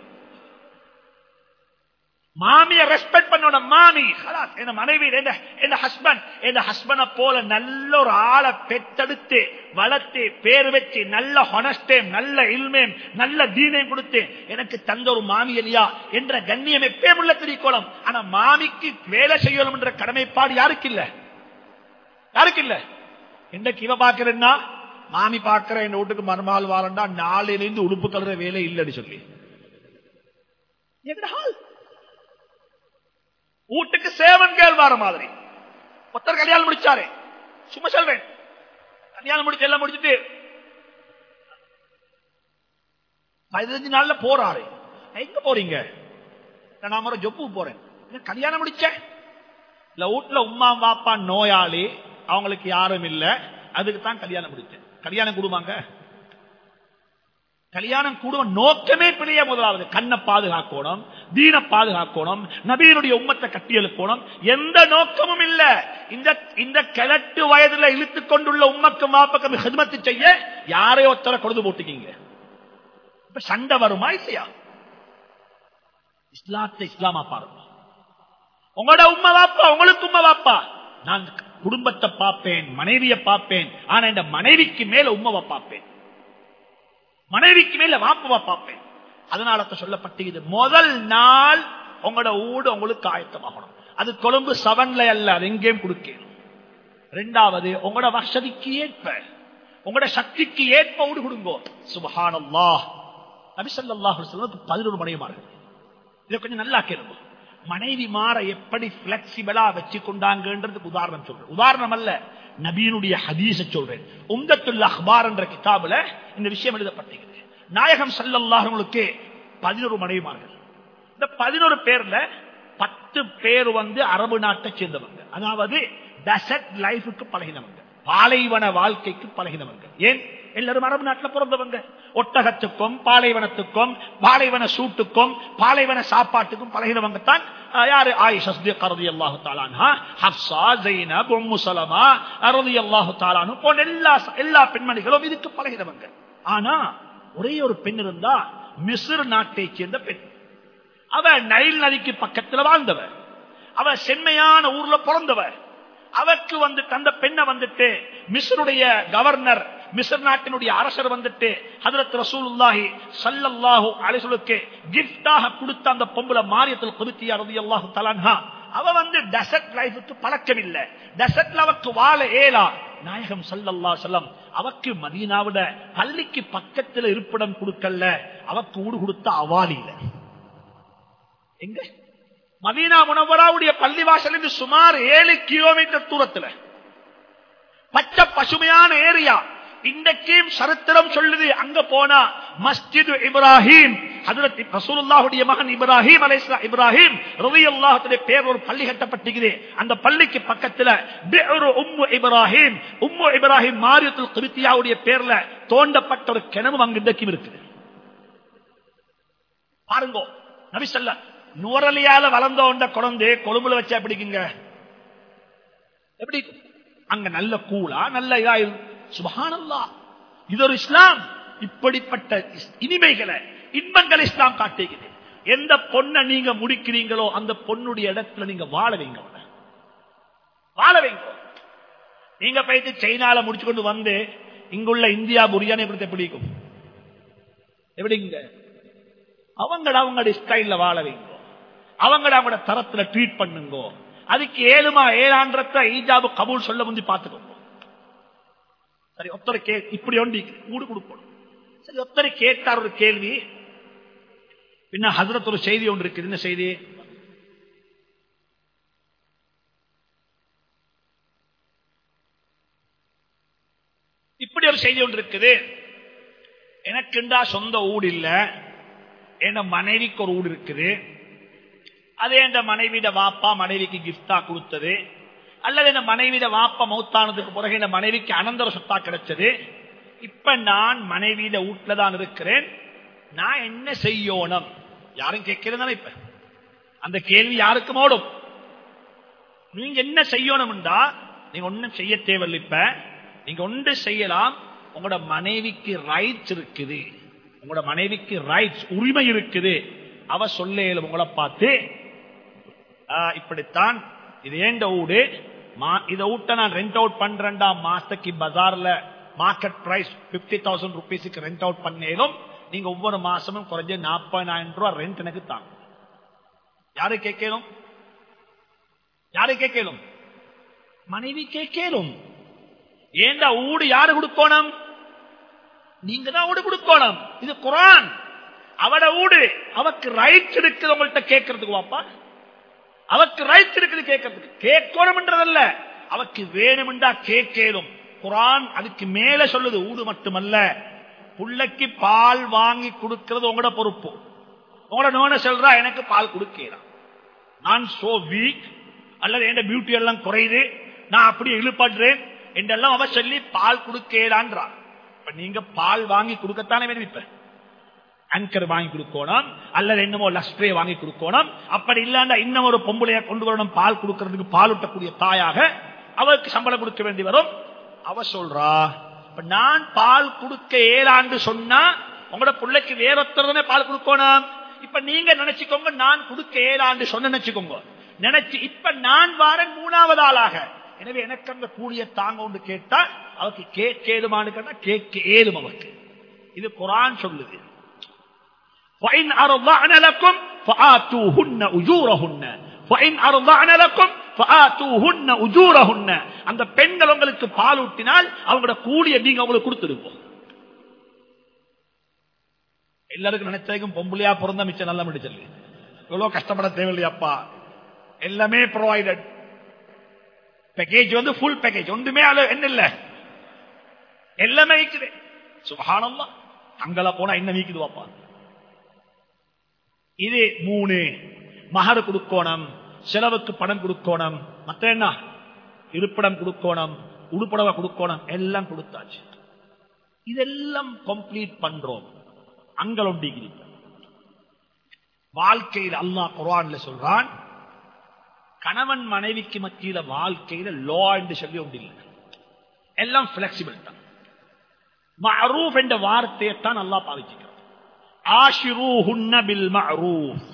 மாமிய ரெஸ்பெக்ட் பண்ணோட மாமி என் மனைவி என் ஹஸ்பண்ட் என் ஹஸ்பண்ட போல நல்ல ஒரு ஆளை பெத்தெடுத்து வளர்த்து பேர் வச்சு நல்ல ஹொனஸ்டேம் நல்ல இல்மேம் நல்ல தீனையும் கொடுத்து எனக்கு தந்த ஒரு மாமி இல்லையா என்ற கண்ணியம் எப்பே உள்ள திரிக்கோளம் ஆனா மாமிக்கு வேலை செய்யணும் என்ற கடமைப்பாடு யாருக்கு இல்ல யாருக்கு இல்ல இன்னைக்கு இவ பாக்குறேன்னா மாமி பாக்குற என் வீட்டுக்கு மறுநாள் வாரண்டா நாளிலிருந்து உடுப்பு கலர வேலை இல்லைன்னு சொல்லி வீட்டுக்கு சேவன் கேள் வார மாதிரி ஒருத்தர் கல்யாணம் முடிச்சாரு சும்மா சொல்றேன் கல்யாணம் முடிச்சு எல்லாம் முடிச்சுட்டு பதினஞ்சு நாள்ல போறாரு எங்க போறீங்க நான் ஒரு ஜொப்பு போறேன் கல்யாணம் முடிச்ச இல்ல வீட்டுல உமா பாப்பா நோயாளி அவங்களுக்கு யாரும் இல்ல அதுக்கு தான் கல்யாணம் முடிச்சேன் கல்யாணம் கூடுவாங்க கல்யாணம் கூடுவ நோக்கமே பிழைய முதலாவது கண்ணை பாதுகாக்கணும் தீன பாதுகாக்கணும் நபீனுடைய உம்மத்தை கட்டி எழுப்பணும் எந்த நோக்கமும் இல்ல இந்த இந்த கிழட்டு வயதுல இழுத்துக் கொண்டுள்ள உம்மக்கும் வாப்பக்கம் ஹிதமத்து செய்ய யாரையோ ஒருத்தர கொடுத்து போட்டுக்கீங்க இப்ப சண்டை வருமா இல்லையா இஸ்லாத்தை இஸ்லாமா பாருங்க உங்களோட உண்மை வாப்பா உங்களுக்கு உண்மை வாப்பா நான் குடும்பத்தை பார்ப்பேன் மனைவியை பார்ப்பேன் ஆனா இந்த மனைவிக்கு மேல உண்மைவை பார்ப்பேன் மனைவிக்கு மேல வாப்பவா பார்ப்பேன் அதனால சொல்லப்பட்டு இது முதல் நாள் உங்களோட ஊடு உங்களுக்கு ஆயத்தமாகணும் அது கொழும்பு செவன்ல அல்ல அது எங்கேயும் கொடுக்கணும் ரெண்டாவது உங்களோட வசதிக்கு ஏற்ப உங்களோட சக்திக்கு ஏற்ப ஊடு கொடுங்கோ சுபஹானல்லா நபிசல்லாஹு சொல்லுக்கு பதினொரு மனைவிமார்கள் இதை கொஞ்சம் நல்லா கேளுங்க மனைவி மாற எப்படி பிளெக்சிபிளா வச்சு கொண்டாங்கன்றதுக்கு உதாரணம் சொல்றேன் உதாரணம் அல்ல நபீனுடைய ஹதீச சொல்றேன் உங்கத்துள்ள அஹ்பார் என்ற கிதாபுல இந்த விஷயம் எழுதப்பட்டிருக்கிறது நாயகம் சல்லல்லாஹங்களுக்கு பதினோரு மனைவிமார்கள் இந்த பதினோரு பேர்ல பத்து பேர் வந்து அரபு நாட்டை சேர்ந்தவங்க அதாவது டெசர்ட் லைஃபுக்கு பழகினவங்க பாலைவன வாழ்க்கைக்கு பழகினவங்க ஏன் எல்லாரும் அரபு நாட்டில் பிறந்தவங்க ஒட்டகத்துக்கும் பாலைவனத்துக்கும் பாலைவன சூட்டுக்கும் பாலைவன சாப்பாட்டுக்கும் பழகினவங்க தான் யாரு ஆயிஷா ரதி அல்லாஹு தாலானா ஹப்சா ஜெயினப் உம்மு சலமா ரதி அல்லாஹு தாலானு போன்ற எல்லா எல்லா பெண்மணிகளும் இதுக்கு பழகினவங்க ஆனா ஒரே ஒரு பெண் இருந்தா மிஸ்ர் நாட்டை சேர்ந்த பெண் அவ நைல் நதிக்கு பக்கத்துல வாழ்ந்தவ அவ செம்மையான ஊர்ல பிறந்தவர் அவருக்கு வந்து தந்த பெண்ணை வந்துட்டு மிஸ்ருடைய கவர்னர் மிஸ்ர் நாட்டினுடைய அரசர் வந்துட்டு ஹதரத் ரசூலுல்லாஹி சல்லல்லாஹு அலிசுலுக்கு கிஃப்டாக கொடுத்த அந்த பொம்புல மாரியத்தில் குருத்தியா ரதி அல்லாஹு தலான்ஹா அவ வந்து டெசர்ட் லைஃபுக்கு பழக்கம் இல்ல டெசர்ட்ல அவக்கு வாழ ஏலா நாயகம் சல்லல்லா சொல்லம் அவக்கு மதீனாவிட பள்ளிக்கு பக்கத்துல இருப்பிடம் கொடுக்கல அவக்கு ஊடு கொடுத்த அவாலியில எங்க மதீனா முனவராவுடைய பள்ளிவாசல் சுமார் ஏழு கிலோமீட்டர் தூரத்துல பச்சை பசுமையான ஏரியா இன்றைக்கும் சரித்திரம் சொல்லுது அங்க போனா மஸ்ஜிது இப்ராஹிம் ரசூலுல்லாஹுடைய மகன் இப்ராஹிம் அலைஸ்லா இப்ராஹிம் ரவி அல்லாஹுடைய பேர் ஒரு பள்ளி கட்டப்பட்டிருக்குது அந்த பள்ளிக்கு பக்கத்துல உம்மு இப்ராஹிம் உம்மு இப்ராஹிம் மாரியத்துல் கிருத்தியாவுடைய பேர்ல தோண்டப்பட்ட ஒரு கிணறு அங்கு இன்றைக்கும் இருக்குது பாருங்க நபிசல்ல நுரலியால வளர்ந்த ஒன்ற குழந்தை கொழும்புல வச்சா பிடிக்குங்க எப்படி அங்க நல்ல கூலா நல்ல இதா சுபஹானல்லா இது ஒரு இஸ்லாம் இப்படிப்பட்ட இனிமைகளை இன்பங்கள் இஸ்லாம் காட்டுகிறது எந்த பொண்ணை நீங்க முடிக்கிறீங்களோ அந்த பொண்ணுடைய இடத்துல நீங்க வாழ வைங்க வாழ வைங்க நீங்க போயிட்டு சைனால முடிச்சு கொண்டு வந்து இங்குள்ள இந்தியா புரியானி எப்படி பிடிக்கும் எப்படிங்க அவங்கள அவங்களுடைய ஸ்டைல்ல வாழ வைங்க அவங்கள அவங்களோட தரத்துல ட்ரீட் பண்ணுங்க அதுக்கு ஏழுமா ஏழான்றத ஈஜாபு கபூல் சொல்ல முந்தி பார்த்துக்கோங்க சரி ஒத்தரை கே இப்படி ஒண்டி கூடு கொடுக்கணும் சரி ஒத்தரை கேட்டார் ஒரு கேள்வி பின்ன ஹசரத் ஒரு செய்தி ஒன்று இருக்குது என்ன செய்தி இப்படி ஒரு செய்தி ஒன்று இருக்குது எனக்குண்டா சொந்த ஊடு இல்ல என் மனைவிக்கு ஒரு ஊடு இருக்குது அது என் மனைவிட வாப்பா மனைவிக்கு கிஃப்டா கொடுத்தது அல்லது என் மனைவிட வாப்பா மௌத்தானதுக்கு பிறகு என் மனைவிக்கு அனந்தர சொத்தா கிடைச்சது இப்ப நான் மனைவியிட வீட்டுல தான் இருக்கிறேன் நான் என்ன செய்யணும் யாரும் கேட்கிறேன் இப்ப அந்த கேள்வி யாருக்கும் ஓடும் நீங்க என்ன செய்யணும்டா நீங்க ஒன்னும் செய்ய தேவையில்லை இப்ப நீங்க ஒன்று செய்யலாம் உங்களோட மனைவிக்கு ரைட்ஸ் இருக்குது உங்களோட மனைவிக்கு ரைட்ஸ் உரிமை இருக்குது அவ சொல்ல உங்களை பார்த்து இப்படித்தான் இது ஏண்ட ஊடு இதை ஊட்ட நான் ரெண்ட் அவுட் பண்றேன்டா மாசத்துக்கு பஜார்ல மார்க்கெட் பிரைஸ் பிப்டி தௌசண்ட் ருபீஸுக்கு ரெண்ட் அவுட் பண்ணேனும் நீங்க ஒவ்வொரு மாசமும் குறைஞ்ச நாற்பதாயிரம் ரூபாய் ரெண்ட் எனக்கு தாங்க யாரு கேட்கணும் யாரு கேட்கணும் மனைவி கேட்கணும் ஏண்டா ஊடு யாரு கொடுக்கணும் நீங்க தான் ஊடு கொடுக்கணும் இது குரான் அவட ஊடு அவக்கு ரைட்ஸ் இருக்குது உங்கள்கிட்ட கேட்கறதுக்கு வாப்பா அவக்கு ரைட்ஸ் இருக்குது கேட்கறதுக்கு கேட்கணும்ன்றதல்ல அவக்கு வேணும்டா கேட்கலும் குரான் அதுக்கு மேல சொல்லுது ஊடு மட்டுமல்ல புள்ளைக்கு பால் வாங்கி கொடுக்கிறது உங்களோட பொறுப்பு உங்களோட நோன சொல்றா எனக்கு பால் கொடுக்கலாம் நான் சோ வீக் அல்லது என் பியூட்டி எல்லாம் குறையுது நான் அப்படியே இழுப்படுறேன் என்றெல்லாம் அவ சொல்லி பால் கொடுக்கலான்றா இப்ப நீங்க பால் வாங்கி கொடுக்கத்தானே வேணும் இப்ப ஆங்கர் வாங்கி கொடுக்கணும் அல்லது என்னமோ லஸ்ட்ரே வாங்கி கொடுக்கணும் அப்படி இல்லாண்டா இன்னும் ஒரு பொம்பளைய கொண்டு வரணும் பால் கொடுக்கறதுக்கு பால் ஊட்டக்கூடிய தாயாக அவருக்கு சம்பளம் கொடுக்க வேண்டி வரும் அவ சொல்றா இப்ப நான் பால் கொடுக்க ஏழாண்டு சொன்னா உங்களோட பிள்ளைக்கு வேறொத்தரதானே பால் கொடுக்கணும் இப்ப நீங்க நினைச்சுக்கோங்க நான் கொடுக்க ஏழாண்டு சொன்ன நினைச்சுக்கோங்க நினைச்சு இப்ப நான் வாரன் மூணாவது ஆளாக எனவே எனக்கு அந்த கூலிய தாங்க ஒன்று கேட்டா அவருக்கு கேட்க ஏதுமானு கேட்டா கேட்க ஏதும் அவருக்கு இது குரான் சொல்லுது وإن أرضعن لكم فآتوهن أجورهن وإن أرضعن لكم فآتوهن أجورهن அந்த பெண்கள் உங்களுக்கு பால் ஊட்டினால் அவங்களோட கூலிய நீங்க அவங்களுக்கு கொடுத்துருப்போம் எல்லாருக்கும் நினைச்சதுக்கும் பொம்பளையா பிறந்த மிச்சம் நல்ல முடிச்சல் இவ்வளவு கஷ்டப்பட தேவையில்லையாப்பா எல்லாமே ப்ரொவைடட் பேக்கேஜ் வந்து ஃபுல் பேக்கேஜ் ஒன்றுமே அது என்ன இல்ல எல்லாமே விக்குது சுபஹானல்லா அங்கல போனா என்ன விக்குது வாப்பா இது மூணு மகர் கொடுக்கணும் செலவுக்கு பணம் கொடுக்கணும் மத்த என்ன இருப்பிடம் கொடுக்கணும் உடுப்படவை கொடுக்கணும் எல்லாம் கொடுத்தாச்சு இதெல்லாம் கம்ப்ளீட் பண்றோம் அங்கலம் டிகிரி வாழ்க்கையில் அல்லாஹ் குரான்ல சொல்றான் கணவன் மனைவிக்கு மத்தியில வாழ்க்கையில லோ என்று சொல்லி ஒன்று இல்லை எல்லாம் பிளெக்சிபிள் தான் மரூப் என்ற வார்த்தையை தான் நல்லா பாவிச்சுக்கிறோம் ஆஷிரூஹுன்ன பில் மரூஃப்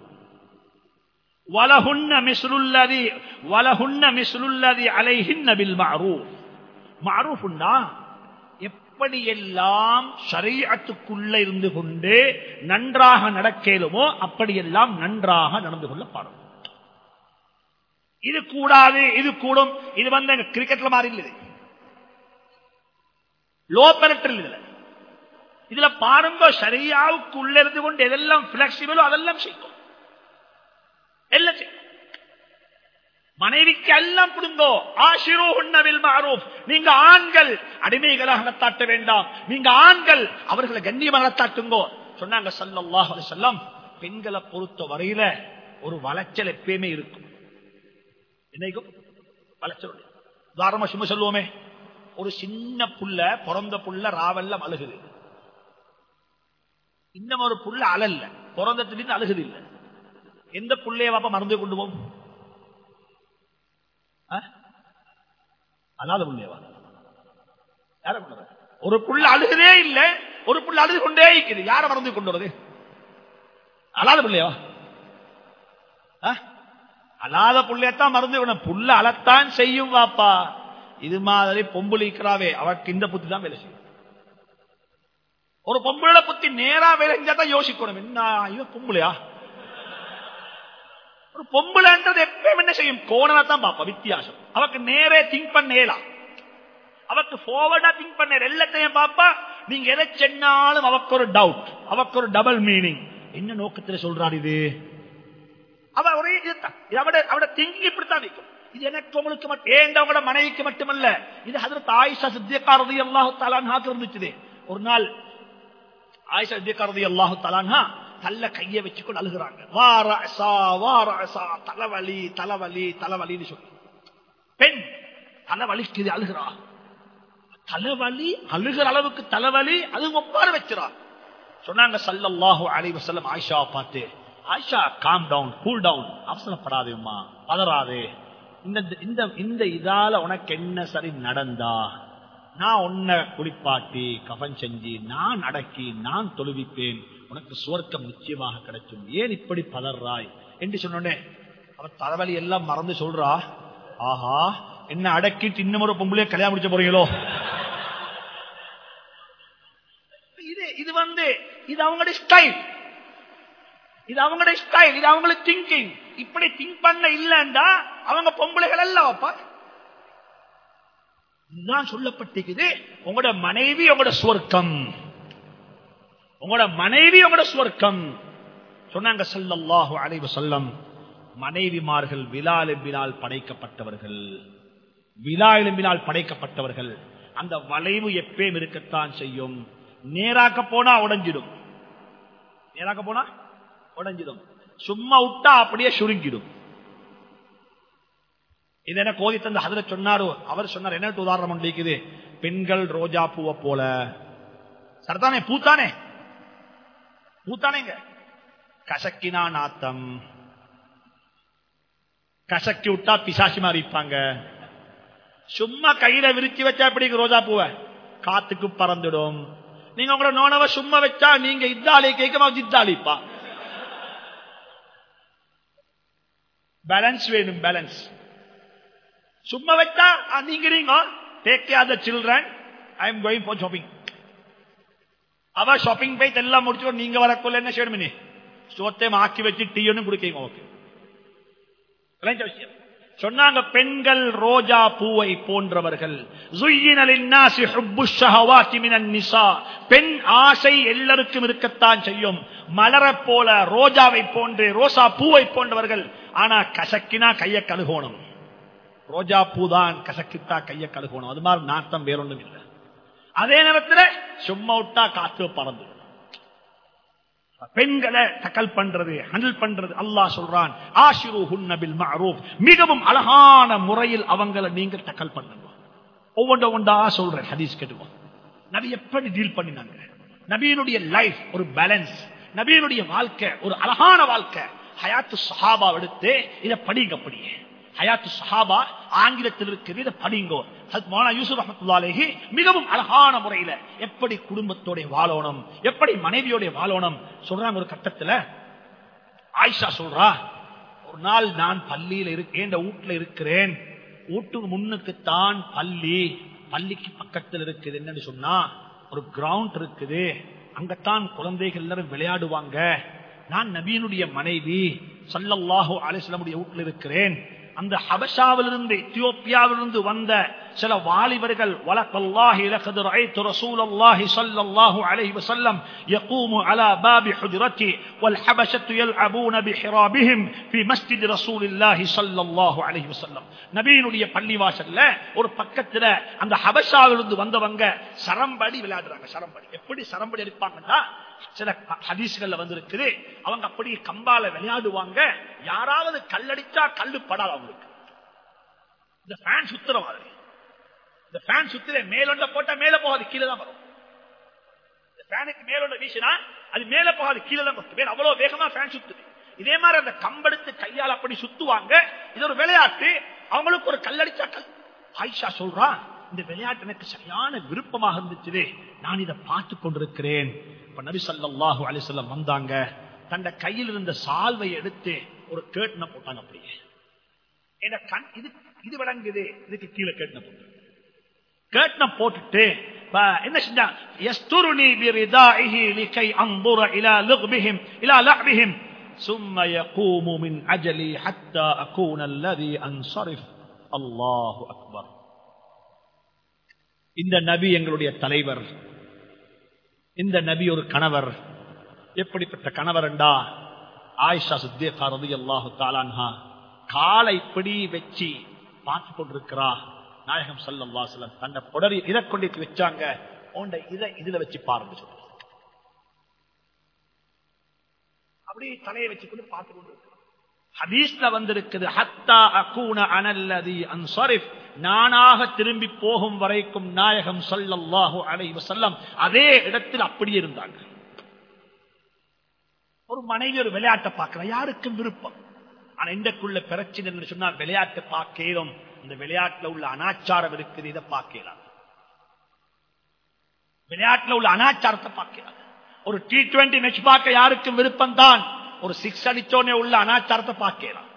வலஹுன்ன மிஸ்லுல்லதி வலஹுன்ன மிஸ்லுல்லதி அலைஹின்ன பில் மரூஃப் மரூஃப்னா எப்படியெல்லாம் ஷரீஅத்துக்குள்ள இருந்து கொண்டு நன்றாக நடக்கலுமோ அப்படியெல்லாம் நன்றாக நடந்து கொள்ள பாடும் இது கூடாது இது கூடும் இது வந்து கிரிக்கெட்ல மாறி இல்லை லோ பெரட்டல் இதுல இதுல பாருங்க சரியாவுக்கு உள்ள இருந்து கொண்டு எதெல்லாம் பிளெக்சிபிளோ அதெல்லாம் செய்யும் எல்லாம் செய்யும் மனைவிக்கு எல்லாம் கொடுங்கோ ஆசிரோ உண்ணவில் மாறூப் நீங்க ஆண்கள் அடிமைகளாக நடத்தாட்ட வேண்டாம் நீங்க ஆண்கள் அவர்களை கண்ணியமாக நடத்தாட்டுங்கோ சொன்னாங்க சல்லாஹ் செல்லம் பெண்களை பொறுத்த வரையில ஒரு வளைச்சல் எப்பயுமே இருக்கும் என்னைக்கும் வளைச்சல் உதாரணமா சும்மா சொல்லுவோமே ஒரு சின்ன புள்ள பிறந்த புள்ள ராவெல்லாம் அழுகுது இன்னும் ஒரு புள்ள அழல்ல பிறந்தத்திலிருந்து அழுகுது இல்ல எந்த புள்ளைய வாப்பா மறந்து கொண்டு போம் அல்லாத புள்ளையவா யார கொண்டு ஒரு புள்ள அழுகுதே இல்ல ஒரு புள்ள அழுது கொண்டே இருக்குது யார மறந்து கொண்டு வருது அல்லாத பிள்ளையவா அல்லாத புள்ளையத்தான் மறந்து கொண்டு புள்ள அழத்தான் செய்யும் வாப்பா இது மாதிரி பொம்புலிக்கிறாவே அவருக்கு இந்த புத்தி தான் வேலை செய்யும் ஒரு பொம்பளை புத்தி நேரா வேலை செஞ்சா தான் யோசிக்கணும் என்ன இவன் பொம்பளையா ஒரு பொம்பளைன்றது எப்பயும் என்ன செய்யும் கோணனை தான் பாப்பா வித்தியாசம் அவக்கு நேரே திங்க் பண்ணேலாம் அவக்கு போவர்டா திங்க் பண்ண எல்லாத்தையும் பாப்பா நீங்க எதை சொன்னாலும் அவக்கு ஒரு டவுட் அவக்கு ஒரு டபுள் மீனிங் என்ன நோக்கத்தில் சொல்றாரு இது அவ ஒரே இதுதான் அவட திங்கிங் இப்படித்தான் நிற்கும் இது எனக்கு உங்களுக்கு மட்டும் ஏண்டவங்களோட மனைவிக்கு மட்டுமல்ல இது ஹதரத் ஆயிஷா சித்தியக்காரதி அல்லாஹு தலான்ஹாக்கு இருந்துச்சு ஒரு நாள் ஆயிஷா சித்தியக்காரதி அல்லாஹு தலான்ஹா தள்ள கைய வச்சுக்கொண்டு அழுகுறாங்க வாரசா வாரசா தலைவலி தலைவலி தலைவலின்னு சொல்லி பெண் தலைவலிக்குது அழுகிறா தலைவலி அழுகிற அளவுக்கு தலைவலி அது ஒப்பார வச்சுறா சொன்னாங்க சல்லல்லாஹு அலைஹி வஸல்லம் ஆயிஷா பார்த்து Aisha calm down cool down அவசரப்படாதேம்மா பதறாதே இந்த இந்த இந்த இதால உனக்கு என்ன சரி நடந்தா நான் உன்னை குளிப்பாட்டி கபன் செஞ்சு நான் அடக்கி நான் தொழுவிப்பேன் உனக்கு சுவர்க்கம் நிச்சயமாக கிடைக்கும் ஏன் இப்படி பதறாய் என்று சொன்னோடனே அவன் தலைவலி எல்லாம் மறந்து சொல்றா ஆஹா என்ன அடக்கிட்டு இன்னும் ஒரு பொம்பளைய கல்யாணம் முடிச்ச போறீங்களோ இது இது வந்து இது அவங்களுடைய ஸ்டைல் இது அவங்களுடைய ஸ்டைல் இது அவங்களுக்கு திங்கிங் இப்படி திங்க் பண்ண இல்லைண்டா அவங்க பொம்பளைகள் எல்லாம் வைப்பா இதுதான் சொல்லப்பட்டிருக்குது உங்களோட மனைவி உங்களோட சுவர்க்கம் உங்களோட மனைவி உங்களோட சுவர்க்கம் சொன்னாங்க சல்லல்லாஹு அலைவு சொல்லம் மனைவிமார்கள் விழா எலும்பினால் படைக்கப்பட்டவர்கள் விழா எலும்பினால் படைக்கப்பட்டவர்கள் அந்த வளைவு எப்பயும் இருக்கத்தான் செய்யும் நேராக்க போனா உடஞ்சிடும் நேராக்க போனா உடஞ்சிடும் சும்மா விட்டா அப்படியே சுருங்கிடும் இது என்ன கோதி தந்த அதுல சொன்னாரோ அவர் சொன்னார் என்ன உதாரணம் இருக்குது பெண்கள் ரோஜா பூவை போல சரிதானே பூத்தானே பூத்தானேங்க கசக்கினா நாத்தம் கசக்கி விட்டா பிசாசி மாதிரி இருப்பாங்க சும்மா கையில விரிச்சு வச்சா எப்படி ரோஜா பூவை காத்துக்கு பறந்துடும் நீங்க உங்களோட நோனவ சும்மா வச்சா நீங்க இத்தாலி கேட்க இத்தாலிப்பா பேலன்ஸ் வேணும் பேலன்ஸ் சும்மா வச்சா ஆ, நீங்க நீங்க take care the children I am going for shopping அவ ஷாப்பிங் போய் எல்லாம் முடிச்சு நீங்க வரக்குள்ள என்ன செய்யணும் நீ சோத்தையும் ஆக்கி வச்சு டீ ஒன்னும் குடிக்கீங்க ஓகே விளைஞ்ச விஷயம் சொன்னாங்க பெண்கள் ரோஜா பூவை போன்றவர்கள் زُيِّنَ لِلنَّاسِ حُبُّ الشَّهَوَاتِ مِنَ النِّسَاءِ பெண் ஆசை எல்லாருக்கும் இருக்கத்தான் செய்யும் மலரை போல ரோஜாவை போன்று ரோசா பூவை போன்றவர்கள் ஆனா கசக்கினா கைய கழுகோணும் ரோஜா பூதான் கசக்கித்தா கைய கழுகோணும் அது மாதிரி நாட்டம் வேறொன்றும் இல்லை அதே நேரத்தில் சும்மா விட்டா காத்து பறந்து பெண்களை தக்கல் பண்றது ஹண்டில் பண்றது அல்லாஹ் சொல்றான் ஆஷிரு ஹுன்னபில் மஅரூஃப் மிகவும் அழகான முறையில் அவங்கள நீங்க தக்கல் பண்ணுங்க ஒவ்வொன்ற ஒன்றா சொல்றேன் ஹதீஸ் கேட்டுவோம் நபி எப்படி டீல் பண்ணினாங்க நபியினுடைய லைஃப் ஒரு பேலன்ஸ் நபியினுடைய வாழ்க்கை ஒரு அழகான வாழ்க்கை ஹயாத்து சஹாபா எடுத்து இதை படிங்க படியே ஹயாத்து சஹாபா ஆங்கிலத்தில் இருக்குது இதை படிங்கோ ஹஜ்ரத் மௌலானா யூசுப் ரஹமத்துல்லாலேஹி மிகவும் அழகான முறையில எப்படி குடும்பத்தோட வாழணும் எப்படி மனைவியோட வாழணும் சொல்றாங்க ஒரு கட்டத்துல ஆயிஷா சொல்றா ஒரு நாள் நான் பள்ளியில இருக்கேன் வீட்டுல இருக்கிறேன் வீட்டுக்கு முன்னுக்குத்தான் பள்ளி பள்ளிக்கு பக்கத்தில் இருக்குது என்னன்னு சொன்னா ஒரு கிரவுண்ட் இருக்குது அங்கத்தான் குழந்தைகள் எல்லாரும் விளையாடுவாங்க நான் நபீனுடைய மனைவி சல்லல்லாஹு அலிஸ்லமுடைய வீட்டில் இருக்கிறேன் அந்த ஹபஷாவிலிருந்து எத்தியோப்பியாவிலிருந்து வந்த சில வாலிபர்கள் வலக்கல்லாஹி லகது ரஐத்து ரசூலல்லாஹி ஸல்லல்லாஹு அலைஹி வஸல்லம் يقوم على باب حجرتي والحبشة يلعبون بحرابهم في مسجد رسول الله صلى الله عليه وسلم நபியினுடைய பள்ளிவாசல்ல ஒரு பக்கத்துல அந்த ஹபஷாவிலிருந்து வந்தவங்க சரம்படி விளையாடுறாங்க சரம்படி எப்படி சரம்படி அடிப்பாங்கன்னா சில ஹதீஸ்கள்ல வந்திருக்குது அவங்க அப்படி கம்பால விளையாடுவாங்க யாராவது கல்லடிச்சா கல்லு படாது அவங்களுக்கு இந்த ஃபேன் சுத்துற மாதிரி இந்த ஃபேன் சுத்துற மேலொண்ட போட்டா மேல போகாது கீழே தான் வரும் இந்த ஃபேனுக்கு மேலொண்ட வீசினா அது மேல போகாது கீழே தான் வரும் மேல அவ்வளவு வேகமா ஃபேன் சுத்துது இதே மாதிரி அந்த கம்பெடுத்து கையால் அப்படி சுத்துவாங்க இது ஒரு விளையாட்டு அவங்களுக்கு ஒரு கல்லடிச்சா கல் ஆயிஷா சொல்றான் இந்த விளையாட்டு எனக்கு சரியான விருப்பமாக இருந்துச்சு நான் இதை பார்த்து கொண்டிருக்கிறேன் இப்ப நபி ஸல்லல்லாஹு அலைஹி வஸல்லம் வந்தாங்க தந்த கையில் இருந்த சால்வை எடுத்து ஒரு கேட்டனை போட்டாங்க அப்படியே என் கண் இது இது விளங்குது இதுக்கு கீழே கேட்டனை போட்டு கேட்டனை போட்டுட்டு இப்ப என்ன செஞ்சா يسترني بردائه لكي انظر الى لغبهم الى لعبهم ثم يقوم من اجلي حتى اكون الذي انصرف الله اكبر இந்த நபி எங்களுடைய தலைவர் இந்த நபி ஒரு கணவர் எப்படிப்பட்ட கணவர் என்றா ஆயிஷா சித்தேகா ரதி அல்லாஹு தாலான்ஹா காலை இப்படி வச்சு பார்த்து கொண்டிருக்கிறா நாயகம் சல்லா செல்லம் தன்னை புடரி இதை கொண்டு வச்சாங்க உண்ட இதை இதுல வச்சு பாருங்க சொல்ற அப்படி தலையை வச்சு கொண்டு பார்த்து கொண்டு ஹதீஸ்ல வந்திருக்குது ஹத்தா அகூன அனல்லதி அன்சரிஃப் நானாக திரும்பி போகும் வரைக்கும் நாயகம் சல்லல்லாஹு அலைஹி வஸல்லம் அதே இடத்தில் அப்படியே இருந்தாங்க ஒரு மனைவி ஒரு விளையாட்டை பார்க்கலாம் யாருக்கும் விருப்பம் ஆனா இந்தக்குள்ள பிரச்சனை சொன்னா விளையாட்டை பார்க்கிறோம் இந்த விளையாட்டுல உள்ள அனாச்சாரம் இருக்குது இதை பார்க்கலாம் விளையாட்டுல உள்ள அனாச்சாரத்தை பார்க்கலாம் ஒரு டி டுவெண்டி மேட்ச் பார்க்க யாருக்கும் விருப்பம் தான் ஒரு சிக்ஸ் அடிச்சோனே உள்ள அனாச்சாரத்தை பார்க்கலாம்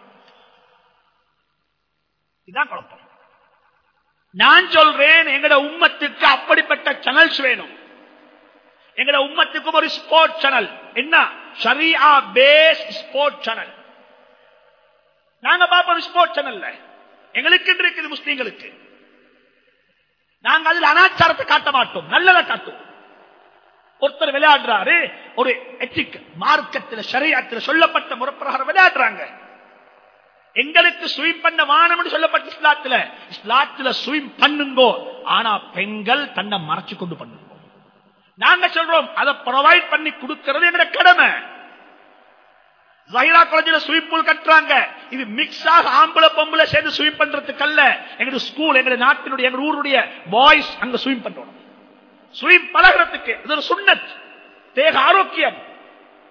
இதுதான் குழப்பம் நான் சொல்றேன் எங்கட உம்மத்துக்கு அப்படிப்பட்ட சேனல்ஸ் வேணும் எங்கட உம்மத்துக்கும் ஒரு ஸ்போர்ட் சேனல் என்ன ஷரியா பேஸ் ஸ்போர்ட் சேனல் நாங்க பார்ப்போம் ஸ்போர்ட் சேனல்ல எங்களுக்கு இருக்குது முஸ்லீம்களுக்கு நாங்க அதில் அனாச்சாரத்தை காட்ட மாட்டோம் நல்லதை காட்டுவோம் ஒருத்தர் விளையாடுறாரு ஒரு எத்திக் மார்க்கத்தில் சரியத்தில் சொல்லப்பட்ட முறப்பிரகாரம் விளையாடுறாங்க எங்களுக்கு ஸ்விம் பண்ண வானம் சொல்லப்பட்ட இஸ்லாத்துல இஸ்லாத்துல ஸ்விம் பண்ணுங்கோ ஆனா பெண்கள் தன்னை மறைச்சு கொண்டு பண்ணுங்க நாங்க சொல்றோம் அதை ப்ரொவைட் பண்ணி கொடுக்கிறது எங்க கடமை ஜஹிரா காலேஜில் ஸ்விம் பூல் கட்டுறாங்க இது மிக்ஸ் ஆக ஆம்பளை பொம்பளை சேர்ந்து ஸ்விம் பண்றதுக்கு அல்ல எங்க ஸ்கூல் எங்க நாட்டினுடைய எங்க ஊருடைய பாய்ஸ் அங்க ஸ்விம் பண்றோம் ஸ்விம் பழகிறதுக்கு இது ஒரு சுண்ணத் தேக ஆரோக்கியம்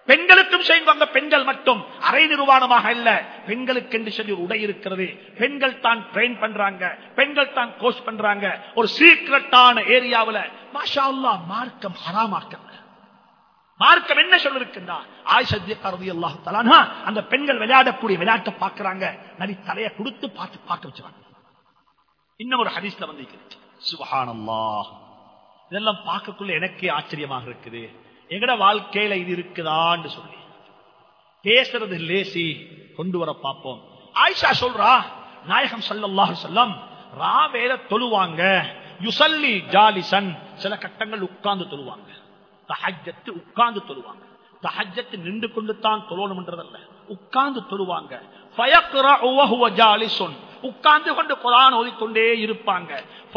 பெண்களுக்கும் செய்வாங்க பெண்கள் மட்டும் அரை நிர்வாணமாக இல்ல பெண்களுக்கு என்று சொல்லி ஒரு உடை இருக்கிறது பெண்கள் தான் ட்ரெயின் பண்றாங்க பெண்கள் தான் கோச் பண்றாங்க ஒரு சீக்கிரட்டான ஏரியாவுல மாஷா அல்லாஹ் மார்க்கம் ஹராமாக்க மார்க்கம் என்ன சொல்லிருக்கின்றா ஆயிஷத்திய கருதி அல்லாஹு தலானா அந்த பெண்கள் விளையாடக்கூடிய விளையாட்டை பாக்குறாங்க நபி தலையை கொடுத்து பார்த்து பார்க்க வச்சுறாங்க இன்னும் ஒரு ஹதீஸ்ல வந்து சுபஹானல்லாஹ் இதெல்லாம் பார்க்கக்குள்ள எனக்கே ஆச்சரியமாக இருக்குது எங்கட வாழ்க்கையில இது இருக்குதான்னு சொல்லி பேசுறது லேசி கொண்டு வர பார்ப்போம் ஆயிஷா சொல்றா நாயகம் சல்லல்லாஹு சொல்லம் ராவேல தொழுவாங்க யுசல்லி ஜாலிசன் சில கட்டங்கள் உட்கார்ந்து தொழுவாங்க தஹஜத்து உட்கார்ந்து தொழுவாங்க தஹஜத்து நின்று கொண்டு தான் தொழணும்ன்றதல்ல உட்கார்ந்து தொழுவாங்க உட்கார்ந்து கொண்டு குரான் ஓதிக்கொண்டே இருப்பாங்க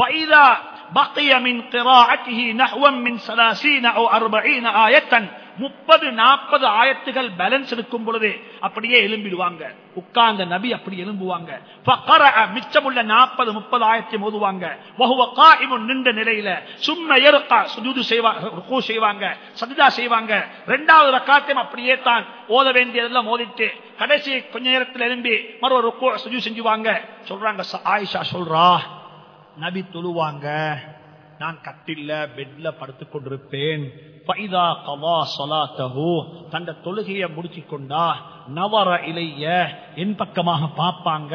முப்பது நாற்பது ஆயத்துகள் பேலன்ஸ் இருக்கும் பொழுது அப்படியே எழும்பிடுவாங்க உட்கார்ந்த நபி அப்படி எழும்புவாங்க மிச்சமுள்ள நாற்பது முப்பது ஆயத்தை மோதுவாங்க நின்ற நிலையில சும்மா சுஜூது செய்வாங்க சதிதா செய்வாங்க ரெண்டாவது ரக்காத்தையும் அப்படியே தான் ஓத வேண்டியதெல்லாம் மோதிட்டு கடைசி கொஞ்ச நேரத்தில் எழும்பி மறு சுஜூ செஞ்சுவாங்க சொல்றாங்க ஆயிஷா சொல்றா நபி தொழுவாங்க நான் கட்டில்ல பெட்ல படுத்துக் கொண்டிருப்பேன் தந்த தொழுகையை முடிச்சு கொண்டா நவர இலைய என் பக்கமாக பார்ப்பாங்க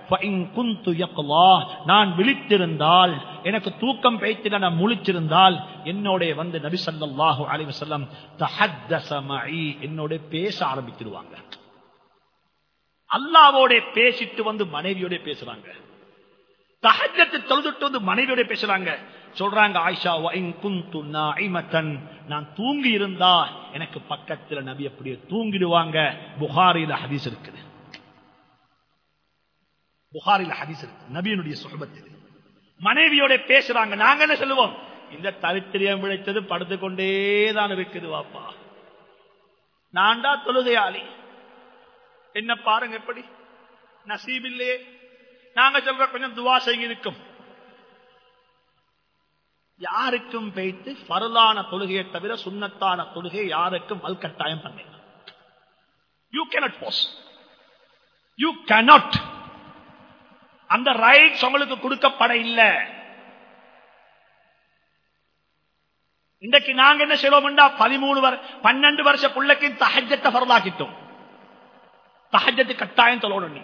நான் விழித்திருந்தால் எனக்கு தூக்கம் பேய்த்து நான் முழிச்சிருந்தால் என்னோட வந்து நபி சல்லாஹு அலிவசல்லம் என்னோட பேச ஆரம்பிச்சிருவாங்க அல்லாவோட பேசிட்டு வந்து மனைவியோட பேசுறாங்க தகஜத்தை தொழுதுட்டு வந்து மனைவியோட பேசுறாங்க சொல்றாங்க ஆயிஷா நான் தூங்கி இருந்தா எனக்கு பக்கத்துல நபி அப்படியே தூங்கிடுவாங்க புகாரில ஹதீஸ் இருக்குது புகாரில ஹதீஸ் இருக்கு நபியனுடைய சுகபத்தில் மனைவியோட பேசுறாங்க நாங்க என்ன சொல்லுவோம் இந்த தரித்திரியம் விளைத்தது படுத்து கொண்டேதான் இருக்குது வாப்பா நான்டா தொழுகையாளி என்ன பாருங்க எப்படி நசீபில்லையே நாங்க சொல்ற கொஞ்சம் துவா செய்ய இருக்கும் யாருக்கும் வைத்து பரலான தொழுகையை தவிர சுண்ணத்தான தொழுகை யாருக்கும் வல்கட்டாயம் பண்ண you cannot pose you cannot அந்த ரைட்ஸ் உங்களுக்கு கொடுக்கப்பட இல்லை இன்றைக்கு நாங்க என்ன செய்வோம்டா பதிமூணு பன்னெண்டு வருஷ பிள்ளைக்கு தகஜத்தை பரலாக்கிட்டோம் தகஜத்து கட்டாயம் தொழணும் நீ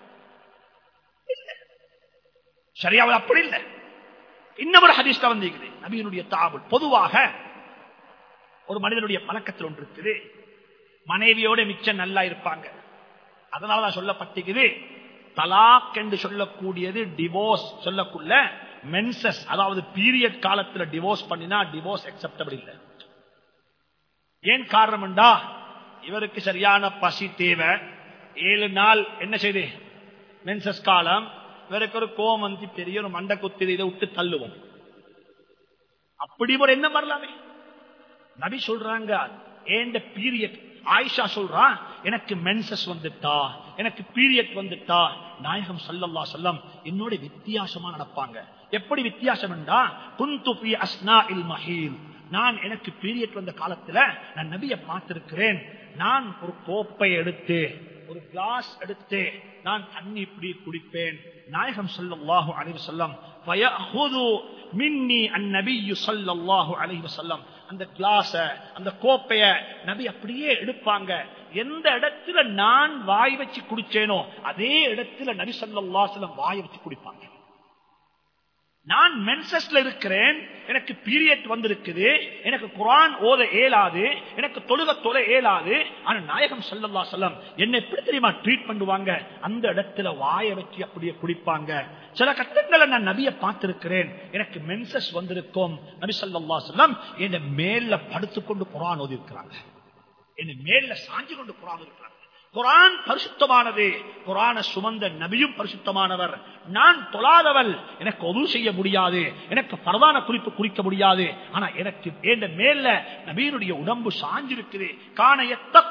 சரியாவது அப்படி இல்லை இன்னொரு ஹதீஸ்ல வந்திருக்குது நபியினுடைய தாபுல் பொதுவாக ஒரு மனிதனுடைய பழக்கத்தில் ஒன்று இருக்குது மனைவியோட மிச்சம் நல்லா இருப்பாங்க அதனாலதான் சொல்லப்பட்டிருக்குது தலாக் என்று சொல்லக்கூடியது டிவோர்ஸ் சொல்லக்குள்ள மென்சஸ் அதாவது பீரியட் காலத்துல டிவோர்ஸ் பண்ணினா டிவோர்ஸ் அக்செப்டபிள் இல்லை ஏன் காரணம்டா இவருக்கு சரியான பசி தேவை ஏழு நாள் என்ன செய்து மென்சஸ் காலம் இவருக்கு ஒரு கோவம் வந்து பெரிய ஒரு மண்டை குத்தி இதை விட்டு தள்ளுவோம் அப்படி ஒரு என்ன வரலாமே நபி சொல்றாங்க ஏண்ட பீரியட் ஆயிஷா சொல்றா எனக்கு மென்சஸ் வந்துட்டா எனக்கு பீரியட் வந்துட்டா நாயகம் சல்லல்லா சொல்லம் என்னோட வித்தியாசமா நடப்பாங்க எப்படி வித்தியாசம் என்றா குந்து அஸ்னா இல் மஹீல் நான் எனக்கு பீரியட் வந்த காலத்துல நான் நபிய பார்த்திருக்கிறேன் நான் ஒரு கோப்பை எடுத்து ஒரு கிளாஸ் எடுத்து நான் தண்ணி இப்படி குடிப்பேன் நாயகம் சொல்லல்லாஹு அலைவு சொல்லம் மின்னி அந்நபியு சொல்லல்லாஹு அலைவு சொல்லம் அந்த கிளாஸ அந்த கோப்பைய நபி அப்படியே எடுப்பாங்க எந்த இடத்துல நான் வாய் வச்சு குடிச்சேனோ அதே இடத்துல நபி சொல்லல்லா சொல்லம் வாய் வச்சு குடிப்பாங்க நான் மென்சஸ்ல இருக்கிறேன் எனக்கு பீரியட் வந்திருக்குது எனக்கு குரான் ஓத ஏலாது எனக்கு தொழுக தொலை ஏலாது ஆனா நாயகம் சல்லல்லா சொல்லம் என்ன எப்படி தெரியுமா ட்ரீட் பண்ணுவாங்க அந்த இடத்துல வாய வச்சு அப்படியே குடிப்பாங்க சில கட்டங்களை நான் நபிய பார்த்திருக்கிறேன் எனக்கு மென்சஸ் வந்திருக்கும் நபி சல்லா சொல்லம் என்ன மேல படுத்துக்கொண்டு குரான் ஓதி இருக்கிறாங்க என்ன மேல சாஞ்சு கொண்டு குரான் இருக்கிறாங்க குரான் பரிசுத்தமானது குரான சுமந்த நபியும் பரிசுத்தமானவர் நான் தொழாதவள் எனக்கு ஒது செய்ய முடியாது எனக்கு பரதான குறிப்பு குறிக்க முடியாது ஆனா எனக்கு ஏண்ட மேல நபீனுடைய உடம்பு சாஞ்சிருக்குது காண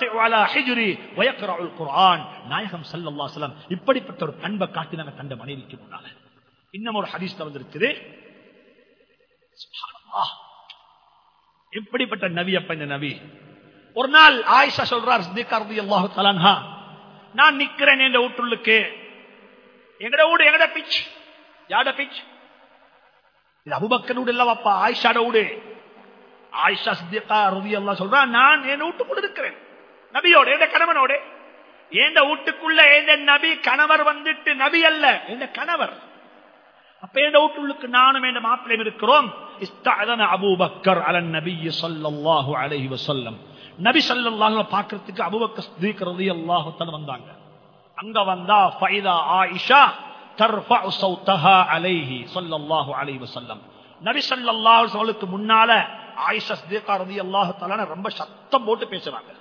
குரான் நாயகம் சல்லா சலம் இப்படிப்பட்ட ஒரு பண்பை காட்டினாங்க தந்த மனைவிக்கு முன்னால இன்னும் ஒரு ஹதீஸ் வந்திருக்குது எப்படிப்பட்ட நபி அப்ப இந்த நபி ஒரு நாள் ஆயிஷா சொல்றார் சித்திகா ரலியல்லாஹு தஆலா அன்ஹா நான் நிக்கிறேன் என்ற வீட்டுள்ளுக்கு எங்கட வீடு எங்கட பிச் யாட பிச் இது அபுபக்கர் வீடு இல்ல வாப்பா ஆயிஷாட வீடு ஆயிஷா சித்திகா ரலியல்லாஹு சொல்றா நான் என் வீட்டுக்குள்ள இருக்கிறேன் நபியோட எந்த கணவனோட எந்த வீட்டுக்குள்ள எந்த நபி கணவர் வந்துட்டு நபி அல்ல எந்த கணவர் அப்ப எந்த வீட்டுள்ளுக்கு நானும் எந்த மாப்பிளையும் இருக்கிறோம் இஸ்தஅதன அபூபக்கர் அலன் நபி ஸல்லல்லாஹு அலைஹி வஸல்லம் நபி ஸல்லல்லாஹு பார்க்கிறதுக்கு அபூபக்கர் சித்திக் ரலியல்லாஹு தஆலா வந்தாங்க அங்க வந்தா ஃபைதா ஆயிஷா தர்ஃபஉ ஸௌதஹா அலைஹி ஸல்லல்லாஹு அலைஹி வஸல்லம் நபி ஸல்லல்லாஹு அலைஹி வஸல்லுக்கு முன்னால ஆயிஷா சித்திகா ரலியல்லாஹு தஆலா ரொம்ப சத்தம் போட்டு பேசுறாங்க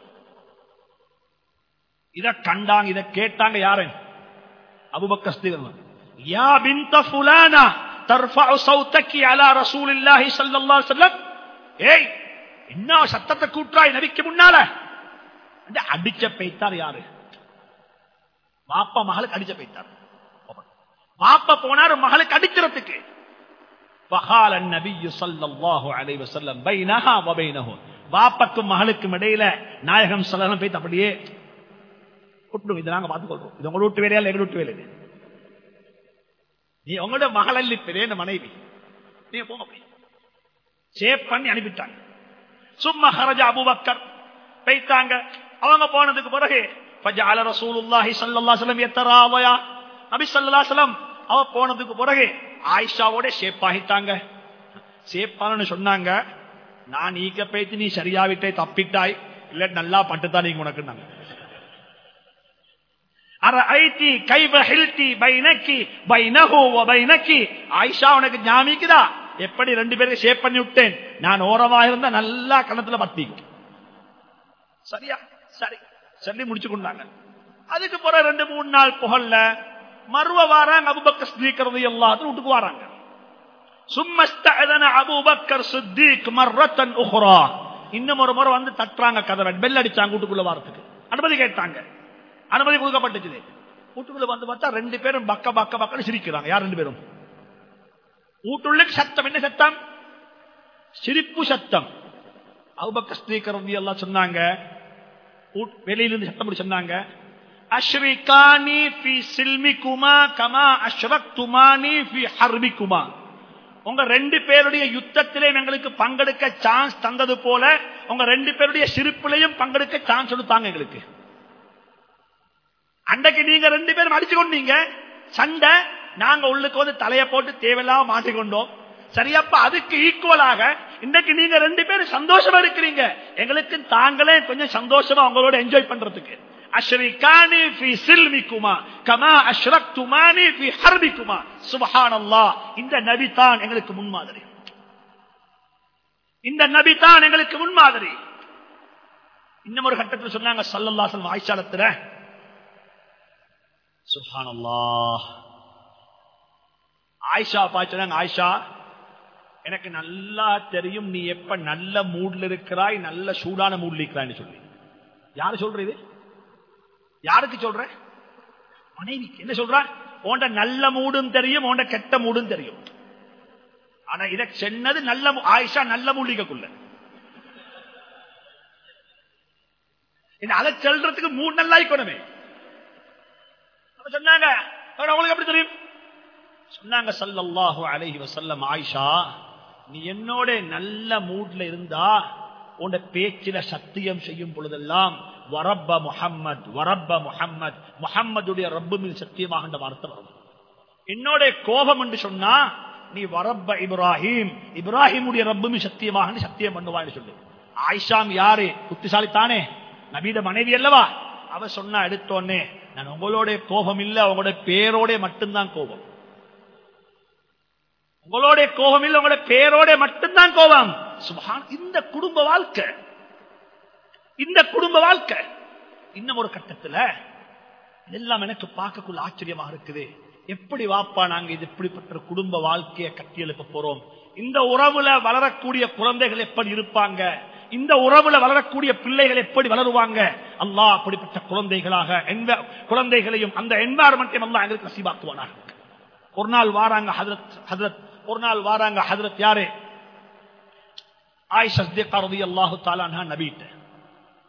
இத கண்டாங்க இத கேட்டாங்க யாரு அபூபக்கர் சித்திக் யா பின்த ஃபுலானா தர்ஃபஉ ஸௌதகி அலா ரசூலில்லாஹி ஸல்லல்லாஹு அலைஹி வஸல்லம் ஏய் என்ன சத்தத்தை கூட்டாய் நபிக்கு முன்னால அந்த அடிச்ச பெய்த்தார் யாரு வாப்பா மகளுக்கு அடிச்ச பெய்த்தார் வாப்பா போனாரு மகளுக்கு அடிக்கிறதுக்கு فقال النبي صلى الله عليه وسلم بينها وبينه வாப்பக்கும் மகளுக்கும் இடையில நாயகம் சல்லல்லாஹு போய் அப்படியே கூப்பிடும் இதை நாங்க பார்த்துக் கொள்றோம் இது உங்களோட விட்டு வேலையா எங்க விட்டு வேலை இது நீ உங்களோட மகள் அல்ல இப்ப இந்த மனைவி நீங்க போங்க போய் சேவ் பண்ணி அனுப்பிட்டாங்க சும்மா ஹரஜ அபுபக்கர் போய்த்தாங்க அவங்க போனதுக்கு பிறகு ஃபஜஅல ரசூலுல்லாஹி ஸல்லல்லாஹு அலைஹி வஸல்லம் யத்தராவயா நபி ஸல்லல்லாஹு அலைஹி வஸல்லம் அவ போனதுக்கு பிறகு ஆயிஷாவோட ஷேப் ஆகிட்டாங்க ஷேப்பானு சொன்னாங்க நான் ஈக்க பேத்து நீ சரியாவிட்டே தப்பிட்டாய் இல்ல நல்லா பட்டுத்தான் நீங்க உனக்குன்னாங்க அரஐதி கைவ ஹில்தி பைனக்கி பைனஹு வ பைனக்கி ஆயிஷா உனக்கு ஞாபகிக்குதா எப்படி ரெண்டு பேருக்கு ஷேப் பண்ணி விட்டேன் நான் ஓரமா இருந்தா நல்லா கணத்துல பத்திக்கும் சரியா சரி சொல்லி முடிச்சு கொண்டாங்க அதுக்கு பிறகு ரெண்டு மூணு நாள் புகழ்ல மறுவ வாராங்க அபுபக்கர் சித்திக்கிறது எல்லாத்தையும் வீட்டுக்கு வராங்க சும்மஸ்தன அபுபக்கர் சித்திக் மர்ரத்தன் உஹ்ரா இன்னும் ஒரு முறை வந்து தட்டுறாங்க கதவை பெல் அடிச்சாங்க வீட்டுக்குள்ள வாரத்துக்கு அனுமதி கேட்டாங்க அனுமதி கொடுக்கப்பட்டுச்சு வீட்டுக்குள்ள வந்து பார்த்தா ரெண்டு பேரும் பக்க பக்க பக்கன்னு சிரிக்கிறாங்க யார் ரெண்டு பேரும் வீட்டுள்ளுக்கு சத்தம் என்ன சத்தம் சிரிப்பு சத்தம் அவுபக்க ஸ்ரீகரம் எல்லாம் சொன்னாங்க வெளியிலிருந்து சத்தம் போட்டு சொன்னாங்க அஷ்ரிகானி ஃபி சில்மிகுமா கமா அஷ்ரக்துமானி ஃபி ஹர்பிகுமா உங்க ரெண்டு பேருடைய யுத்தத்திலே எங்களுக்கு பங்கெடுக்க சான்ஸ் தந்தது போல உங்க ரெண்டு பேருடைய சிரிப்பிலையும் பங்கெடுக்க சான்ஸ் கொடுத்தாங்க எங்களுக்கு அன்றைக்கு நீங்க ரெண்டு பேரும் அடிச்சு கொண்டீங்க சண்டை நாங்க உள்ளுக்கு வந்து தலைய போட்டு தேவையில்லாம மாட்டிக்கொண்டோம் சரியப்பா அதுக்கு ஈக்குவலாக இன்னைக்கு நீங்க ரெண்டு பேரும் சந்தோஷமா இருக்கிறீங்க எங்களுக்கு தாங்களே கொஞ்சம் சந்தோஷமா உங்களோட என்ஜாய் பண்றதுக்கு அஷ்ரிகானி ஃபி சில்மிக்குமா கமா அஷ்ரக்துமானி ஃபி ஹர்பிக்குமா சுப்ஹானல்லாஹ் இந்த நபி தான் எங்களுக்கு முன்மாதிரி இந்த நபி தான் எங்களுக்கு முன்மாதிரி இன்னும் ஒரு கட்டத்தில் சொன்னாங்க சல்லல்லாஹு அலைஹி ஆயிஷாலத்துல சுப்ஹானல்லாஹ் ஆயிஷா பாய்ச்சாங்க ஆயிஷா எனக்கு நல்லா தெரியும் நீ எப்ப நல்ல மூட்ல இருக்கிறாய் நல்ல சூடான மூட்ல இருக்கிறாய் சொல்லி யாரு சொல்ற இது யாருக்கு சொல்ற மனைவிக்கு என்ன சொல்ற உண்ட நல்ல மூடும் தெரியும் உண்ட கெட்ட மூடும் தெரியும் ஆனா இத சென்னது நல்ல ஆயிஷா நல்ல மூலிகைக்குள்ள அதை செல்றதுக்கு மூணு நல்லா இருக்கணுமே சொன்னாங்க அவங்களுக்கு எப்படி தெரியும் சொன்னாங்க சல்லல்லாஹு அலைஹி வசல்லம் ஆயிஷா நீ என்னோட நல்ல மூட்ல இருந்தா உன் பேச்சில சத்தியம் செய்யும் பொழுதெல்லாம் வரப்ப முஹம்மத் வரப்ப முஹம்மத் முஹம்மதுடைய ரப்பு மீது சத்தியமாக வார்த்தை வரும் என்னோட கோபம் என்று சொன்னா நீ வரப்ப இப்ராஹிம் இப்ராஹிமுடைய ரப்பு மீது சத்தியமாக சத்தியம் பண்ணுவான்னு சொல்லு ஆயிஷாம் யாரு புத்திசாலி தானே நபீத மனைவி அல்லவா அவ சொன்னா எடுத்தோன்னே நான் உங்களோட கோபம் இல்ல உங்களோட பேரோட மட்டும்தான் கோபம் உங்களோட கோபம் இல்ல உங்களோட பேரோட மட்டும்தான் கோபம் சுபான் இந்த குடும்ப வாழ்க்கை இந்த குடும்ப வாழ்க்கை இன்னும் ஒரு கட்டத்துல எல்லாம் எனக்கு பார்க்கக்குள்ள ஆச்சரியமாக இருக்குது எப்படி வாப்பா நாங்க இது இப்படிப்பட்ட குடும்ப வாழ்க்கையை கட்டியெழுப்ப போறோம் இந்த உறவுல வளரக்கூடிய குழந்தைகள் எப்படி இருப்பாங்க இந்த உறவுல வளரக்கூடிய பிள்ளைகள் எப்படி வளருவாங்க அல்லாஹ் அப்படிப்பட்ட குழந்தைகளாக எந்த குழந்தைகளையும் அந்த என்வாரன்மெண்ட்டையும் அல்லா எங்களுக்கு நசீபாக்குவானாக ஒரு நாள் வாராங்க ஹதரத் ஹதரத் ஒரு நாள் வாராங்க ஹதரத் யாரு ஆயிஷா ரதி அல்லாஹு தாலானா நபிட்ட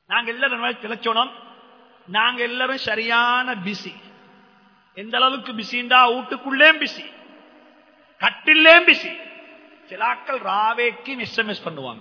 நாங்க எல்லாரும் கிளச்சோனோம் நாங்க எல்லாரும் சரியான பிஸி எந்த அளவுக்கு பிஸிண்டா வீட்டுக்குள்ளே பிஸி கட்டிலே பிஸி சிலாக்கள் ராவேக்கு எஸ்எம்எஸ் பண்ணுவாங்க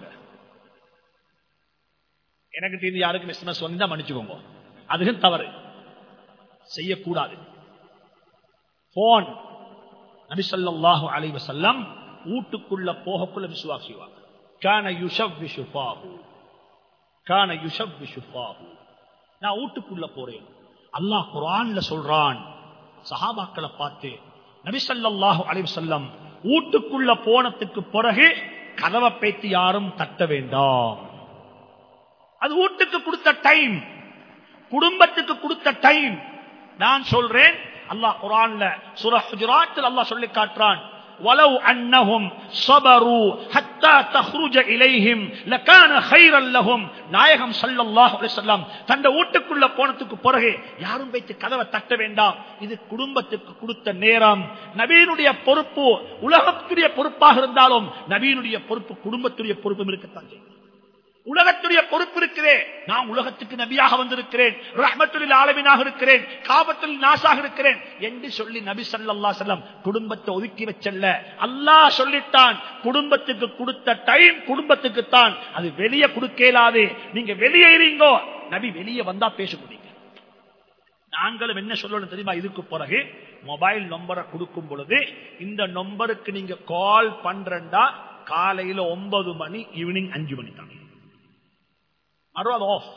எனக்கு தெரிஞ்சு யாருக்கும் எஸ்எம்எஸ் வந்து மன்னிச்சுக்கோங்க அதுவும் தவறு செய்யக்கூடாது போன் நபிசல்லாஹு அலைவ செல்லம் வீட்டுக்குள்ள போகக்குள்ள விசுவாக செய்வாங்க கான யுஷப் விஷுபாஹு கான யுஷப் விஷுபாஹு நான் வீட்டுக்குள்ள போறேன் அல்லாஹ் குரான்ல சொல்றான் சஹாபாக்களை பார்த்து நபிசல்லாஹு அலைவ செல்லம் வீட்டுக்குள்ள போனதுக்கு பிறகு கதவை பேத்து யாரும் தட்ட வேண்டாம் அது வீட்டுக்கு கொடுத்த டைம் குடும்பத்துக்கு கொடுத்த டைம் நான் சொல்றேன் அல்லாஹ் குரான்ல சூரா ஹுஜராத்தில் அல்லாஹ் சொல்லி காட்டுறான் ولو أنهم صبروا حتى تخرج إليهم لكان خيرا لهم நாயகம் ஸல்லல்லாஹு அலைஹி வஸல்லம் தந்த வீட்டுக்குள்ள போனதுக்கு பிறகு யாரும் வைத்து கதவை தட்ட வேண்டாம் இது குடும்பத்துக்கு கொடுத்த நேரம் நபீனுடைய பொறுப்பு உலகத்துடைய பொறுப்பாக இருந்தாலும் நபீனுடைய பொறுப்பு குடும்பத்துடைய பொறுப்பும் இருக்கத்தான் செய்யும் உலகத்துடைய பொறுப்பு இருக்கிறே நான் உலகத்துக்கு நபியாக வந்திருக்கிறேன் ரஹ்மத்துலில் ஆலமினாக இருக்கிறேன் காபத்தில் நாசாக இருக்கிறேன் என்று சொல்லி நபி சல்லா செல்லம் குடும்பத்தை ஒதுக்கி வச்சல்ல அல்லாஹ் சொல்லித்தான் குடும்பத்துக்கு கொடுத்த டைம் குடும்பத்துக்கு தான் அது வெளியே கொடுக்கலாது நீங்க வெளியே இருங்கோ நபி வெளியே வந்தா பேச முடியுங்க நாங்களும் என்ன சொல்லணும் தெரியுமா இதுக்கு பிறகு மொபைல் நம்பரை கொடுக்கும் பொழுது இந்த நம்பருக்கு நீங்க கால் பண்றா காலையில ஒன்பது மணி ஈவினிங் அஞ்சு மணி தான் மறுவாது ஆஃப்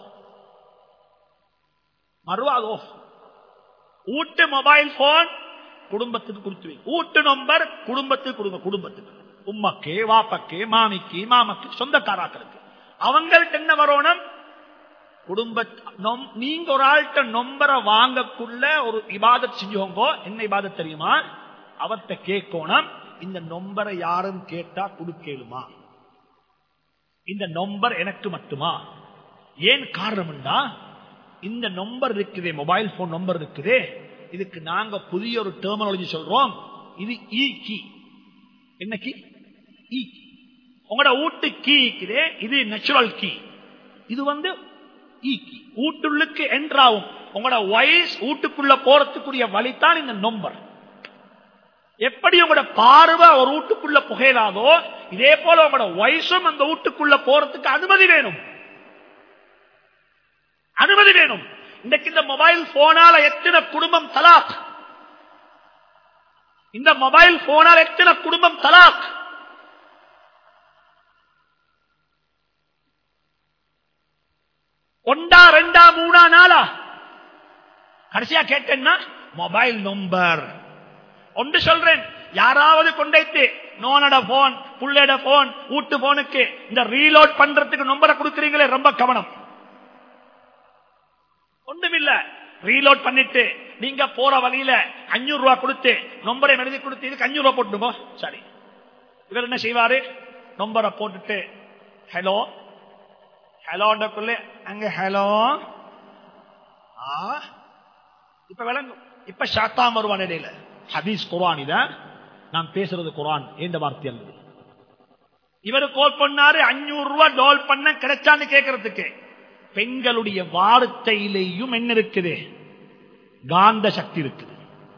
மறுவாது ஆஃப் ஊட்டு மொபைல் போன் குடும்பத்துக்கு கொடுத்து ஊட்டு நம்பர் குடும்பத்துக்கு கொடுங்க குடும்பத்துக்கு உம்மக்கு வாப்பக்கு மாமிக்கு மாமக்கு சொந்தக்காராக்களுக்கு அவங்கள்ட்ட என்ன வரணும் குடும்ப நீங்க ஒரு ஆள்கிட்ட நம்பரை வாங்கக்குள்ள ஒரு இபாதத் செஞ்சோங்கோ என்ன இபாதத் தெரியுமா அவர்கிட்ட கேட்கணும் இந்த நம்பரை யாரும் கேட்டா கொடுக்கலுமா இந்த நம்பர் எனக்கு மட்டுமா ஏன் காரணம்டா இந்த நம்பர் இருக்குதே மொபைல் போன் நம்பர் இருக்குதே இதுக்கு நாங்க புதிய ஒரு டெர்மினாலஜி சொல்றோம் இது ஈ கி என்ன கி ஈ உங்களோட வீட்டு கீ இருக்குதே இது நேச்சுரல் கீ இது வந்து ஈ கி வீட்டுள்ளுக்கு என்றாவும் உங்களோட வயசு வீட்டுக்குள்ள போறதுக்குரிய வழிதான் இந்த நம்பர் எப்படி உங்களோட பார்வை ஒரு வீட்டுக்குள்ள புகையலாதோ இதே போல உங்களோட வயசும் அந்த வீட்டுக்குள்ள போறதுக்கு அனுமதி வேணும் அனுமதி வேணும் இன்றைக்கு இந்த மொபைல் போனால எத்தனை குடும்பம் தலாக் இந்த மொபைல் போனால் எத்தனை குடும்பம் தலாக் ஒண்டா ரெண்டா மூணா நாளா கடைசியா கேட்டேன்னா மொபைல் நம்பர் ஒன்று சொல்றேன் யாராவது கொண்டைத்து நோனோட போன் புள்ளோட போன் வீட்டு போனுக்கு இந்த ரீலோட் பண்றதுக்கு நம்பரை கொடுக்குறீங்களே ரொம்ப கவனம் ஒண்ணுமில்ல ரீலோட் பண்ணிட்டு நீங்க போற வழியில அஞ்சூறு ரூபாய் கொடுத்து நம்பரை எழுதி கொடுத்து இதுக்கு அஞ்சூறு ரூபாய் போட்டுங்க சரி இவர் என்ன செய்வாரு நம்பரை போட்டுட்டு ஹலோ ஹலோன்றக்குள்ள அங்க ஹலோ இப்ப விளங்கும் இப்ப ஷாத்தாம் வருவான் இடையில ஹதீஸ் குரான் இத நான் பேசுறது குரான் எந்த வார்த்தை அல்லது இவரு கோல் பண்ணாரு அஞ்சூறு ரூபாய் டோல் பண்ண கிடைச்சான்னு கேட்கறதுக்கு பெண்களுடைய வார்த்தையிலேயும் என்ன இருக்குது காந்த சக்தி இருக்குது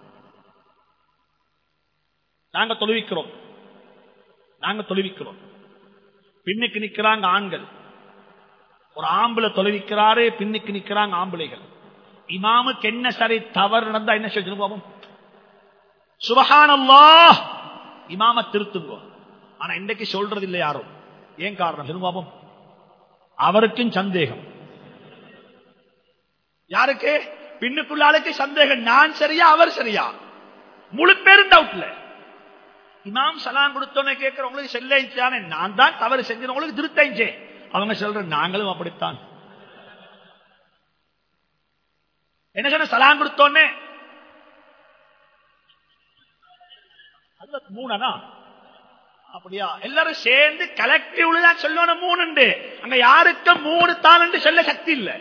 நாங்க தொழுவிக்கிறோம் நாங்க தொழுவிக்கிறோம் பின்னுக்கு நிக்கிறாங்க ஆண்கள் ஒரு ஆம்பளை தொலைவிக்கிறாரு பின்னுக்கு நிக்கிறாங்க ஆம்பளைகள் இமாமுக்கு என்ன சரி தவறு நடந்தா என்ன செஞ்சு பாபம் சுபகானல்லா இமாம திருத்துங்கோ ஆனா இன்றைக்கு சொல்றது இல்லை யாரும் ஏன் காரணம் சொல்லு பாபம் அவருக்கும் சந்தேகம் யாருக்கு பின்னுக்குள்ள ஆளுக்கு சந்தேகம் நான் சரியா அவர் சரியா முழு பேரும் டவுட்ல இமாம் சலாம் கொடுத்தோன்னு கேட்கிறவங்களுக்கு செல்லானே நான் தான் தவறு செஞ்சவங்களுக்கு திருத்தாயிச்சே அவங்க சொல்ற நாங்களும் அப்படித்தான் என்ன சொன்ன சலாம் கொடுத்தோன்னே மூணனா அப்படியா எல்லாரும் சேர்ந்து கலெக்டிவ்ல தான் சொல்லணும் மூணு அங்க யாருக்கு மூணு தான் சொல்ல சக்தி இல்லை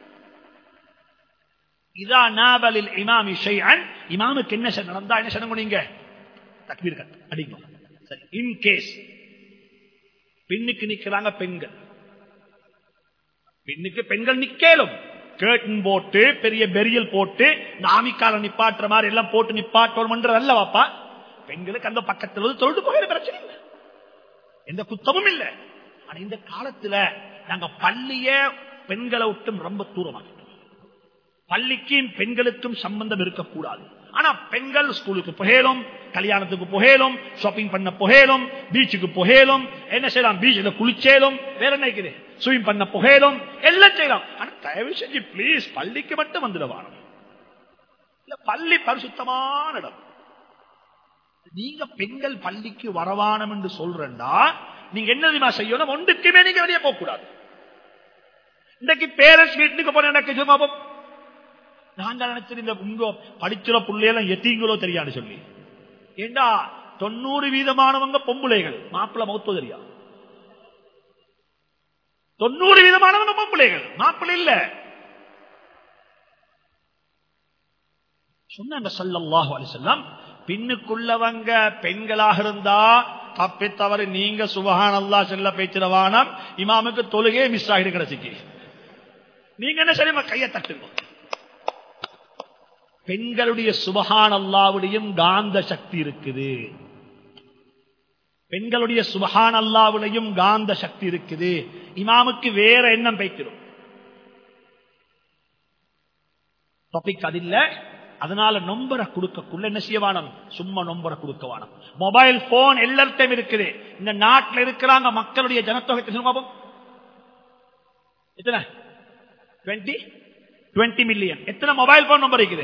இதா நாபலில் இமாம் இஷையன் இமாமுக்கு என்ன நடந்தா என்ன சொல்ல முடியுங்க தக்பீர் கட் அடிங்க சரி இன் கேஸ் பின்னுக்கு நிக்கிறாங்க பெண்கள் பெண்ணுக்கு பெண்கள் நிக்கலும் கேட்டன் போட்டு பெரிய பெரியல் போட்டு இந்த ஆமிக்கால நிப்பாட்டுற மாதிரி எல்லாம் போட்டு நிப்பாட்டோம் அல்ல வாப்பா பெண்களுக்கு அந்த பக்கத்தில் வந்து தொழுது போகிற பிரச்சனை இல்லை எந்த குத்தமும் இல்லை ஆனா இந்த காலத்துல நாங்க பள்ளிய பெண்களை விட்டும் ரொம்ப தூரமாக்கிட்டோம் பள்ளிக்கும் பெண்களுக்கும் சம்பந்தம் இருக்கக்கூடாது ஆனா பெண்கள் ஸ்கூலுக்கு புகையலும் கல்யாணத்துக்கு புகையலும் ஷாப்பிங் பண்ண புகையலும் பீச்சுக்கு புகையலும் என்ன செய்யலாம் பீச்சில் குளிச்சேலும் வேற என்ன இருக்குது ஸ்விம் பண்ண புகையலும் எல்லாம் செய்யலாம் ஆனா தயவு செஞ்சு பிளீஸ் பள்ளிக்கு மட்டும் வந்துடுவாங்க இல்ல பள்ளி பரிசுத்தமான இடம் நீங்க பெண்கள் பள்ளிக்கு வரவானம் என்று சொல்றா நீங்க என்ன தெரியுமா செய்யணும் ஒன்றுக்குமே நீங்க வெளியே போக கூடாது இன்னைக்கு பேரண்ட்ஸ் வீட்டுக்கு போன எனக்கு சும்மா நான் தான் நினைச்சிருந்த உங்க படிச்சுற பிள்ளையெல்லாம் எத்தீங்களோ தெரியாது சொல்லி ஏண்டா தொண்ணூறு வீதமானவங்க பொம்புளைகள் மாப்பிள்ள மௌத்தோ தெரியா தொண்ணூறு வீதமானவங்க பொம்புளைகள் மாப்பிள்ள இல்ல சொன்னாங்க சல்லல்லாஹு அலிசல்லாம் பின்னுக்குள்ளவங்க பெண்களாக இருந்தா தப்பி தவறு நீங்க சுபகான் அல்லா செல்ல பேச்சிடவானம் இமாமுக்கு தொழுகே மிஸ் ஆகிடு கிடைச்சிக்கு நீங்க என்ன சரிமா கையை தட்டுங்க பெண்களுடைய சுபகான் அல்லாவுடையும் காந்த சக்தி இருக்குது பெண்களுடைய சுபகான் அல்லாவுடையும் காந்த சக்தி இருக்குது இமாமுக்கு வேற எண்ணம் பைக்கிறோம் டாபிக் அது இல்ல அதனால நொம்பரை கொடுக்கக்குள்ள என்ன செய்யவானம் சும்மா நொம்பரை கொடுக்கவானம் மொபைல் போன் எல்லாத்தையும் இருக்குது இந்த நாட்டில் இருக்கிறாங்க மக்களுடைய ஜனத்தொகை எத்தனை டுவெண்ட்டி டுவெண்ட்டி மில்லியன் எத்தனை மொபைல் போன் நம்பர் இருக்குது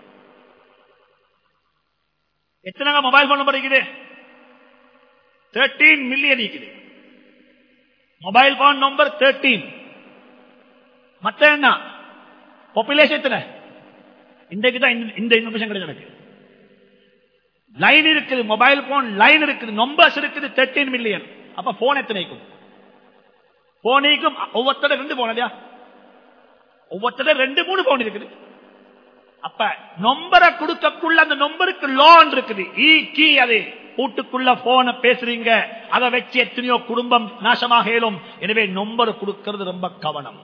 எத்தனை மொபைல் போன் நம்பர் இருக்குது தேர்ட்டீன் மில்லியன் இருக்குது மொபைல் போன் நம்பர் தேர்ட்டீன் மத்த என்ன பாப்புலேஷன் எத்தனை இன்றைக்கு தான் இந்த இன்ஃபர்மேஷன் கிடைச்சது எனக்கு லைன் இருக்குது மொபைல் போன் லைன் இருக்குது நம்பர்ஸ் இருக்குது தேர்ட்டீன் மில்லியன் அப்ப போன் எத்தனைக்கும் போனிக்கும் ஒவ்வொருத்தர ரெண்டு போன் இல்லையா ஒவ்வொருத்தர ரெண்டு மூணு போன் இருக்குது அப்ப நம்பரை கொடுக்கக்குள்ள அந்த நம்பருக்கு லோன் இருக்குது ஈ கீ அது வீட்டுக்குள்ள போன பேசுறீங்க அதை வச்சு எத்தனையோ குடும்பம் நாசமாக இயலும் எனவே நம்பர் கொடுக்கிறது ரொம்ப கவனம்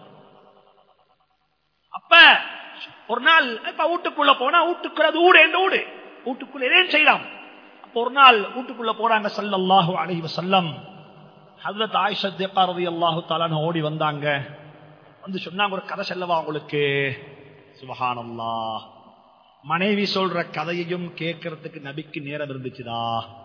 அப்ப ஒரு நாள் இப்ப வீட்டுக்குள்ள போனா வீட்டுக்குள்ள அது ஊடு எந்த ஊடு வீட்டுக்குள்ள ஏன் செய்யலாம் அப்ப ஒரு நாள் வீட்டுக்குள்ள போறாங்க சல்லல்லாஹு அலைஹி வஸல்லம் ஹஜ்ரத் ஆயிஷா ரலியல்லாஹு தஆலா ஓடி வந்தாங்க வந்து சொன்னாங்க ஒரு கதை சொல்லவா உங்களுக்கு சுபஹானல்லாஹ் மனைவி சொல்ற கதையையும் கேட்கறதுக்கு நபிக்கு நேரம் இருந்துச்சுதா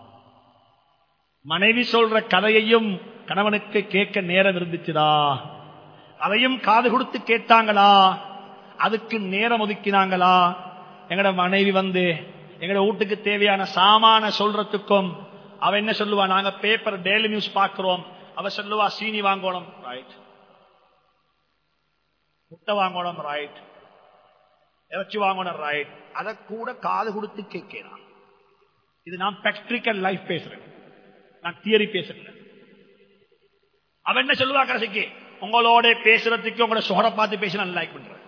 மனைவி சொல்ற கதையையும் கணவனுக்கு கேட்க நேரம் இருந்துச்சுதா அதையும் காது கொடுத்து கேட்டாங்களா அதுக்கு நேரம் ஒதுக்கினாங்களா எங்கட மனைவி வந்து எங்கட வீட்டுக்கு தேவையான சாமான சொல்றதுக்கும் அவ என்ன சொல்லுவா நாங்க பேப்பர் டெய்லி நியூஸ் பாக்குறோம் அவ சொல்லுவா சீனி வாங்கணும் ரைட் முட்டை வாங்கணும் ரைட் இறைச்சி வாங்கணும் ரைட் அதை கூட காது கொடுத்து கேட்கிறான் இது நான் பிராக்டிக்கல் லைஃப் பேசுறேன் நான் தியரி பேசுறேன் அவன் என்ன சொல்லுவா கடைசிக்கு உங்களோட பேசுறதுக்கு உங்களோட சுகரை பார்த்து பேச நான் லைக் பண்றேன்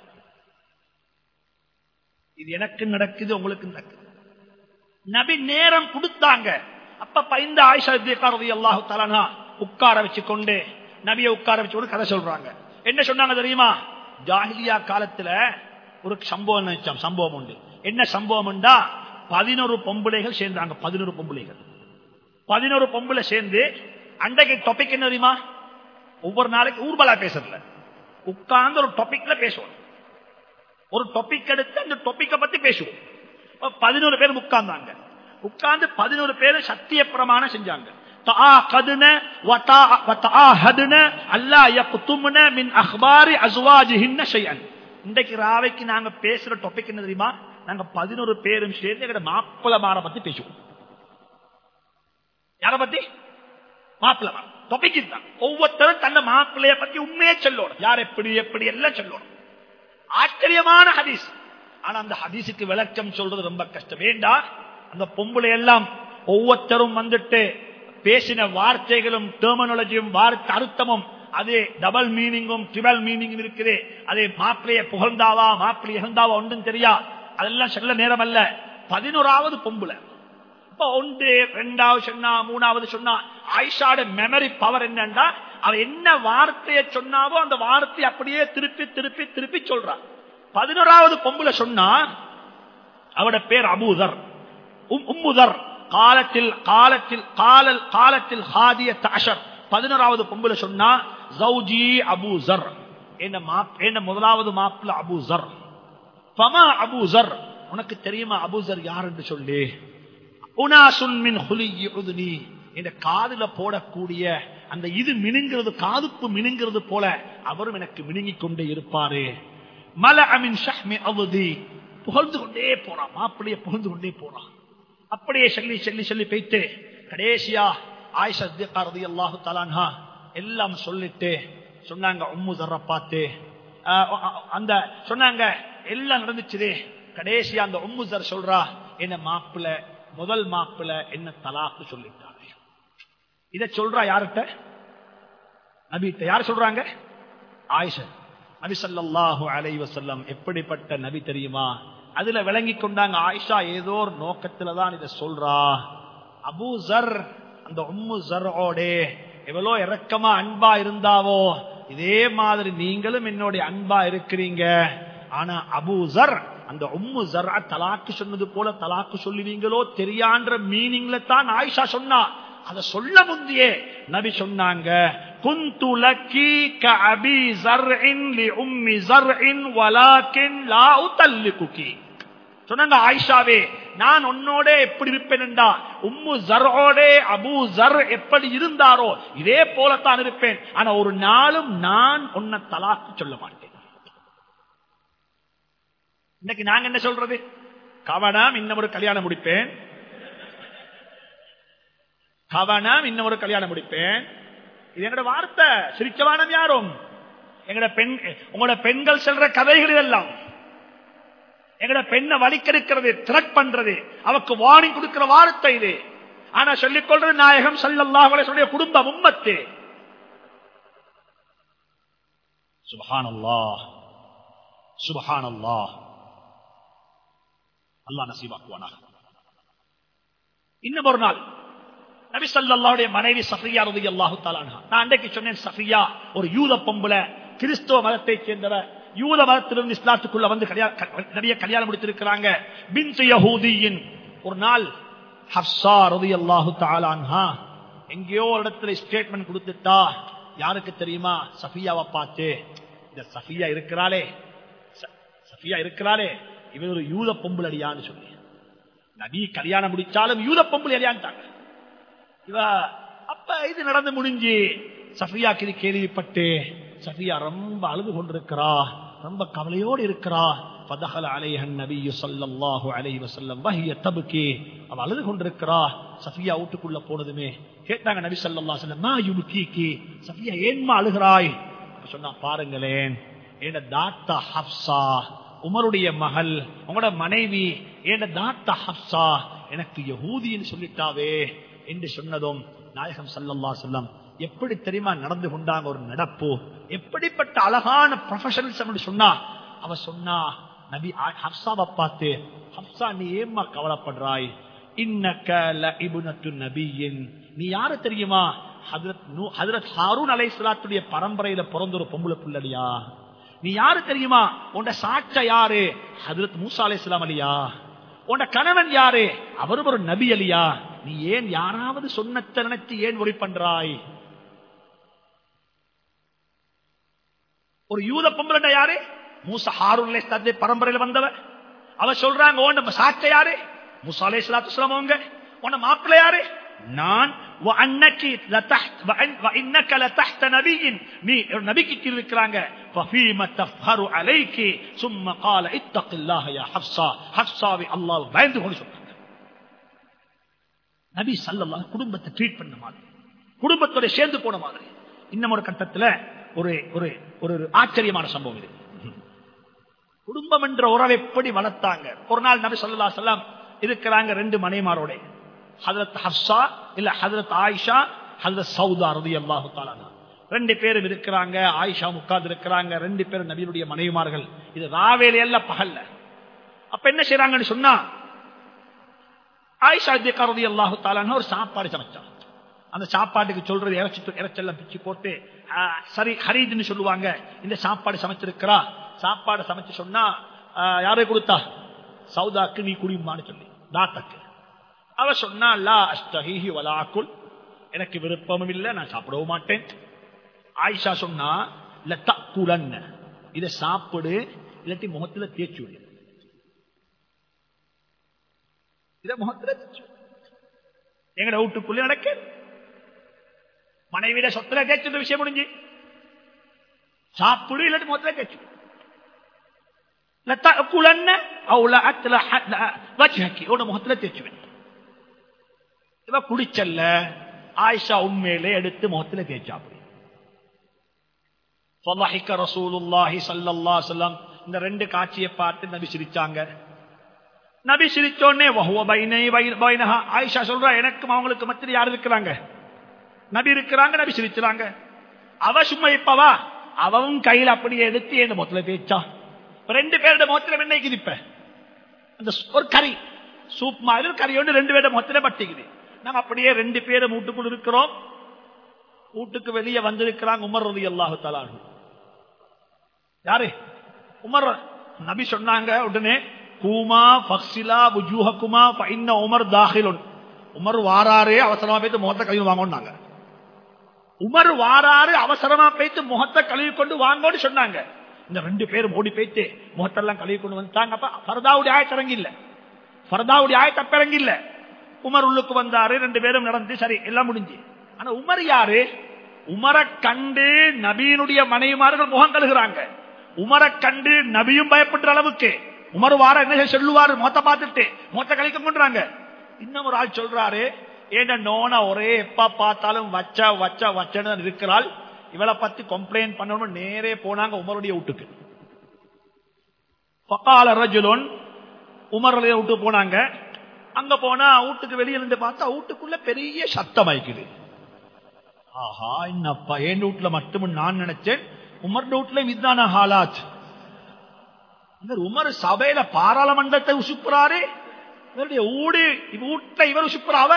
இது எனக்கு நடக்குது உங்களுக்கு நடக்குது நபி நேரம் கொடுத்தாங்க அப்ப பயந்த ஆயிஷா ரவி அல்லாஹு தலானா உட்கார வச்சு கொண்டு நபியை உட்கார வச்சு கொண்டு கதை சொல்றாங்க என்ன சொன்னாங்க தெரியுமா ஜாகிலியா காலத்துல ஒரு சம்பவம் நினைச்சோம் சம்பவம் உண்டு என்ன சம்பவம்டா பதினோரு பொம்பளைகள் சேர்ந்தாங்க பதினோரு பொம்பளைகள் பதினோரு பொம்பளை சேர்ந்து அன்றைக்கு டாபிக் என்ன தெரியுமா ஒவ்வொரு நாளைக்கு ஊர்வலா பேசுறதுல உட்கார்ந்து ஒரு டாபிக்ல பேசுவோம் ஒரு டாபிக் எடுத்து அந்த டாபிக்கை பத்தி பேசுவோம் பதினோரு பேர் உட்கார்ந்தாங்க உட்கார்ந்து பதினோரு பேர் சத்திய பிரமாணம் செஞ்சாங்க இன்றைக்கு ராவைக்கு நாங்க பேசுற டாபிக் என்ன தெரியுமா நாங்க பதினோரு பேரும் சேர்ந்து எங்க மாப்பிளமார பத்தி பேசுவோம் யார பத்தி மாப்பிளமா டாபிக் இதுதான் ஒவ்வொருத்தரும் தன்னை மாப்பிள்ளைய பத்தி உண்மையே சொல்லணும் யார் எப்படி எப்படி எல்லாம் சொல்லணும் ஆச்சரியமான ஹதீஸ் ஆனா அந்த ஹதீஸுக்கு விளக்கம் சொல்றது ரொம்ப கஷ்டம் வேண்டா அந்த பொம்பளை எல்லாம் ஒவ்வொருத்தரும் வந்துட்டு பேசின வார்த்தைகளும் டெர்மினாலஜியும் வார்த்தை அர்த்தமும் அது டபுள் மீனிங்கும் ட்ரிபிள் மீனிங்கும் இருக்குது அது மாப்பிளைய புகழ்ந்தாவா மாப்பிள்ளை இகழ்ந்தாவா ஒன்றும் தெரியா அதெல்லாம் சொல்ல நேரம் அல்ல பதினோராவது பொம்புல இப்ப ஒன்று ரெண்டாவது சொன்னா மூணாவது சொன்னா ஆயிஷாட மெமரி பவர் என்னன்னா அவ என்ன வார்த்தையை சொன்னாவோ அந்த வார்த்தையை அப்படியே திருப்பி திருப்பி திருப்பி சொல்றா பதினோராவது பொம்புல சொன்னா அவட பேர் அபூதர் உம்முதர் காலத்தில் காலத்தில் காலல் காலத்தில் ஹாதிய தாஷர் பதினோராவது பொம்புல சொன்னா ஜவுஜி அபூசர் என்ன மாப் என்ன முதலாவது மாப்பிள்ள அபூசர் பமா அபூசர் உனக்கு தெரியுமா அபூசர் யார் என்று சொல்லி உனாசுன் மின் ஹுலியி உதுனி இந்த காதுல போடக்கூடிய அந்த இது மினுங்கிறது காதுப்பு மினுங்கிறது போல அவரும் எனக்கு மினுங்கிக் கொண்டே இருப்பாரு மல அமின் ஷஹ்மி அவதி புகழ்ந்து கொண்டே போறான் மாப்பிள்ளைய புகழ்ந்து கொண்டே போறான் அப்படியே சொல்லி சொல்லி சொல்லி போயிட்டு கடைசியா ஆயிஷா ரதி அல்லாஹு தலான்ஹா எல்லாம் சொல்லிட்டு சொன்னாங்க உம்மு தர்ற பார்த்து அந்த சொன்னாங்க எல்லாம் நடந்துச்சு கடைசியா அந்த உம்மு தர் சொல்றா என்ன மாப்பிள்ள முதல் மாப்பிள்ள என்ன தலாக்கு சொல்லிட்டாரு இத சொல்றா யார்கிட்ட நபிட்ட யார் சொல்றாங்க ஆயிஷா நபி சல்லாஹூ அலை வசல்லம் எப்படிப்பட்ட நபி தெரியுமா அதுல விளங்கி கொண்டாங்க ஆயிஷா ஏதோ ஒரு நோக்கத்துல தான் இதை சொல்றா அபு ஜர் அந்த உம்மு ஜரோட எவ்வளோ இறக்கமா அன்பா இருந்தாவோ இதே மாதிரி நீங்களும் என்னுடைய அன்பா இருக்கிறீங்க ஆனா அபு ஜர் அந்த உம்மு ஜர் தலாக்கு சொன்னது போல தலாக்கு சொல்லுவீங்களோ தெரியான்ற மீனிங்ல தான் ஆயிஷா சொன்னா அத சொல்ல முந்தியே நபி சொன்னாங்க குந்து லக்கி கபி ஜர்இன் லி உம்மி ஜர்இன் வலாக்கின் லா உதல்லிகுகி சொன்னாங்க ஆயிஷாவே நான் உன்னோட எப்படி இருப்பேன்டா உம்மு ஜரோட அபு ஜர் எப்படி இருந்தாரோ இதே போலத்தான் இருப்பேன் ஆனா ஒரு நாளும் நான் உன்னை தலாக்கு சொல்ல மாட்டேன் இன்னைக்கு நாங்க என்ன சொல்றது கவனம் இன்னும் ஒரு கல்யாணம் முடிப்பேன் கவனம் இன்னும் ஒரு கல்யாணம் முடிப்பேன் இது எங்களோட வார்த்தை சிரிச்சவானம் யாரும் எங்களோட பெண் உங்களோட பெண்கள் செல்ற கதைகள் இதெல்லாம் எங்கட பெண்ணை வலிக்கெடுக்கிறது த்ரெட் பண்றது அவக்கு வார்னிங் கொடுக்கிற வார்த்தை இது ஆனா சொல்லிக் கொள்றது நாயகம் சல்லல்லாஹ் சொல்லிய குடும்ப உம்மத்து சுபஹானல்லா சுபஹானல்லா அல்லாஹ் நசீபாக்குவானா இன்னும் ஒரு நாள் நபி சல்லாவுடைய மனைவி சஃபியா ரதி அல்லாஹு தாலானா நான் அன்றைக்கு சொன்னேன் சஃபியா ஒரு யூத பொம்புல கிறிஸ்துவ மதத்தைச் சேர்ந்தவர் யூத மதத்திலிருந்து இஸ்லாத்துக்குள்ள வந்து நிறைய கல்யாணம் முடித்திருக்கிறாங்க பின் யஹூதியின் ஒரு நாள் ஹப்சா ரதி அல்லாஹு தாலான்ஹா எங்கேயோ ஒரு இடத்துல ஸ்டேட்மெண்ட் கொடுத்துட்டா யாருக்கு தெரியுமா சஃபியாவை பார்த்து இந்த சஃபியா இருக்கிறாளே சஃபியா இருக்கிறாளே இவன் ஒரு யூத பொம்புல் அடியான்னு சொல்லி நபி கல்யாணம் முடிச்சாலும் யூத பொம்புல் அடியான்ட்டாங்க இவ அப்ப இது நடந்து முடிஞ்சு சஃபியாக்கு இது கேள்விப்பட்டு சஃபியா ரொம்ப அழுது கொண்டிருக்கிறா ரொம்ப கவலையோடு இருக்கிறா பதகல அலைஹன் நபியு சல்லல்லாஹு அலைஹி வஸல்லம் வஹிய தபுகி அவ அழுது கொண்டிருக்கிறா சஃபியா வீட்டுக்குள்ள போனதுமே கேட்டாங்க நபி ஸல்லல்லாஹு அலைஹி வஸல்லம் மா யுபுகிகி சஃபியா ஏன்மா அழுகிறாய் சொன்னா பாருங்களேன் என்ன தாத்தா ஹப்சா உமருடைய மகள் உங்களோட மனைவி என்ன தாத்தா ஹப்சா எனக்கு யஹூதின்னு சொல்லிட்டாவே என்று சொன்னதும் நாயகம் சல்லல்லா சொல்லம் எப்படி தெரியுமா நடந்து கொண்டாங்க ஒரு நடப்பு எப்படிப்பட்ட அழகான ப்ரொஃபஷனல்ஸ் சொன்னா அவ சொன்னா நபி ஹப்சாவை பார்த்து ஹப்சா நீ ஏமா கவலைப்படுறாய் நபியின் நீ யாரு தெரியுமா ஹதரத் ஹாரூன் அலை சலாத்துடைய பரம்பரையில பிறந்த ஒரு பொம்பளை பிள்ளடியா நீ யாரு தெரியுமா உன்ட சாட்ச யாரு ஹதரத் மூசா அலை இஸ்லாம் அலியா உன்ட கணவன் யாரு அவரும் ஒரு நபி அலியா நீ ஏன் யாராவது சொன்னத்தை நினைத்து ஏன் ஒளி பண்றாய் ஒரு யூத பொம்பளை யாரு மூசா ஹாரூன் தந்தை பரம்பரையில் வந்தவ அவ சொல்றாங்க உன்ன சாட்ச யாரு மூசா அலை சலாத்து அவங்க உன்ன மாப்பிள்ள யாரு நான் நபிக்கு இருக்கிறாங்க பயந்து கொண்டு சொன்னாங்க நபி சல்லா குடும்பத்தை ட்ரீட் பண்ண மாதிரி குடும்பத்தோட சேர்ந்து போன மாதிரி இன்னும் ஒரு கட்டத்தில் ஒரு ஒரு ஒரு ஆச்சரியமான சம்பவம் இது குடும்பம் என்ற உறவை எப்படி வளர்த்தாங்க ஒரு நாள் நபி சொல்லா செல்லாம் இருக்கிறாங்க ரெண்டு மனைமாரோட ஹதரத் ஹப்சா இல்ல ஹதரத் ஆயிஷா ஹதரத் சவுதா ரதி அல்லாஹு தாலானா ரெண்டு பேரும் இருக்கிறாங்க ஆயிஷா உட்கார்ந்து இருக்கிறாங்க ரெண்டு பேரும் நபியுடைய மனைவிமார்கள் இது ராவேல அல்ல பகல்ல அப்ப என்ன செய்யறாங்கன்னு சொன்னா ஆயிஷா ரதி அல்லாஹு தாலானா ஒரு சாப்பாடு சமைச்சான் அந்த சாப்பாட்டுக்கு சொல்றது இறைச்சி இறைச்செல்லாம் பிச்சு போட்டு ஆ, சரி ஹரீதுன்னு சொல்லுவாங்க இந்த சாப்பாடு சமைச்சிருக்கிறா சாப்பாடு சமைச்சு சொன்னா ஆ, யாரே கொடுத்தா சவுதாக்கு நீ குடியுமான்னு சொல்லி தாத்தக்கு அவ சொன்னா லா அஸ்தஹீஹி வலாக்குல் எனக்கு விருப்பமும் இல்லை நான் சாப்பிடவும் மாட்டேன் ஆயிஷா சொன்னா லத்தக்குலன் இதை சாப்பிடு இல்லாட்டி முகத்துல தேய்ச்சி விடு இத முகத்துல தேய்ச்சி விடு. எங்கட வீட்டுக்குள்ளே நடக்க மனைவியில சொத்துல தேய்ச்சது விஷயம் முடிஞ்சு சாப்பிடு இல்லாட்டி முகத்துல தேய்ச்சி விடு. லத்தக்குலன் அவுல அத்துல வஜ்ஹக்கி உட முகத்துல தேய்ச்சி விடு. இவ குடிச்சல்ல ஆயிஷா உண்மையிலே எடுத்து முகத்துல தேய்ச்சாப்படி فضحك رسول الله صلى الله عليه وسلم இந்த ரெண்டு காட்சியை பார்த்து நபி சிரிச்சாங்க நபி சிரிச்சோடனே வஹுவ பைனை பைன- பைனஹா ஆயிஷா சொல்றா எனக்கும் அவங்களுக்கு மத்தியில் யார் இருக்கிறாங்க நபி இருக்கிறாங்க நபி சிரிச்சாங்க அவ சும்மா இப்பவா அவவும் கையில அப்படியே எடுத்து என் முகத்துல தேய்ச்சா ரெண்டு பேரோட முகத்துல என்ன கிதிப்ப அந்த சு- ஒரு கறி சூப் மாதிரி ஒரு கறியோடு ரெண்டு பேரோட முகத்துல பட்டிக்குது நம்ம அப்படியே ரெண்டு பேரும் வீட்டுக்குள் இருக்கிறோம் வீட்டுக்கு வெளியே வந்திருக்கிறாங்க உமர் ரதி அல்லாஹு தலானு யாரு உமர் நபி சொன்னாங்க உடனே கூமா ஃபக்ஸிலா புஜூஹக்குமா இன்ன உமர் தாஹிலுன் உமர் வாராரே அவசரமா போயிட்டு முகத்தை கழுவி வாங்கன்னாங்க உமர் வாராரு அவசரமா போயிட்டு முகத்தை கழுவி கொண்டு வாங்கன்னு சொன்னாங்க இந்த ரெண்டு பேரும் ஓடி போயிட்டு முகத்தெல்லாம் கழுவி கொண்டு வந்துட்டாங்க அப்ப ஃபர்தாவுடைய ஆயத்து இறங்கி இல்ல ஃபர்தாவுடைய ஆயத்து அப்ப இறங்கி இல்ல உமர் உள்ளுக்கு வந்தாரு ரெண்டு பேரும் நடந்து சரி எல்லாம் முடிஞ்சு ஆனா உமர் யாரு உமரை கண்டு நபியினுடைய மனைவிமார்கள் முகம் கழுகுறாங்க உமரை கண்டு நபியும் பயப்படுற அளவுக்கு உமர் வார என்ன சொல்லுவாரு மொத்த பார்த்துட்டு மொத்த கழிக்க கொண்டுறாங்க இன்னும் ஒரு ஆள் சொல்றாரு ஏண்ட நோனா ஒரே எப்ப பார்த்தாலும் வச்சா வச்சா வச்சன்னு தான் இருக்கிறாள் இவளை பத்தி கம்ப்ளைண்ட் பண்ணணும் நேரே போனாங்க உமருடைய வீட்டுக்கு பக்கால ரஜுலோன் உமருடைய விட்டு போனாங்க அங்க போனா வீட்டுக்கு வெளியில இருந்து பார்த்தா வீட்டுக்குள்ள பெரிய சத்தம் ஆயிக்குது ஆஹா என்னப்பா என் வீட்டுல மட்டும் நான் நினைச்சேன் உமர் வீட்டுல இதுதான ஹாலாத் இவர் உமர் சபையில பாராளுமன்றத்தை உசுப்புறாரு இவருடைய ஊடு வீட்டுல இவர் உசுப்புறாவ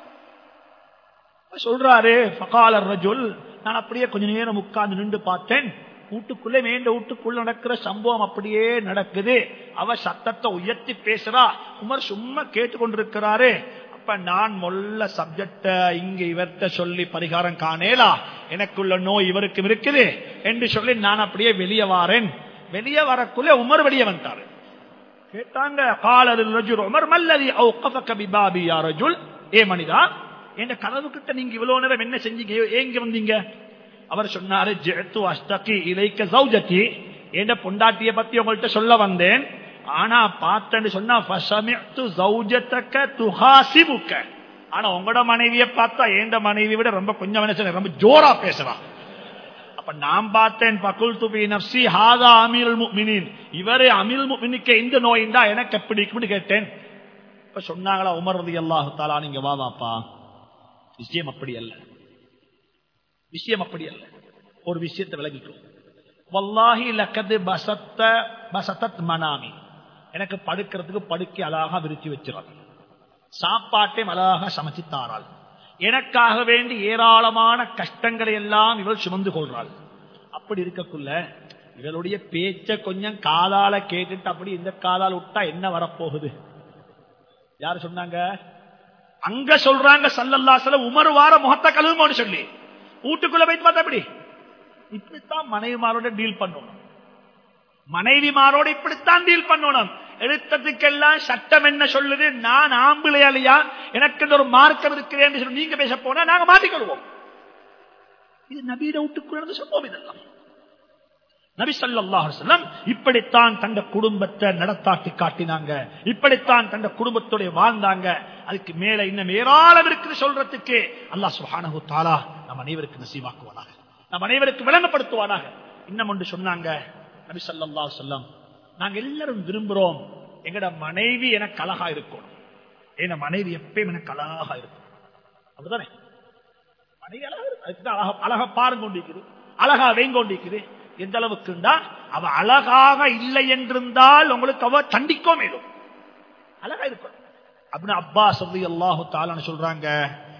சொல்றாரு பகால ரஜுல் நான் அப்படியே கொஞ்ச நேரம் உட்கார்ந்து நின்று பார்த்தேன் வீட்டுக்குள்ளே மேண்ட வீட்டுக்குள்ள நடக்கிற சம்பவம் அப்படியே நடக்குது அவ சத்தத்தை உயர்த்தி பேசுறா உமர் சும்மா கேட்டுக்கொண்டிருக்கிறாரு அப்ப நான் மொல்ல சப்ஜெக்ட இங்க இவர்கிட்ட சொல்லி பரிகாரம் காணேலா எனக்குள்ள நோய் இவருக்கும் இருக்குது என்று சொல்லி நான் அப்படியே வெளியே வாரேன் வெளியே வரக்குள்ள உமர் வெளியே வந்துட்டாரு கேட்டாங்க காலரில் ரஜுல் உமர் மல்லதி அவுகஃபக பிபாபி யா ரஜுல் ஏ மனிதா என் கனவு கிட்ட நீங்க இவ்வளவு நேரம் என்ன செஞ்சீங்க ஏங்க வந்தீங்க அவர் சொன்னாரு ஜெத்து அஷ்டகி இலைக்க சௌஜத்தி என் பொண்டாட்டிய பத்தி உங்கள்கிட்ட சொல்ல வந்தேன் ஆனா பார்த்தேன்னு சொன்னா ஃபஸமிஅத்து ஜௌஜத்தக துஹாசிபுக்க ஆனா உங்களோட மனைவியை பார்த்தா ஏண்ட மனைவி விட ரொம்ப கொஞ்சம் என்ன சொல்ல, ரொம்ப ஜோரா பேசுறான் அப்ப நான் பார்த்தேன் பகுல் துபி நப்சி ஹாதா அமீல் முக்மினின் இவரே அமீல் முக்மினிக்கு இந்த நோயின்டா எனக்கு எப்படி இருக்குன்னு கேட்டேன் இப்ப சொன்னாங்களா உமர் ரதி அல்லாஹு தாலா நீங்க வா வாப்பா விஷயம் அப்படி அல்ல விஷயம் அப்படி அல்ல ஒரு விஷயத்தை விளங்கிக்கும் வல்லாஹி லக்கது பசத்த பசத்தத் மனாமி எனக்கு படுக்கிறதுக்கு படுக்கை அழகா விரிச்சு வச்சிருக்காங்க சாப்பாட்டையும் அழகாக சமைச்சு தாராள் எனக்காக வேண்டி ஏராளமான கஷ்டங்களை எல்லாம் இவள் சுமந்து கொள்றாள் அப்படி இருக்கக்குள்ள இவளுடைய பேச்ச கொஞ்சம் காதால கேட்டுட்டு அப்படி இந்த காதால விட்டா என்ன வரப்போகுது யாரு சொன்னாங்க அங்க சொல்றாங்க சல்லல்லாசல உமர் வார முகத்த கழுவுமோன்னு சொல்லி வீட்டுக்குள்ள போயிட்டு பார்த்தா அப்படி இப்படித்தான் மனைவிமாரோட டீல் பண்ணணும் மனைவிமாரோட இப்படித்தான் டீல் பண்ணணும் எடுத்ததுக்கெல்லாம் சட்டம் என்ன சொல்லுது நான் ஆம்பிளையாலையா எனக்கு இந்த ஒரு மார்க்கம் இருக்கிறேன் சொல்லி நீங்க பேச போனா நாங்க மாட்டிக்கொள்வோம் இது நபீட வீட்டுக்குள்ள சம்பவம் இதெல்லாம் நபி ஸல்லல்லாஹு அலைஹி வஸல்லம் இப்படித்தான் தங்க குடும்பத்தை நடத்தாட்டி காட்டினாங்க இப்படித்தான் தங்க குடும்பத்தோட வாழ்ந்தாங்க அதுக்கு மேல இன்னும் ஏராளம் இருக்குது சொல்றதுக்கு அல்லாஹ் சுப்ஹானஹு தஆலா நம் அனைவருக்கு நசீவாக்குவானாக நம் அனைவருக்கு விளங்கப்படுத்துவானாக இன்னும் ஒன்று சொன்னாங்க நபி ஸல்லல்லாஹு அலைஹி வஸல்லம் நாங்க எல்லாரும் விரும்புறோம் எங்கட மனைவி எனக்கு அழகா இருக்கணும் என் மனைவி எப்பயும் எனக்கு அழகா இருக்கும் அப்படிதானே மனைவி அழகா இருக்கு. அதுக்குதான் அழகா அழகா பாருங்க கொண்டிருக்குது அழகா வேங்க கொண்டிருக்குது எந்த அளவுக்குண்டா அவ அழகாக இல்லை என்றிருந்தால் உங்களுக்கு அவ தண்டிக்கோ மேலும் அழகா இருக்கும் அப்படின்னு அப்பா சொல்லி அல்லாஹு தாலான்னு சொல்றாங்க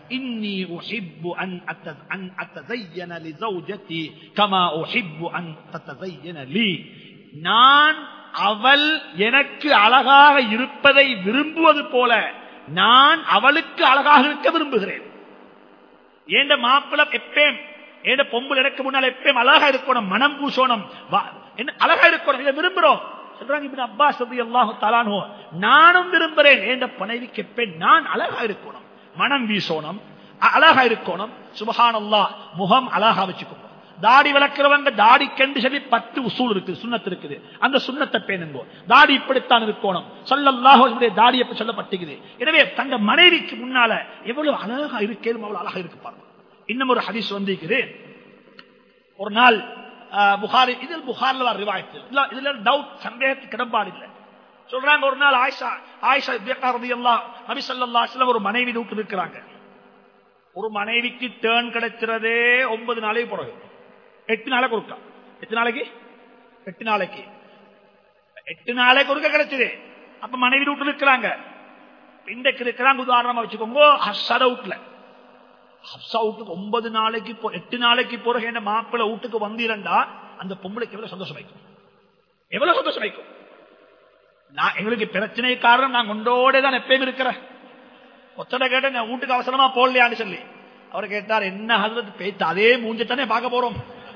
இன்னி உஹிப்பு அன் அத்த- அன் அத்தஸையன லிஸௌஜதி கமா உஹிப்பு அன் தத்தஸையன லீ நான் அவள் எனக்கு அழகாக இருப்பதை விரும்புவது போல நான் அவளுக்கு அழகாக இருக்க விரும்புகிறேன் ஏண்ட மாப்பிள எப்பேம் ஏண்ட பொம்புல எனக்கு முன்னால் எப்பேம் அழகா இருக்கணும் மனம் பூசணும் வா- என்ன அழகா இருக்கணும் இதை விரும்புறோம் சொல்றாங்க இப்படி அப்பாஸ் அல்லாஹு தலானோ நானும் விரும்புறேன் ஏண்ட பனைவிக்கு எப்பேன் நான் அழகா இருக்கணும் மனம் வீசணும் அ- அழகா இருக்கணும் சுபஹானல்லா முகம் அழகா வச்சுக்கணும் தாடி வளர்க்கிறவங்க தாடி கண்டு சொல்லி பத்து உசூல் இருக்கு சுண்ணத்து இருக்குது அந்த சுண்ணத்தை பேணுங்கோ தாடி இப்படித்தான் இருக்கணும் சொல்லல்லாஹோ என்னுடைய தாடி எப்படி சொல்லப்பட்டுக்குது எனவே தங்க மனைவிக்கு முன்னால எவ்வளவு அழகா இருக்கேன் அவ்வளவு அழகா இருக்கு பாருங்க இன்னும் ஒரு ஹதீஸ் வந்திருக்குது ஒரு நாள் ஆஹ், புகாரி இதில் புகார்ல வர ரிவாயத்து இல்ல இதுல டவுட் சந்தேகத்துக்கு இடம்பாடு இல்லை சொல்றாங்க ஒரு நாள் ஆயிஷா ஆயிஷா ரலியல்லாஹு நபி ஸல்லல்லாஹு அலைஹி வஸல்லம் ஒரு மனைவி வீட்டு இருக்கிறாங்க ஒரு மனைவிக்கு டேர்ன் கிடைக்கிறதே ஒன்பது நாளைக்கு பிறகு எட்டு நாளைக்கு ஒருக்கா எட்டு நாளைக்கு எட்டு நாளைக்கு எட்டு நாளைக்கு ஒருக்க கிடைச்சது அப்ப மனைவி வீட்டுல இருக்கிறாங்க இன்றைக்கு இருக்கிறாங்க உதாரணமா வச்சுக்கோங்க ஹஸ்ஸாத வீட்டுல ஹப்சா வீட்டுக்கு ஒன்பது நாளைக்கு போ- எட்டு நாளைக்கு பிறகு என்ன மாப்பிள்ளை வீட்டுக்கு வந்தீரண்டா அந்த பொம்பளைக்கு எவ்வளவு சந்தோஷம் வைக்கும் எவ்வளவு சந்தோஷம் வைக்கும் நான் எங்களுக்கு பிரச்சனை காரணம் நான் கொண்டோட தான் எப்பயும் இருக்கிறேன் ஒத்தட கேட்ட நான் வீட்டுக்கு அவசரமா போடலையான்னு சொல்லி அவர் கேட்டார் என்ன ஹசரத் பேச்சு அதே மூஞ்சத்தானே பார்க்க போறோம்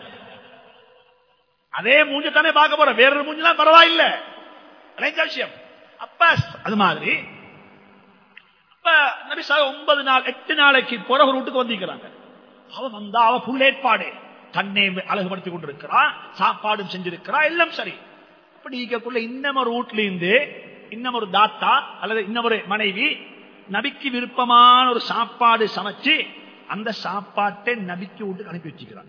அதே மூஞ்சத்தானே பார்க்க போறோம் வேற ஒரு மூஞ்செல்லாம் பரவாயில்ல அனைத்த விஷயம் அப்ப அது மாதிரி அப்ப நபி சாஹிப் ஒன்பது நாள் எட்டு நாளைக்கு பிறகு ஒரு வீட்டுக்கு வந்திருக்கிறாங்க அவ வந்தா அவ புல் ஏற்பாடு தன்னை அழகுபடுத்தி கொண்டிருக்கிறான் சாப்பாடும் செஞ்சிருக்கிறா எல்லாம் சரி அப்படி இருக்கக்குள்ள இன்னும் ஒரு வீட்டுல இருந்து இன்னும் ஒரு தாத்தா அல்லது இன்னும் ஒரு மனைவி நபிக்கு விருப்பமான ஒரு சாப்பாடு சமைச்சு அந்த சாப்பாட்டை நபிக்கு வீட்டுக்கு அனுப்பி வச்சுக்கிறாங்க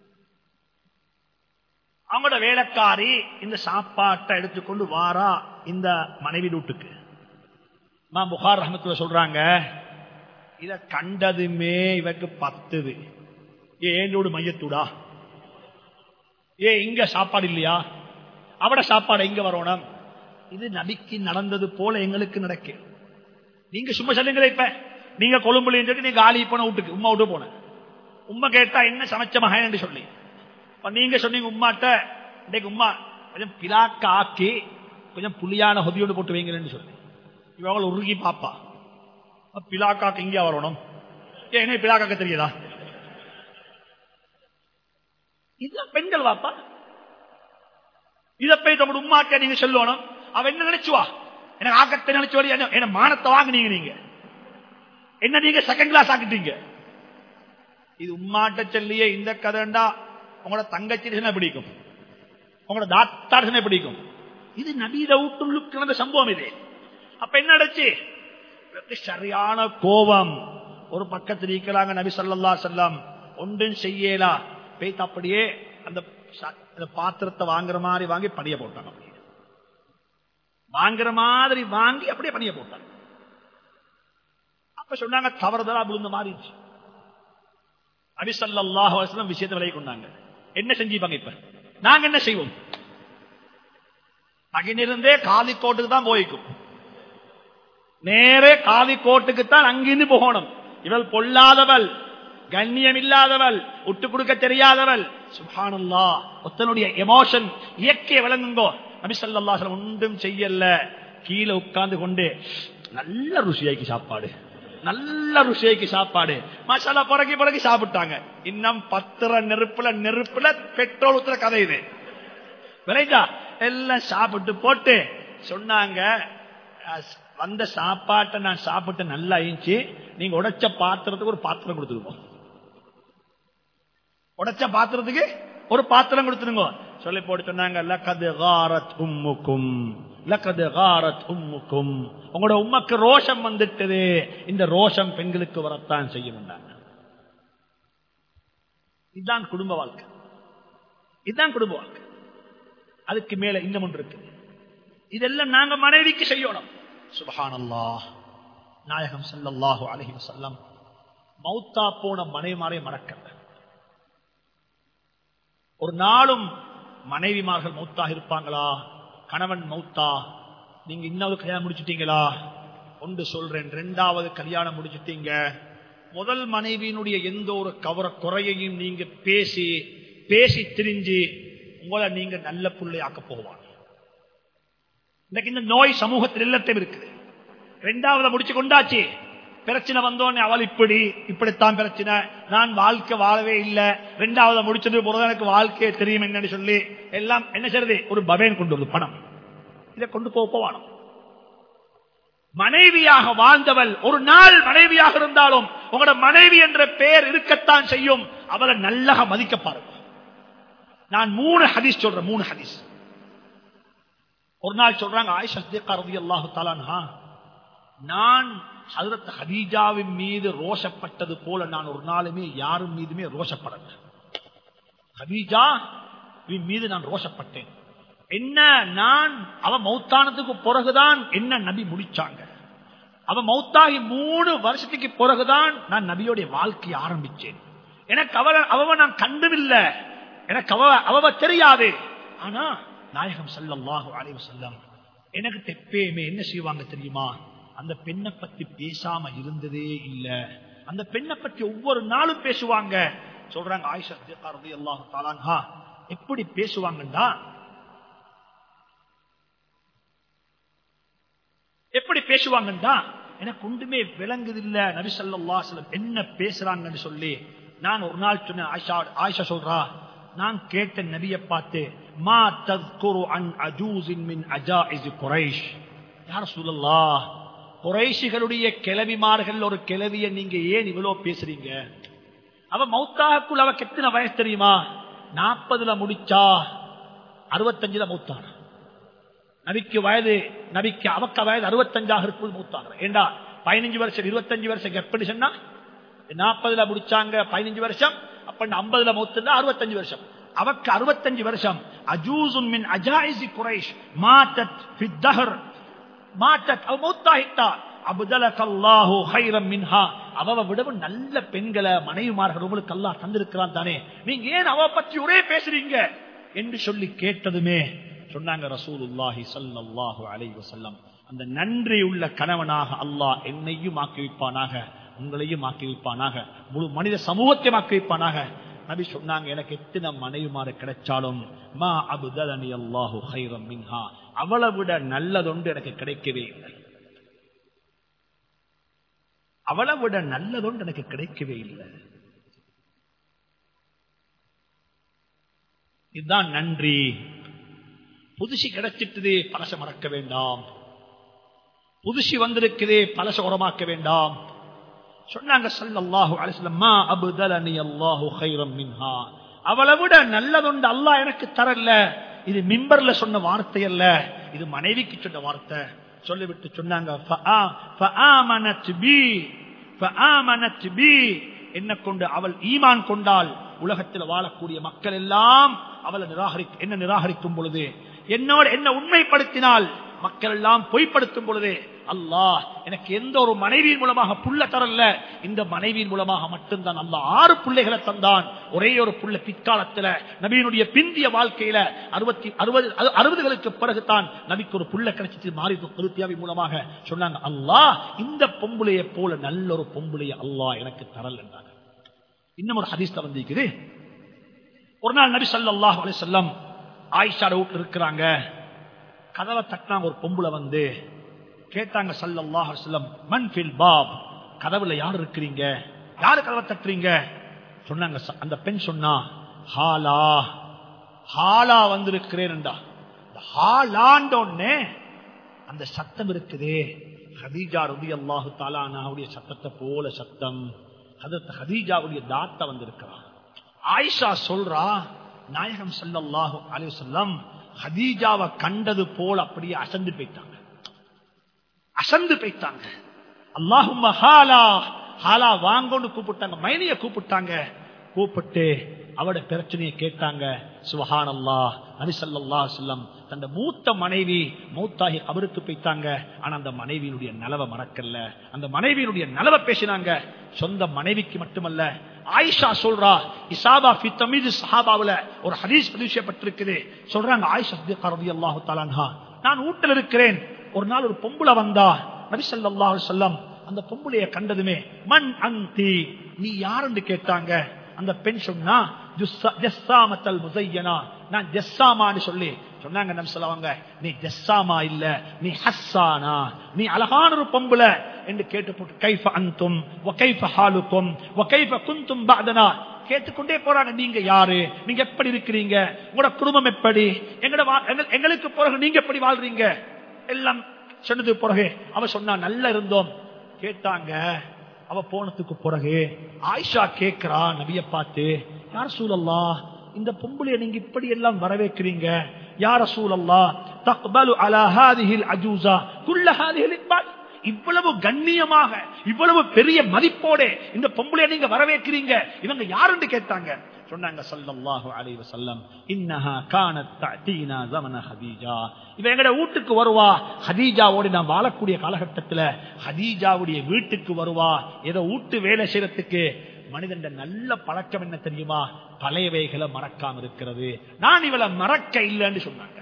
அவங்களோட வேலைக்காரி இந்த சாப்பாட்டை எடுத்துக்கொண்டு வாரா இந்த மனைவி வீட்டுக்கு இமாம் புகார் ரஹமத்துல சொல்றாங்க இத கண்டதுமே இவருக்கு பத்துது ஏ ஏனோடு மையத்தூடா ஏ இங்க சாப்பாடு இல்லையா அவட சாப்பாடு எங்க வரணும் இது நபிக்கு நடந்தது போல எங்களுக்கு நடக்கு நீங்க சும்மா சொல்லுங்களே இப்ப நீங்க கொழும்புல சொல்லி நீங்க ஆலி போன வீட்டுக்கு உமா விட்டு போன உம்மா கேட்டா என்ன சமைச்ச மகன் என்று சொல்லி இப்ப நீங்க சொன்னீங்க உம்மாட்ட இன்னைக்கு உம்மா கொஞ்சம் பிலாக்க ஆக்கி கொஞ்சம் புளியான ஹொதியோடு போட்டு வைங்கன்னு சொல்லி இவங்க உருகி பாப்பா அப்ப பிலாக்காக்கு இங்கே வரணும் ஏன் என்ன பிலாக்காக்க தெரியுதா இதுதான் பெண்கள் வாப்பா இத போய் தம்மோட உமாட்ட நீங்க சொல்லணும் அவ என்ன நினைச்சுவா எனக்கு ஆக்கத்தை நினைச்சு வழி என்ன என்ன மானத்தை வாங்குனீங்க நீங்க என்ன நீங்க செகண்ட் கிளாஸ் ஆக்கிட்டீங்க இது உம்மாட்ட சொல்லியே இந்த கதைண்டா உங்களோட தங்கச்சி என்ன பிடிக்கும் உங்களோட தாத்தாடு என்ன பிடிக்கும் இது நபீத ஊட்டுள்ளுக்கு நடந்த சம்பவம் இது அப்ப என்ன நடச்சு இவருக்கு சரியான கோபம் ஒரு பக்கத்தில் இருக்கிறாங்க நபி ஸல்லல்லாஹு அலைஹி வஸல்லம் ஒன்றும் செய்யலா பேத்து அப்படியே அந்த ச- அந்த பாத்திரத்தை வாங்குற மாதிரி வாங்கி பணிய போட்டாங்க அப்படியே. வாங்குற மாதிரி வாங்கி அப்படியே பணிய போட்டாங்க அப்ப சொன்னாங்க தவறுதலா விழுந்த மாதிரி இருந்துச்சு. நபி ஸல்லல்லாஹு அலைஹி வஸல்லம் விஷயத்தை விலகி கொண்டாங்க என்ன செஞ்சுப்பாங்க இப்ப நாங்க என்ன செய்வோம் அங்கிருந்தே காலிக்கோட்டுக்கு தான் போய்க்கும் நேரே காவிக்கோட்டுக்கு தான் அங்கிருந்து போகணும் இவள் பொல்லாதவள் கண்ணியம் இல்லாதவள் விட்டு கொடுக்க தெரியாதவள் சுபானல்லா ஒத்தனுடைய எமோஷன் இயற்கை விளங்குங்கோ நபி ஸல்லல்லாஹு அலைஹி வஸல்லம் ஒன்றும் செய்யல கீழே உட்கார்ந்து கொண்டு நல்ல ருசியாக்கி சாப்பாடு நல்ல ருசியாக்கி சாப்பாடு மசாலா புறக்கி புறக்கி சாப்பிட்டாங்க இன்னும் பத்திர நெருப்புல நெருப்புல பெட்ரோல் ஊத்துற கதை இது விளைஞ்சா எல்லாம் சாப்பிட்டு போட்டு சொன்னாங்க அஹ், வந்த சாப்பாட்டை நான் சாப்பிட்டு நல்லா இருந்துச்சு நீங்க உடைச்ச பாத்திரத்துக்கு ஒரு பாத்திரம் கொடுத்துருவோம் உடைச்ச பாத்திரத்துக்கு ஒரு பாத்திரம் கொடுத்துருங்க சொல்லி போட்டு சொன்னாங்க லக்கது காரத் உம்முக்கும் லக்கது காரத் உம்முக்கும் உங்களோட உம்மக்கு ரோஷம் வந்துட்டது இந்த ரோஷம் பெண்களுக்கு வரத்தான் செய்யும் இதுதான் குடும்ப வாழ்க்கை இதுதான் குடும்ப வாழ்க்கை அதுக்கு மேல இன்னும் ஒன்று இருக்கு இதெல்லாம் நாங்க மனைவிக்கு செய்யணும் சுபஹானல்லாஹ் நாயகம் ஸல்லல்லாஹு அலைஹி வஸல்லம் மௌத்தா போன மனைவிமாரை மறக்கல ஒரு நாளும் மனைவிமார்கள் மௌத்தாக இருப்பாங்களா கணவன் மௌத்தா நீங்க இன்னொரு கல்யாணம் முடிச்சிட்டீங்களா ஒன்று சொல்றேன் ரெண்டாவது கல்யாணம் முடிச்சிட்டீங்க முதல் மனைவியினுடைய எந்த ஒரு கவர குறையையும் நீங்க பேசி பேசி திரிஞ்சு உங்களை நீங்க நல்ல புள்ளையாக்க போவாங்க இன்னைக்கு இந்த நோய் சமூகத்தில் இல்லத்தையும் இருக்குது ரெண்டாவது முடிச்சு கொண்டாச்சு பிரச்சனை வந்தோடனே அவள் இப்படி இப்படித்தான் பிரச்சனை நான் வாழ்க்கை வாழவே இல்லை ரெண்டாவது முடிச்சது பிறகு எனக்கு வாழ்க்கையே தெரியும் என்னன்னு சொல்லி எல்லாம் என்ன செய்யறது ஒரு பவேன் கொண்டு வருது பணம் இதை கொண்டு போக போவானோ மனைவியாக வாழ்ந்தவள் ஒரு நாள் மனைவியாக இருந்தாலும் உங்களோட மனைவி என்ற பெயர் இருக்கத்தான் செய்யும் அவளை நல்லா மதிக்க பாருங்க நான் மூணு ஹதீஸ் சொல்றேன் மூணு ஹதீஸ் ஒரு நாள் சொல்றாங்க ஆயிஷா ரதி அல்லாஹு தாலானா நான் ஹதரத் ஹதீஜாவின் மீது ரோஷப்பட்டது போல நான் ஒரு நாளுமே யாரும் மீதுமே ரோஷப்படல ஹதீஜா மீது நான் ரோஷப்பட்டேன் என்ன நான் அவ மௌத்தானதுக்கு பிறகுதான் என்ன நபி முடிச்சாங்க அவ மௌத்தாகி மூணு வருஷத்துக்கு பிறகுதான் நான் நபியோடைய வாழ்க்கையை ஆரம்பிச்சேன் எனக்கு அவ அவ நான் கண்டுமில்ல எனக்கு அவ அவ தெரியாது ஆனா நாயகம் சல்லாஹு அலைவு செல்லம் எனக்கு தெப்பேமே என்ன செய்வாங்க தெரியுமா அந்த பெண்ணை பத்தி பேசாம இருந்ததே இல்ல அந்த பெண்ணை பத்தி ஒவ்வொரு நாளும் பேசுவாங்க சொல்றாங்க ஆயிஷா அல்லாஹு தாலான்ஹா எப்படி பேசுவாங்கன்னா எப்படி பேசுவாங்கன்னா எனக்கு ஒன்றுமே விளங்குது இல்ல நபிசல்லா என்ன பேசுறாங்கன்னு சொல்லி நான் ஒரு நாள் சொன்னேன் ஆயிஷா ஆயிஷா சொல்றா நான் கேட்ட நபியை பார்த்து மா தத்குரு அன் அஜூசின் மின் அஜாஇஸ் குரைஷ் யார் சொல்லலா குறைஷிகளுடைய கிளவிமார்கள் ஒரு கிளவிய நீங்க ஏன் இவ்வளவு பேசுறீங்க அவ மௌத்தாக்குள் அவ கெத்தின வயசு தெரியுமா நாற்பதுல முடிச்சா அறுபத்தஞ்சுல மௌத்தான நபிக்கு வயது நபிக்கு அவக்க வயது அறுபத்தஞ்சாக இருக்கும் மூத்தாங்க ஏண்டா பதினஞ்சு வருஷம் இருபத்தஞ்சு வருஷம் எப்படி சொன்னா நாற்பதுல முடிச்சாங்க பதினஞ்சு வருஷம் அப்ப ஐம்பதுல மூத்துனா அறுபத்தஞ்சு வருஷம் அவக்கு அறுபத்தஞ்சு வருஷம் அஜூசுன் மின் அஜாயிசி குறைஷ் மாத்தத் ஃபித்தஹர் மாத்தத் அவ மூத்தாகிட்டா அபுதலகல்லாஹு ஹைரம் மின்ஹா அவ விடவும் நல்ல பெண்களை மனைவிமார்கள் உங்களுக்கு அல்லாஹ் தந்திருக்கிறான் தானே நீங்க ஏன் அவ பற்றி ஒரே பேசுறீங்க என்று சொல்லி கேட்டதுமே சொன்னாங்க ரசூலுல்லாஹி சல்லாஹு அலை வசல்லம் அந்த நன்றி உள்ள கணவனாக அல்லாஹ் என்னையும் ஆக்கி வைப்பானாக உங்களையும் ஆக்கி வைப்பானாக முழு மனித சமூகத்தையும் ஆக்கி வைப்பானாக நபி சொன்னாங்க எனக்கு எத்தனை மனைவிமாறு கிடைச்சாலும் மா அபுதலனி அல்லாஹு ஹைரம் மின்ஹா அவளை விட நல்லதொன்று எனக்கு கிடைக்கவே இல்லை அவளை விட நல்லதொன்று எனக்கு கிடைக்கவே இல்லை இதுதான் நன்றி புதுசி கிடைச்சிட்டதே பழச மறக்க வேண்டாம் புதுசி வந்திருக்குதே பழச உரமாக்க வேண்டாம் சொன்னாங்க சல்லல்லாஹு அலிஸ்லம்மா அபுதலனி அல்லாஹு ஹைரம் மின்ஹா அவளை விட நல்லதொண்டு அல்லாஹ் எனக்கு தரல இது மிம்பர்ல சொன்ன வார்த்தை அல்ல இது மனைவிக்கு சொன்ன வார்த்தை சொல்லிவிட்டு சொன்னாங்க என்ன கொண்டு அவள் ஈமான் கொண்டால் உலகத்தில் வாழக்கூடிய மக்கள் எல்லாம் அவளை நிராகரி என்ன நிராகரிக்கும் பொழுது என்னோட என்ன உண்மைப்படுத்தினால் மக்கள் எல்லாம் பொய்ப்படுத்தும் பொழுது அல்லாஹ் எனக்கு எந்த ஒரு மனைவியின் மூலமாக புள்ள தரல இந்த மனைவியின் மூலமாக மட்டும்தான் அல்ல ஆறு பிள்ளைகளை தந்தான் ஒரே ஒரு புள்ள பிற்காலத்துல நபியினுடைய பிந்திய வாழ்க்கையில அறுபத்தி அறுபது அறுபதுகளுக்கு பிறகுதான் நபிக்கு ஒரு புள்ள கிடைச்சிட்டு மாறி திருத்தியாவி மூலமாக சொன்னாங்க அல்லாஹ் இந்த பொம்புளைய போல நல்ல ஒரு பொம்புளைய அல்லாஹ் எனக்கு தரல் என்றாங்க இன்னும் ஒரு ஹதீஸ்ல வந்திருக்குது ஒரு நாள் நபி சல்லாஹ் அலி சொல்லம் ஆயிஷா வீட்டு இருக்கிறாங்க கதவை தட்டினாங்க ஒரு பொம்புல வந்து கேட்டாங்க சல்லாஹ் சொல்லம் மண் ஃபில் பாப் கதவுல யார் இருக்கிறீங்க யாரு கதவை தட்டுறீங்க சொன்னாங்க அந்த பெண் சொன்னா ஹாலா ஹாலா வந்திருக்கிறேன்டா ஹாலாண்டோன்னே அந்த சத்தம் இருக்குதே ஹதீஜா ரதி அல்லாஹு தாலானாவுடைய சத்தத்தை போல சத்தம் ஹதீஜாவுடைய தாத்த வந்திருக்கிறான் ஆயிஷா சொல்றா நாயகம் சல்லாஹு அலி சொல்லம் ஹதீஜாவை கண்டது போல் அப்படியே அசந்து போயிட்டாங்க அசந்து போயிட்டாங்க அல்லாஹும் ஹாலா ஹாலா வாங்கன்னு கூப்பிட்டாங்க மைனிய கூப்பிட்டாங்க கூப்பிட்டு அவட பிரச்சனையை கேட்டாங்க சுஹான் அல்லா நபிசல்லா சொல்லம் தந்த மூத்த மனைவி மூத்தாகி அவருக்கு போய்த்தாங்க ஆனா அந்த மனைவியினுடைய நலவை மறக்கல அந்த மனைவியினுடைய நலவை பேசினாங்க சொந்த மனைவிக்கு மட்டுமல்ல ஆயிஷா சொல்றா இசாபா ஃபி தமிழ் சஹாபாவுல ஒரு ஹதீஸ் பதிவு சொல்றாங்க ஆயிஷா ரதி அல்லாஹு தாலான்ஹா நான் வீட்டில் இருக்கிறேன் ஒரு நாள் ஒரு பொம்புல வந்தா நபிசல்லா சொல்லம் அந்த பொம்புளைய கண்டதுமே மண் அந்தி நீ யாருன்னு கேட்டாங்க அந்த பெண் சொன்னா ஜுஸ்ஸா- ஜஸ்ஸாமத்தல் முசையனா நான் ஜஸ்ஸாமான்னு சொல்லி சொன்னாங்க நம்ம சொல்லுவாங்க நீ ஜஸ்ஸாமா இல்ல நீ ஹஸ்ஸானா நீ அழகான ஒரு பொம்புல என்று கேட்டு போட்டு கைஃப அந்தும் வ கைஃப ஹாலுக்கும் வ கைஃப குந்தும் பஅதனா கேட்டுக்கொண்டே போறாங்க நீங்க யாரு நீங்க எப்படி இருக்கிறீங்க உங்களோட குடும்பம் எப்படி எங்கட வா- எங்க- எங்களுக்கு பிறகு நீங்க எப்படி வாழ்றீங்க எல்லாம் சொன்னது பிறகு அவ சொன்னா நல்லா இருந்தோம் கேட்டாங்க அவ போனதுக்கு பிறகு ஆயிஷா கேக்குறா நபிய பார்த்து யார் சூழல்லா இந்த பொம்பளைய நீங்க இப்படி எல்லாம் வரவேற்கிறீங்க யார சூழல்லா தக்பலு அலா ஹாதிஹில் அஜூசா குல்ல ஹாதிஹில் இக்பால் இவ்வளவு கண்ணியமாக இவ்வளவு பெரிய மதிப்போட இந்த பொம்பளைய நீங்க வரவேற்கிறீங்க இவங்க யாருன்னு கேட்டாங்க சொன்னாங்க ஸல்லல்லாஹு அலைஹி வஸல்லம் இன்னஹா கானத் தஅதீனா ஸமன ஹதீஜா இவ எங்கட வீட்டுக்கு வருவா ஹதீஜாவோட நான் வாழக்கூடிய காலகட்டத்துல ஹதீஜாவுடைய வீட்டுக்கு வருவா ஏதோ வீட்டு வேலை செய்யறதுக்கு மனிதன் நல்ல பழக்கம் என்ன தெரியுமா பழையவைகளை மறக்காம இருக்கிறது நான் இவளை மறக்க இல்லைன்னு சொன்னாங்க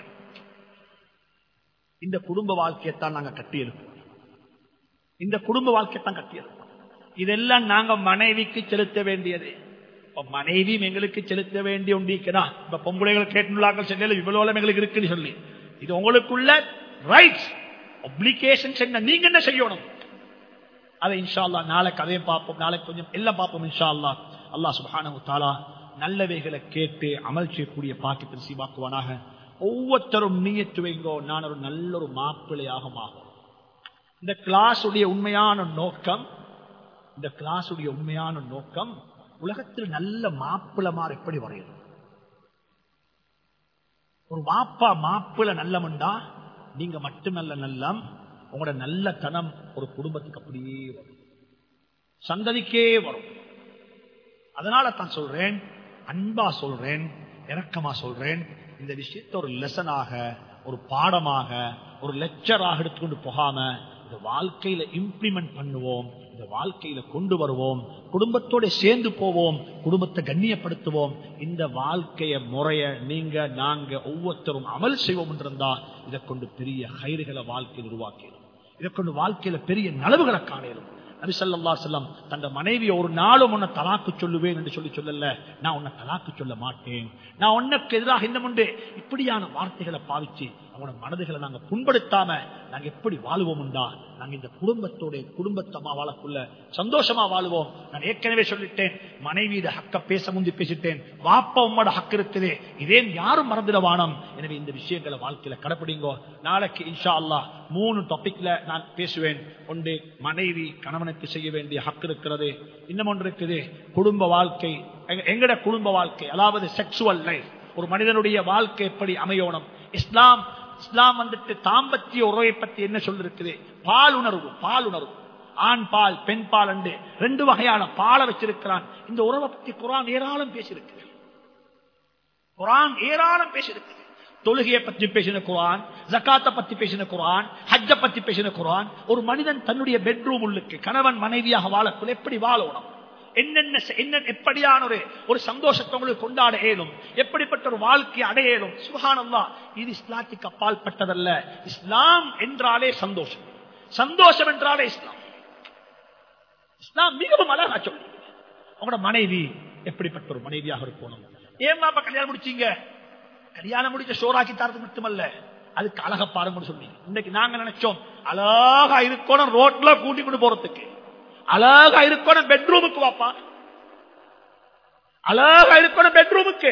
இந்த குடும்ப வாழ்க்கையத்தான் நாங்க கட்டியிருக்கோம் இந்த குடும்ப வாழ்க்கையத்தான் கட்டியிருக்கோம் இதெல்லாம் நாங்க மனைவிக்கு செலுத்த வேண்டியது இப்ப மனைவியும் எங்களுக்கு செலுத்த வேண்டிய ஒன்றிக்கிறா இப்ப பொம்பளைகள் கேட்டுள்ளார்கள் சென்னையில் இவ்வளவு எங்களுக்கு இருக்குன்னு சொல்லி இது உங்களுக்குள்ள ரைட்ஸ் ஒப்ளிகேஷன் என்ன நீங்க என்ன செய்யணும் அதை இன்ஷா அல்லாஹ் நாளைக்கு அதையும் பார்ப்போம் நாளைக்கு கொஞ்சம் எல்லாம் பார்ப்போம் இன்ஷா அல்லாஹ் அல்லாஹ் சுப்ஹானஹு தஆலா நல்லவைகளை கேட்டு அமல் செய்யக்கூடிய பாக்கியத்தை நசீபாக்குவானாக ஒவ்வொருத்தரும் நீயத்து வைங்கோ நான் ஒரு நல்ல ஒரு மாப்பிள்ளையாக மாறும் இந்த கிளாஸ் உடைய உண்மையான நோக்கம் இந்த கிளாஸ் உடைய உண்மையான நோக்கம் உலகத்தில் நல்ல மாப்பிளமார் எப்படி வரையணும் ஒரு வாப்பா மாப்பிள நல்லமண்டா நீங்க மட்டுமல்ல நல்லம் உங்களோட நல்ல தனம் ஒரு குடும்பத்துக்கு அப்படியே வரும் சந்ததிக்கே வரும் அதனால தான் சொல்றேன் அன்பா சொல்றேன் இரக்கமா சொல்றேன் இந்த விஷயத்தை ஒரு லெசனாக ஒரு பாடமாக ஒரு லெக்சராக எடுத்துக்கொண்டு போகாம இந்த வாழ்க்கையில இம்ப்ளிமெண்ட் பண்ணுவோம் இந்த வாழ்க்கையில கொண்டு வருவோம் குடும்பத்தோட சேர்ந்து போவோம் குடும்பத்தை கண்ணியப்படுத்துவோம் இந்த வாழ்க்கைய முறைய நீங்க நாங்க ஒவ்வொருத்தரும் அமல் செய்வோம் என்றிருந்தா இதை கொண்டு பெரிய கயிறுகளை வாழ்க்கையில் உருவாக்கிடும் இதை கொண்டு வாழ்க்கையில பெரிய நலவுகளை காணலும் நபி ஸல்லல்லாஹு அலைஹி வஸல்லம் தந்த மனைவி ஒரு நாளும் உன்னை தலாக்கு சொல்லுவேன் என்று சொல்லி சொல்லல நான் உன்னை தலாக்கு சொல்ல மாட்டேன் நான் உனக்கு எதிராக இந்த முண்டு இப்படியான வார்த்தைகளை பாவிச்சு அவனோட மனதுகளை நாங்க புண்படுத்தாம நாங்க எப்படி வாழுவோம்டா நாங்க இந்த குடும்பத்தோட குடும்பத்தமா வாழக்குள்ள சந்தோஷமா வாழுவோம் நான் ஏற்கனவே சொல்லிட்டேன் மனைவி இதை ஹக்க பேச முந்தி பேசிட்டேன் வாப்பா உம்மோட ஹக்கு இருக்குது இதேன் யாரும் மறந்துடவானம் எனவே இந்த விஷயங்களை வாழ்க்கையில கடைப்பிடிங்கோ நாளைக்கு இன்ஷா அல்லாஹ் மூணு டாபிக்ல நான் பேசுவேன் ஒன்று மனைவி கணவனுக்கு செய்ய வேண்டிய ஹக்கு இருக்கிறது இன்னும் ஒன்று இருக்குது குடும்ப வாழ்க்கை எங்க- எங்கட குடும்ப வாழ்க்கை அதாவது செக்ஷுவல் லைஃப் ஒரு மனிதனுடைய வாழ்க்கை எப்படி அமையணும் இஸ்லாம் இஸ்லாம் வந்துட்டு தாம்பத்திய உறவை பத்தி என்ன சொல்லிருக்குது பால் உணர்வு பால் உணர்வு ஆண் பால் பெண் பால் என்று ரெண்டு வகையான பாலை வச்சிருக்கிறான் இந்த உறவை பத்தி குரான் ஏராளம் பேசியிருக்கு குரான் ஏராளம் பேசியிருக்கு தொழுகையை பத்தி பேசின குரான் ஜக்காத்தை பத்தி பேசின குரான் ஹஜ்ஜ பத்தி பேசின குரான் ஒரு மனிதன் தன்னுடைய பெட்ரூம் உள்ளுக்கு கணவன் மனைவியாக வாழக்குள்ள எப்படி வாழணும் என்னென்ன செ- என்ன எப்படியான ஒரு ஒரு சந்தோஷத்தை உங்களுக்கு கொண்டாட இயலும் எப்படிப்பட்ட ஒரு வாழ்க்கையை அடைய இயலும் சுகானல்லா இது இஸ்லாத்துக்கு அப்பால் பட்டதல்ல இஸ்லாம் என்றாலே சந்தோஷம் சந்தோஷம் என்றாலே இஸ்லாம் இஸ்லாம் மிகவும் அழகா சொல்லி உங்களோட மனைவி எப்படிப்பட்ட ஒரு மனைவியாக இருக்கணும் ஏன் பாப்பா கல்யாணம் முடிச்சீங்க கல்யாணம் முடிச்ச ஷோராக்கி தரது மட்டுமல்ல அதுக்கு அழகா பாருங்கன்னு சொல்லி இன்னைக்கு நாங்க நினைச்சோம் அழகா இருக்கணும் ரோட்ல கூட்டி கொண்டு போறதுக்கு அழகா இருக்கணும் பெட்ரூமுக்கு வாப்பா அழகா இருக்கணும் பெட்ரூமுக்கு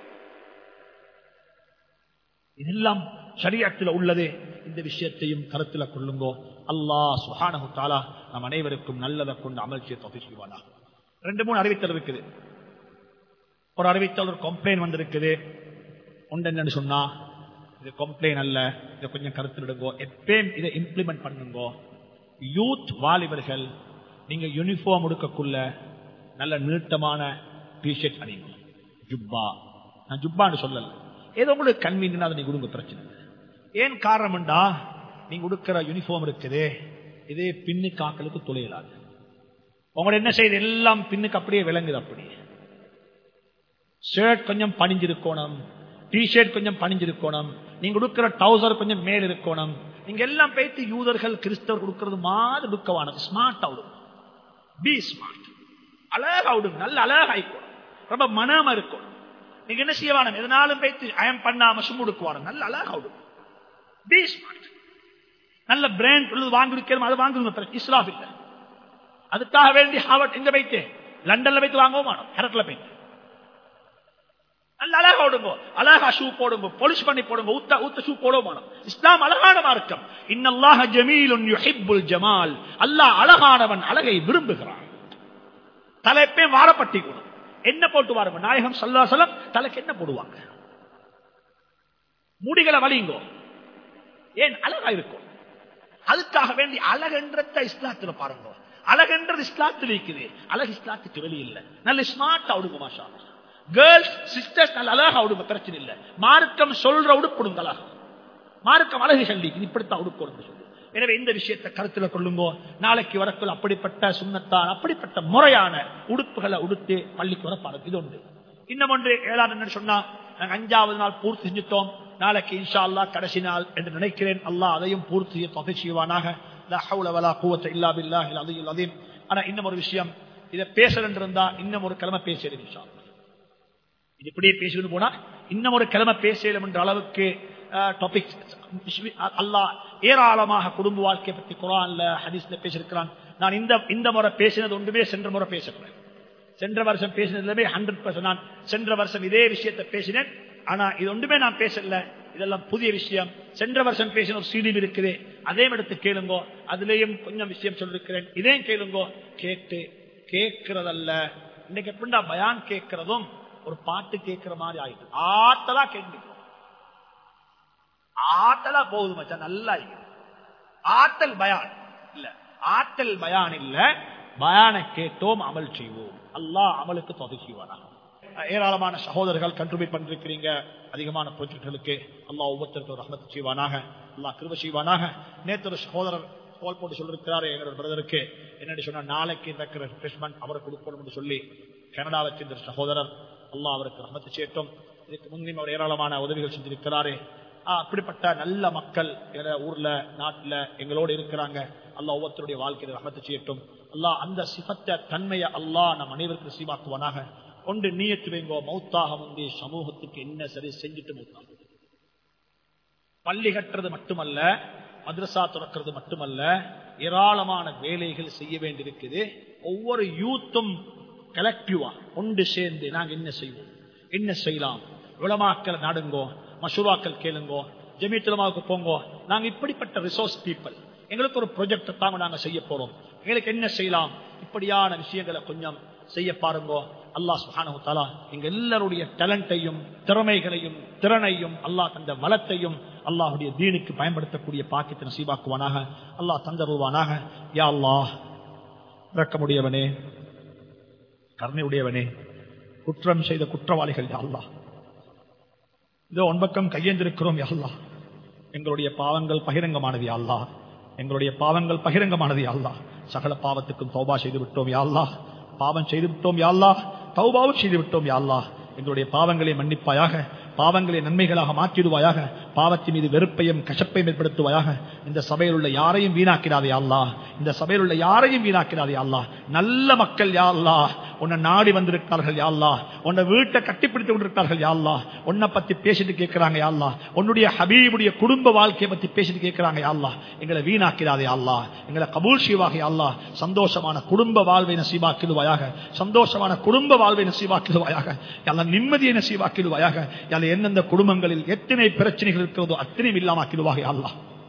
இதெல்லாம் சரியத்தில் உள்ளது இந்த விஷயத்தையும் கருத்துல கொள்ளுங்கோ அல்லாஹ் சுஹானஹு தாலா நம் அனைவருக்கும் நல்லதை கொண்டு அமல் செய்ய தொகை செய்வானா ரெண்டு மூணு அறிவித்தல் இருக்குது ஒரு அறிவித்தல் ஒரு கம்ப்ளைண்ட் வந்திருக்குது ஒன்று என்னன்னு சொன்னா இது கம்ப்ளைண்ட் அல்ல இதை கொஞ்சம் கருத்தில் எடுங்கோ எப்பயும் இதை இம்ப்ளிமெண்ட் பண்ணுங்கோ யூத் வாலிபர்கள் நீங்க யூனிஃபார்ம் உடுக்கக்குள்ள நல்ல நீட்டமான டிஷர்ட் அணிங்க ஜுப்பா நான் ஜுப்பான்னு சொல்லல ஏதோ உங்களுக்கு கன்வீனியன் அதை நீங்க உடுங்க பிரச்சனை இல்லை. ஏன் காரணம்டா நீங்க உடுக்கிற யூனிஃபார்ம் இருக்குது இதே பின்னு காக்களுக்கு துளையலாது உங்களோட என்ன செய்யுது எல்லாம் பின்னுக்கு அப்படியே விளங்குது அப்படியே ஷர்ட் கொஞ்சம் பணிஞ்சிருக்கணும் டிஷர்ட் கொஞ்சம் பணிஞ்சிருக்கணும் நீங்க உடுக்கிற டவுசர் கொஞ்சம் மேல் இருக்கணும் இங்க எல்லாம் பேத்து யூதர்கள் கிறிஸ்தவர் கொடுக்கிறது மாதிரி துக்கமானது ஸ்மார்ட் ஆகும் பி ஸ்மார்ட் அழகா விடுங்க நல்ல அழகாய்க்கணும் ரொம்ப மனமா இருக்கணும் நீங்க என்ன செய்ய வேணும் எதனாலும் பேத்து அயம் பண்ணாம சும்முடுக்குவாங்க நல்ல அழகா விடுங்க பி ஸ்மார்ட் நல்ல பிராண்ட் உள்ளது வாங்கி விற்கிறோம் அதை வாங்குங்க இஸ்லாப் இல்லை அதுக்காக வேண்டி ஹாவர்ட் எங்க போயிட்டு லண்டன்ல போயிட்டு வாங்கவும் மாட்டோம் ஹெரட்ல போயிட்டு நல்ல அழகா ஓடுங்க அழகா ஷூ போடுங்க பொலிஷ் பண்ணி போடுங்க ஊத்த ஊத்த ஷூ போடவும் மாட்டோம் இஸ்லாம் அழகான மார்க்கம் இன்னல்லாஹ ஜமீலுன் யுஹிப்புல் ஜமால் அல்லாஹ் அழகானவன் அழகை விரும்புகிறான் தலைப்பே வாரப்பட்டி கூட என்ன போட்டு வாருங்க நாயகம் சல்லா சலம் தலைக்கு என்ன போடுவாங்க முடிகளை வலிங்கோ ஏன் அழகா இருக்கும் அதுக்காக வேண்டி அழகென்றத இஸ்லாத்துல பாருங்க அழகென்றது இஸ்லாத்தில் இருக்குது அழகு இஸ்லாத்துக்கு வெளியில்ல நல்ல ஸ்மார்ட் ஆடுங்க மாஷா கேர்ள்ஸ் சிஸ்டர்ஸ் நல்ல அழகா ஆடுங்க பிரச்சனை இல்ல மார்க்கம் சொல்ற உடுப்புடுங்க அழகா மார்க்கம் அழகு சொல்லி இப்படித்தான் உடுக்கணும் சொல்லி எனவே இந்த விஷயத்தை கருத்துல கொள்ளுங்கோ நாளைக்கு வரக்குள் அப்படிப்பட்ட சுண்ணத்தான் அப்படிப்பட்ட முறையான உடுப்புகளை உடுத்து பள்ளிக்கு வரப்பாரு இது ஒன்று இன்னும் ஒன்று ஏழாம் என்ன சொன்னா நாங்க அஞ்சாவது நாள் பூர்த்தி செஞ்சுட்டோம் நாளைக்கு இன்ஷா அல்லா கடைசி நாள் என்று நினைக்கிறேன் அல்லாஹ் அதையும் பூர்த்தி செய்ய தொகை செய்வானாக ஆனா இன்னும் ஒரு விஷயம் இதை பேசலன்னு இருந்தா இன்னும் ஒரு கிழமை பேசுறது இன்ஷா இது இப்படியே பேசுவது போனா இன்னும் ஒரு கிழமை பேசலும் என்ற அளவுக்கு டாபிக் அல்லாஹ் ஏராளமாக குடும்ப வாழ்க்கையை பத்தி குரான்ல ஹதீஸ்ல பேசியிருக்கிறான் நான் இந்த இந்த முறை பேசினது ஒன்றுமே சென்ற முறை பேசுறேன் சென்ற வருஷம் பேசினதுலமே ஹண்ட்ரட் பர்சன்ட் நான் சென்ற வருஷம் இதே விஷயத்தை பேசினேன் ஆனா இது ஒன்றுமே நான் பேசல இதெல்லாம் புதிய விஷயம் சென்ற வருஷம் பேசின ஒரு சீடி இருக்குது அதே எடுத்து கேளுங்கோ அதுலயும் கொஞ்சம் விஷயம் சொல்லிருக்கிறேன் இதே கேளுங்கோ கேட்டு கேட்கறதல்ல இன்னைக்கு எப்படின்னா பயான் கேட்கறதும் ஒரு பாட்டு கேட்கிற மாதிரி ஆயிட்டு ஆத்தலா கேள்வி ஆத்தலா போகுது மச்சான் நல்லா ஆத்தல் பயான் இல்ல ஆத்தல் பயான் இல்ல பயான கேட்டோம் அமல் செய்வோம் அல்லாஹ் அமலுக்கு தொகை செய்வானா ஏராளமான சகோதரர்கள் கண்ட்ரிபியூட் பண்ணிருக்கிறீங்க அதிகமான ப்ராஜெக்டுகளுக்கு அல்லா ஒவ்வொருத்தருக்கும் ரஹமத்து செய்வானாக அல்லா கிருப செய்வானாக நேற்று ஒரு சகோதரர் கோல் போட்டு சொல்லிருக்கிறாரு எங்களோட பிரதருக்கு என்னன்னு சொன்னா நாளைக்கு நடக்கிற ரிஃப்ரெஷ்மெண்ட் அவரை கொடுக்கணும் சொல்லி கனடாவை சேர்ந்த சகோதரர் அல்லா அவருக்கு ரஹமத்து சேட்டும் இதுக்கு முன்னும் அவர் ஏராளமான உதவிகள் செஞ்சிருக்கிறாரு அப்படிப்பட்ட நல்ல மக்கள் ஊர்ல நாட்டுல எங்களோட இருக்கிறாங்க அல்லா ஒவ்வொருத்தருடைய வாழ்க்கையில ரஹமத்து செய்யட்டும் அல்லா அந்த சிபத்த தன்மையை அல்லா நம் அனைவருக்கு சீமாக்குவானாக கொண்டு நீயத்து வைங்கோ மௌத்தாக முந்தைய சமூகத்துக்கு என்ன சரி செஞ்சுட்டு மௌத்தாக பள்ளி கட்டுறது மட்டுமல்ல மദ്രസா துறக்கிறது மட்டுமல்ல ஏராளமான வேலைகள் செய்ய வேண்டியிருக்குது ஒவ்வொரு யூத்தும் கலெக்டிவா ஒன்று சேர்ந்து நாங்க என்ன செய்வோம் என்ன செய்யலாம் உளமாக்கல் நாடுங்கோ மசூராக்கள் கேளுங்கோ ஜமீத்துலமாவுக்கு போங்கோ நாங்க இப்படிப்பட்ட ரிசோர்ஸ் பீப்புள் எங்களுக்கு ஒரு ப்ரொஜெக்ட் தாங்க நாங்க செய்ய போறோம் எங்களுக்கு என்ன செய்யலாம் இப்படியான விஷயங்களை கொஞ்சம் செய்ய பாருங்கோ அல்லா சுஹானு தாலா எங்க எல்லாருடைய டேலண்டையும் திறமைகளையும் திறனையும் அல்லாஹ் தந்த வளத்தையும் அல்லாஹுடைய தீனுக்கு பயன்படுத்தக்கூடிய பாக்கியத்தை நசீபாக்குவானாக அல்லாஹ் தந்தருவானாக யா அல்லாஹ் இறக்கமுடையவனே கருணையுடையவனே குற்றம் செய்த குற்றவாளிகள் யா அல்லாஹ் இதோ ஒன்பக்கம் கையெந்திருக்கிறோம் யா அல்லாஹ் எங்களுடைய பாவங்கள் பகிரங்கமானது யா அல்லாஹ் எங்களுடைய பாவங்கள் பகிரங்கமானது யா அல்லாஹ் சகல பாவத்துக்கும் தௌபா செய்து விட்டோம் யா அல்லாஹ் பாவம் செய்து விட்டோம் யா அல்லாஹ் தௌபாவும் செய்து விட்டோம் யா அல்லாஹ் எங்களுடைய பாவங்களை மன்னிப்பாயாக பாவங்களை நன்மைகளாக மாற்றிடுவாயாக பாவத்தின் மீது வெறுப்பையும் கசப்பையும் ஏற்படுத்துவாயாக இந்த சபையில் உள்ள யாரையும் வீணாக்கிறாதே அல்லா இந்த சபையில் உள்ள யாரையும் வீணாக்கிறாதே அல்லா நல்ல மக்கள் யா அல்லா உன்னை நாடி வந்திருக்கிறார்கள் யா அல்லா உன்னை வீட்டை கட்டிப்பிடித்து கொண்டிருக்கிறார்கள் யா அல்லா உன்னை பத்தி பேசிட்டு கேட்கிறாங்க யா அல்லா உன்னுடைய ஹபீபுடைய குடும்ப வாழ்க்கையை பத்தி பேசிட்டு கேட்கிறாங்க யா அல்லா எங்களை வீணாக்கிறாதே அல்லா எங்களை கபூல் செய்வாக யா அல்லா சந்தோஷமான குடும்ப வாழ்வை நசீவாக்கிடுவாயாக சந்தோஷமான குடும்ப வாழ்வை நசீவாக்கிடுவாயாக எல்லாம் நிம்மதியை நசீவாக்கிடுவாயாக யால எந்தெந்த குடும்பங்களில் எத்தனை பிரச்சனைகள் இருக்கிறதோ அத்தனையும் இல்லாமக்கிடுவாக அல்லா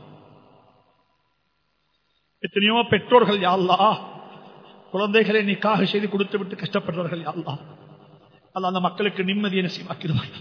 எத்தனையோ பெற்றோர்கள் யாழ்லா குழந்தைகளை நிக்காக செய்து கொடுத்து விட்டு கஷ்டப்படுறவர்கள் யாழ்லா அல்ல அந்த மக்களுக்கு நிம்மதியை நசீவாக்கிடுவாங்க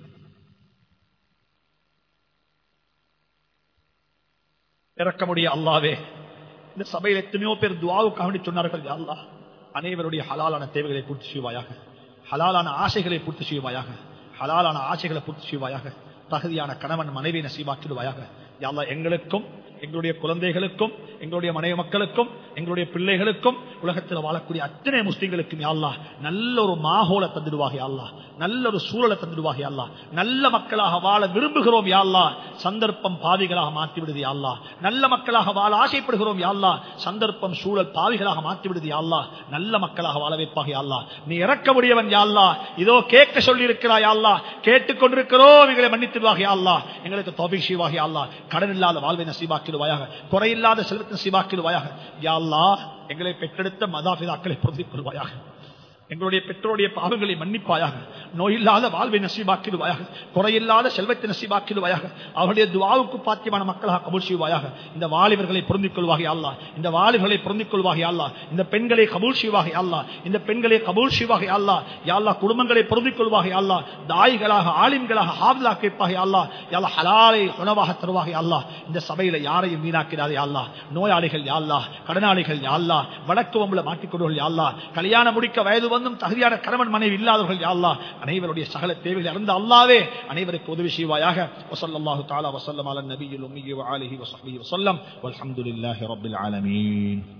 இறக்க முடிய அல்லாவே இந்த சபையில் எத்தனையோ பேர் துவாவுக்காக சொன்னார்கள் யாழ்லா அனைவருடைய ஹலாலான தேவைகளை பூர்த்தி செய்வாயாக ஹலாலான ஆசைகளை பூர்த்தி செய்வாயாக ஹலாலான ஆசைகளை பூர்த்தி செய்வாயாக தகுதியான கணவன் மனைவி நசீவாக்கிடுவாயாக யாழ்லா எங்களுக்கும் எங்களுடைய குழந்தைகளுக்கும் எங்களுடைய மனைவி மக்களுக்கும் எங்களுடைய பிள்ளைகளுக்கும் உலகத்தில் வாழக்கூடிய அத்தனை முஸ்லிம்களுக்கும் யாழ்லா நல்ல ஒரு மாகோல தந்துடுவாக யாழ்லா நல்ல ஒரு சூழலை தந்துடுவாக யாழ்லா நல்ல மக்களாக வாழ விரும்புகிறோம் யாழ்லா சந்தர்ப்பம் பாவிகளாக மாற்றிவிடுது யாழ்லா நல்ல மக்களாக வாழ ஆசைப்படுகிறோம் யாழ்லா சந்தர்ப்பம் சூழல் பாவிகளாக மாற்றிவிடுது யாழ்லா நல்ல மக்களாக வாழ வைப்பாக யாழ்லா நீ இறக்க முடியவன் யாழ்லா இதோ கேட்க சொல்லி இருக்கிறாய் யாழ்லா கேட்டுக்கொண்டிருக்கிறோம் எங்களை மன்னித்துடுவாக யாழ்லா எங்களுக்கு தோபிக் செய்வாக யாழ்லா கடன் இல்லாத வாழ்வை நசீபாக்கிடுவாயாக குறையில்லாத செல்வத்தை நசீபாக்கிடுவாயாக யாழ்லா எங்களை பெற்றெடுத்த மதாபிதாக்களை பொருந்திக் கொள்வாயாக எங்களுடைய பெற்றோருடைய பாவங்களை மன்னிப்பாயாக நோயில்லாத வாழ்வை நசீபாக்கிடுவாயாக குறையில்லாத செல்வத்தை நசீபாக்கிடுவாயாக அவருடைய துவாவுக்கு பாத்தியமான மக்களாக கபூல் செய்வாயாக இந்த வாலிபர்களை பொருந்திக் கொள்வாக அல்லா இந்த வாலிபர்களை பொருந்திக் கொள்வாக அல்லா இந்த பெண்களை கபூல் செய்வாக அல்லா இந்த பெண்களை கபூல் செய்வாக அல்லா யாழ்லா குடும்பங்களை பொருந்திக் கொள்வாக அல்லா தாய்களாக ஆலிம்களாக ஹாவிலாக கேட்பாக அல்லா யாழ்லா ஹலாலை உணவாக தருவாக அல்லா இந்த சபையில யாரையும் வீணாக்கிறாரே அல்லா நோயாளிகள் யாழ்லா கடனாளிகள் யாழ்லா வடக்கு வம்புல மாட்டிக்கொள்வர்கள் யாழ்லா கல்யாணம் முடிக்க வயது வந்தும் தகுதியான கணவன் மனைவி இல்லாதவர்கள் யாழ்லா அனைவருடைய சகல தேவைகள் அறிந்த அல்லாவே அனைவருக்கு உதவி செய்வாயாக வசல்லாஹு தாலா வசல்லம் அலன் நபியில் உம்மியி வ ஆலிஹி வ ஸஹ்பிஹி வஸல்லம் வல்ஹம்துலில்லாஹி ரப்பில் ஆலமீன்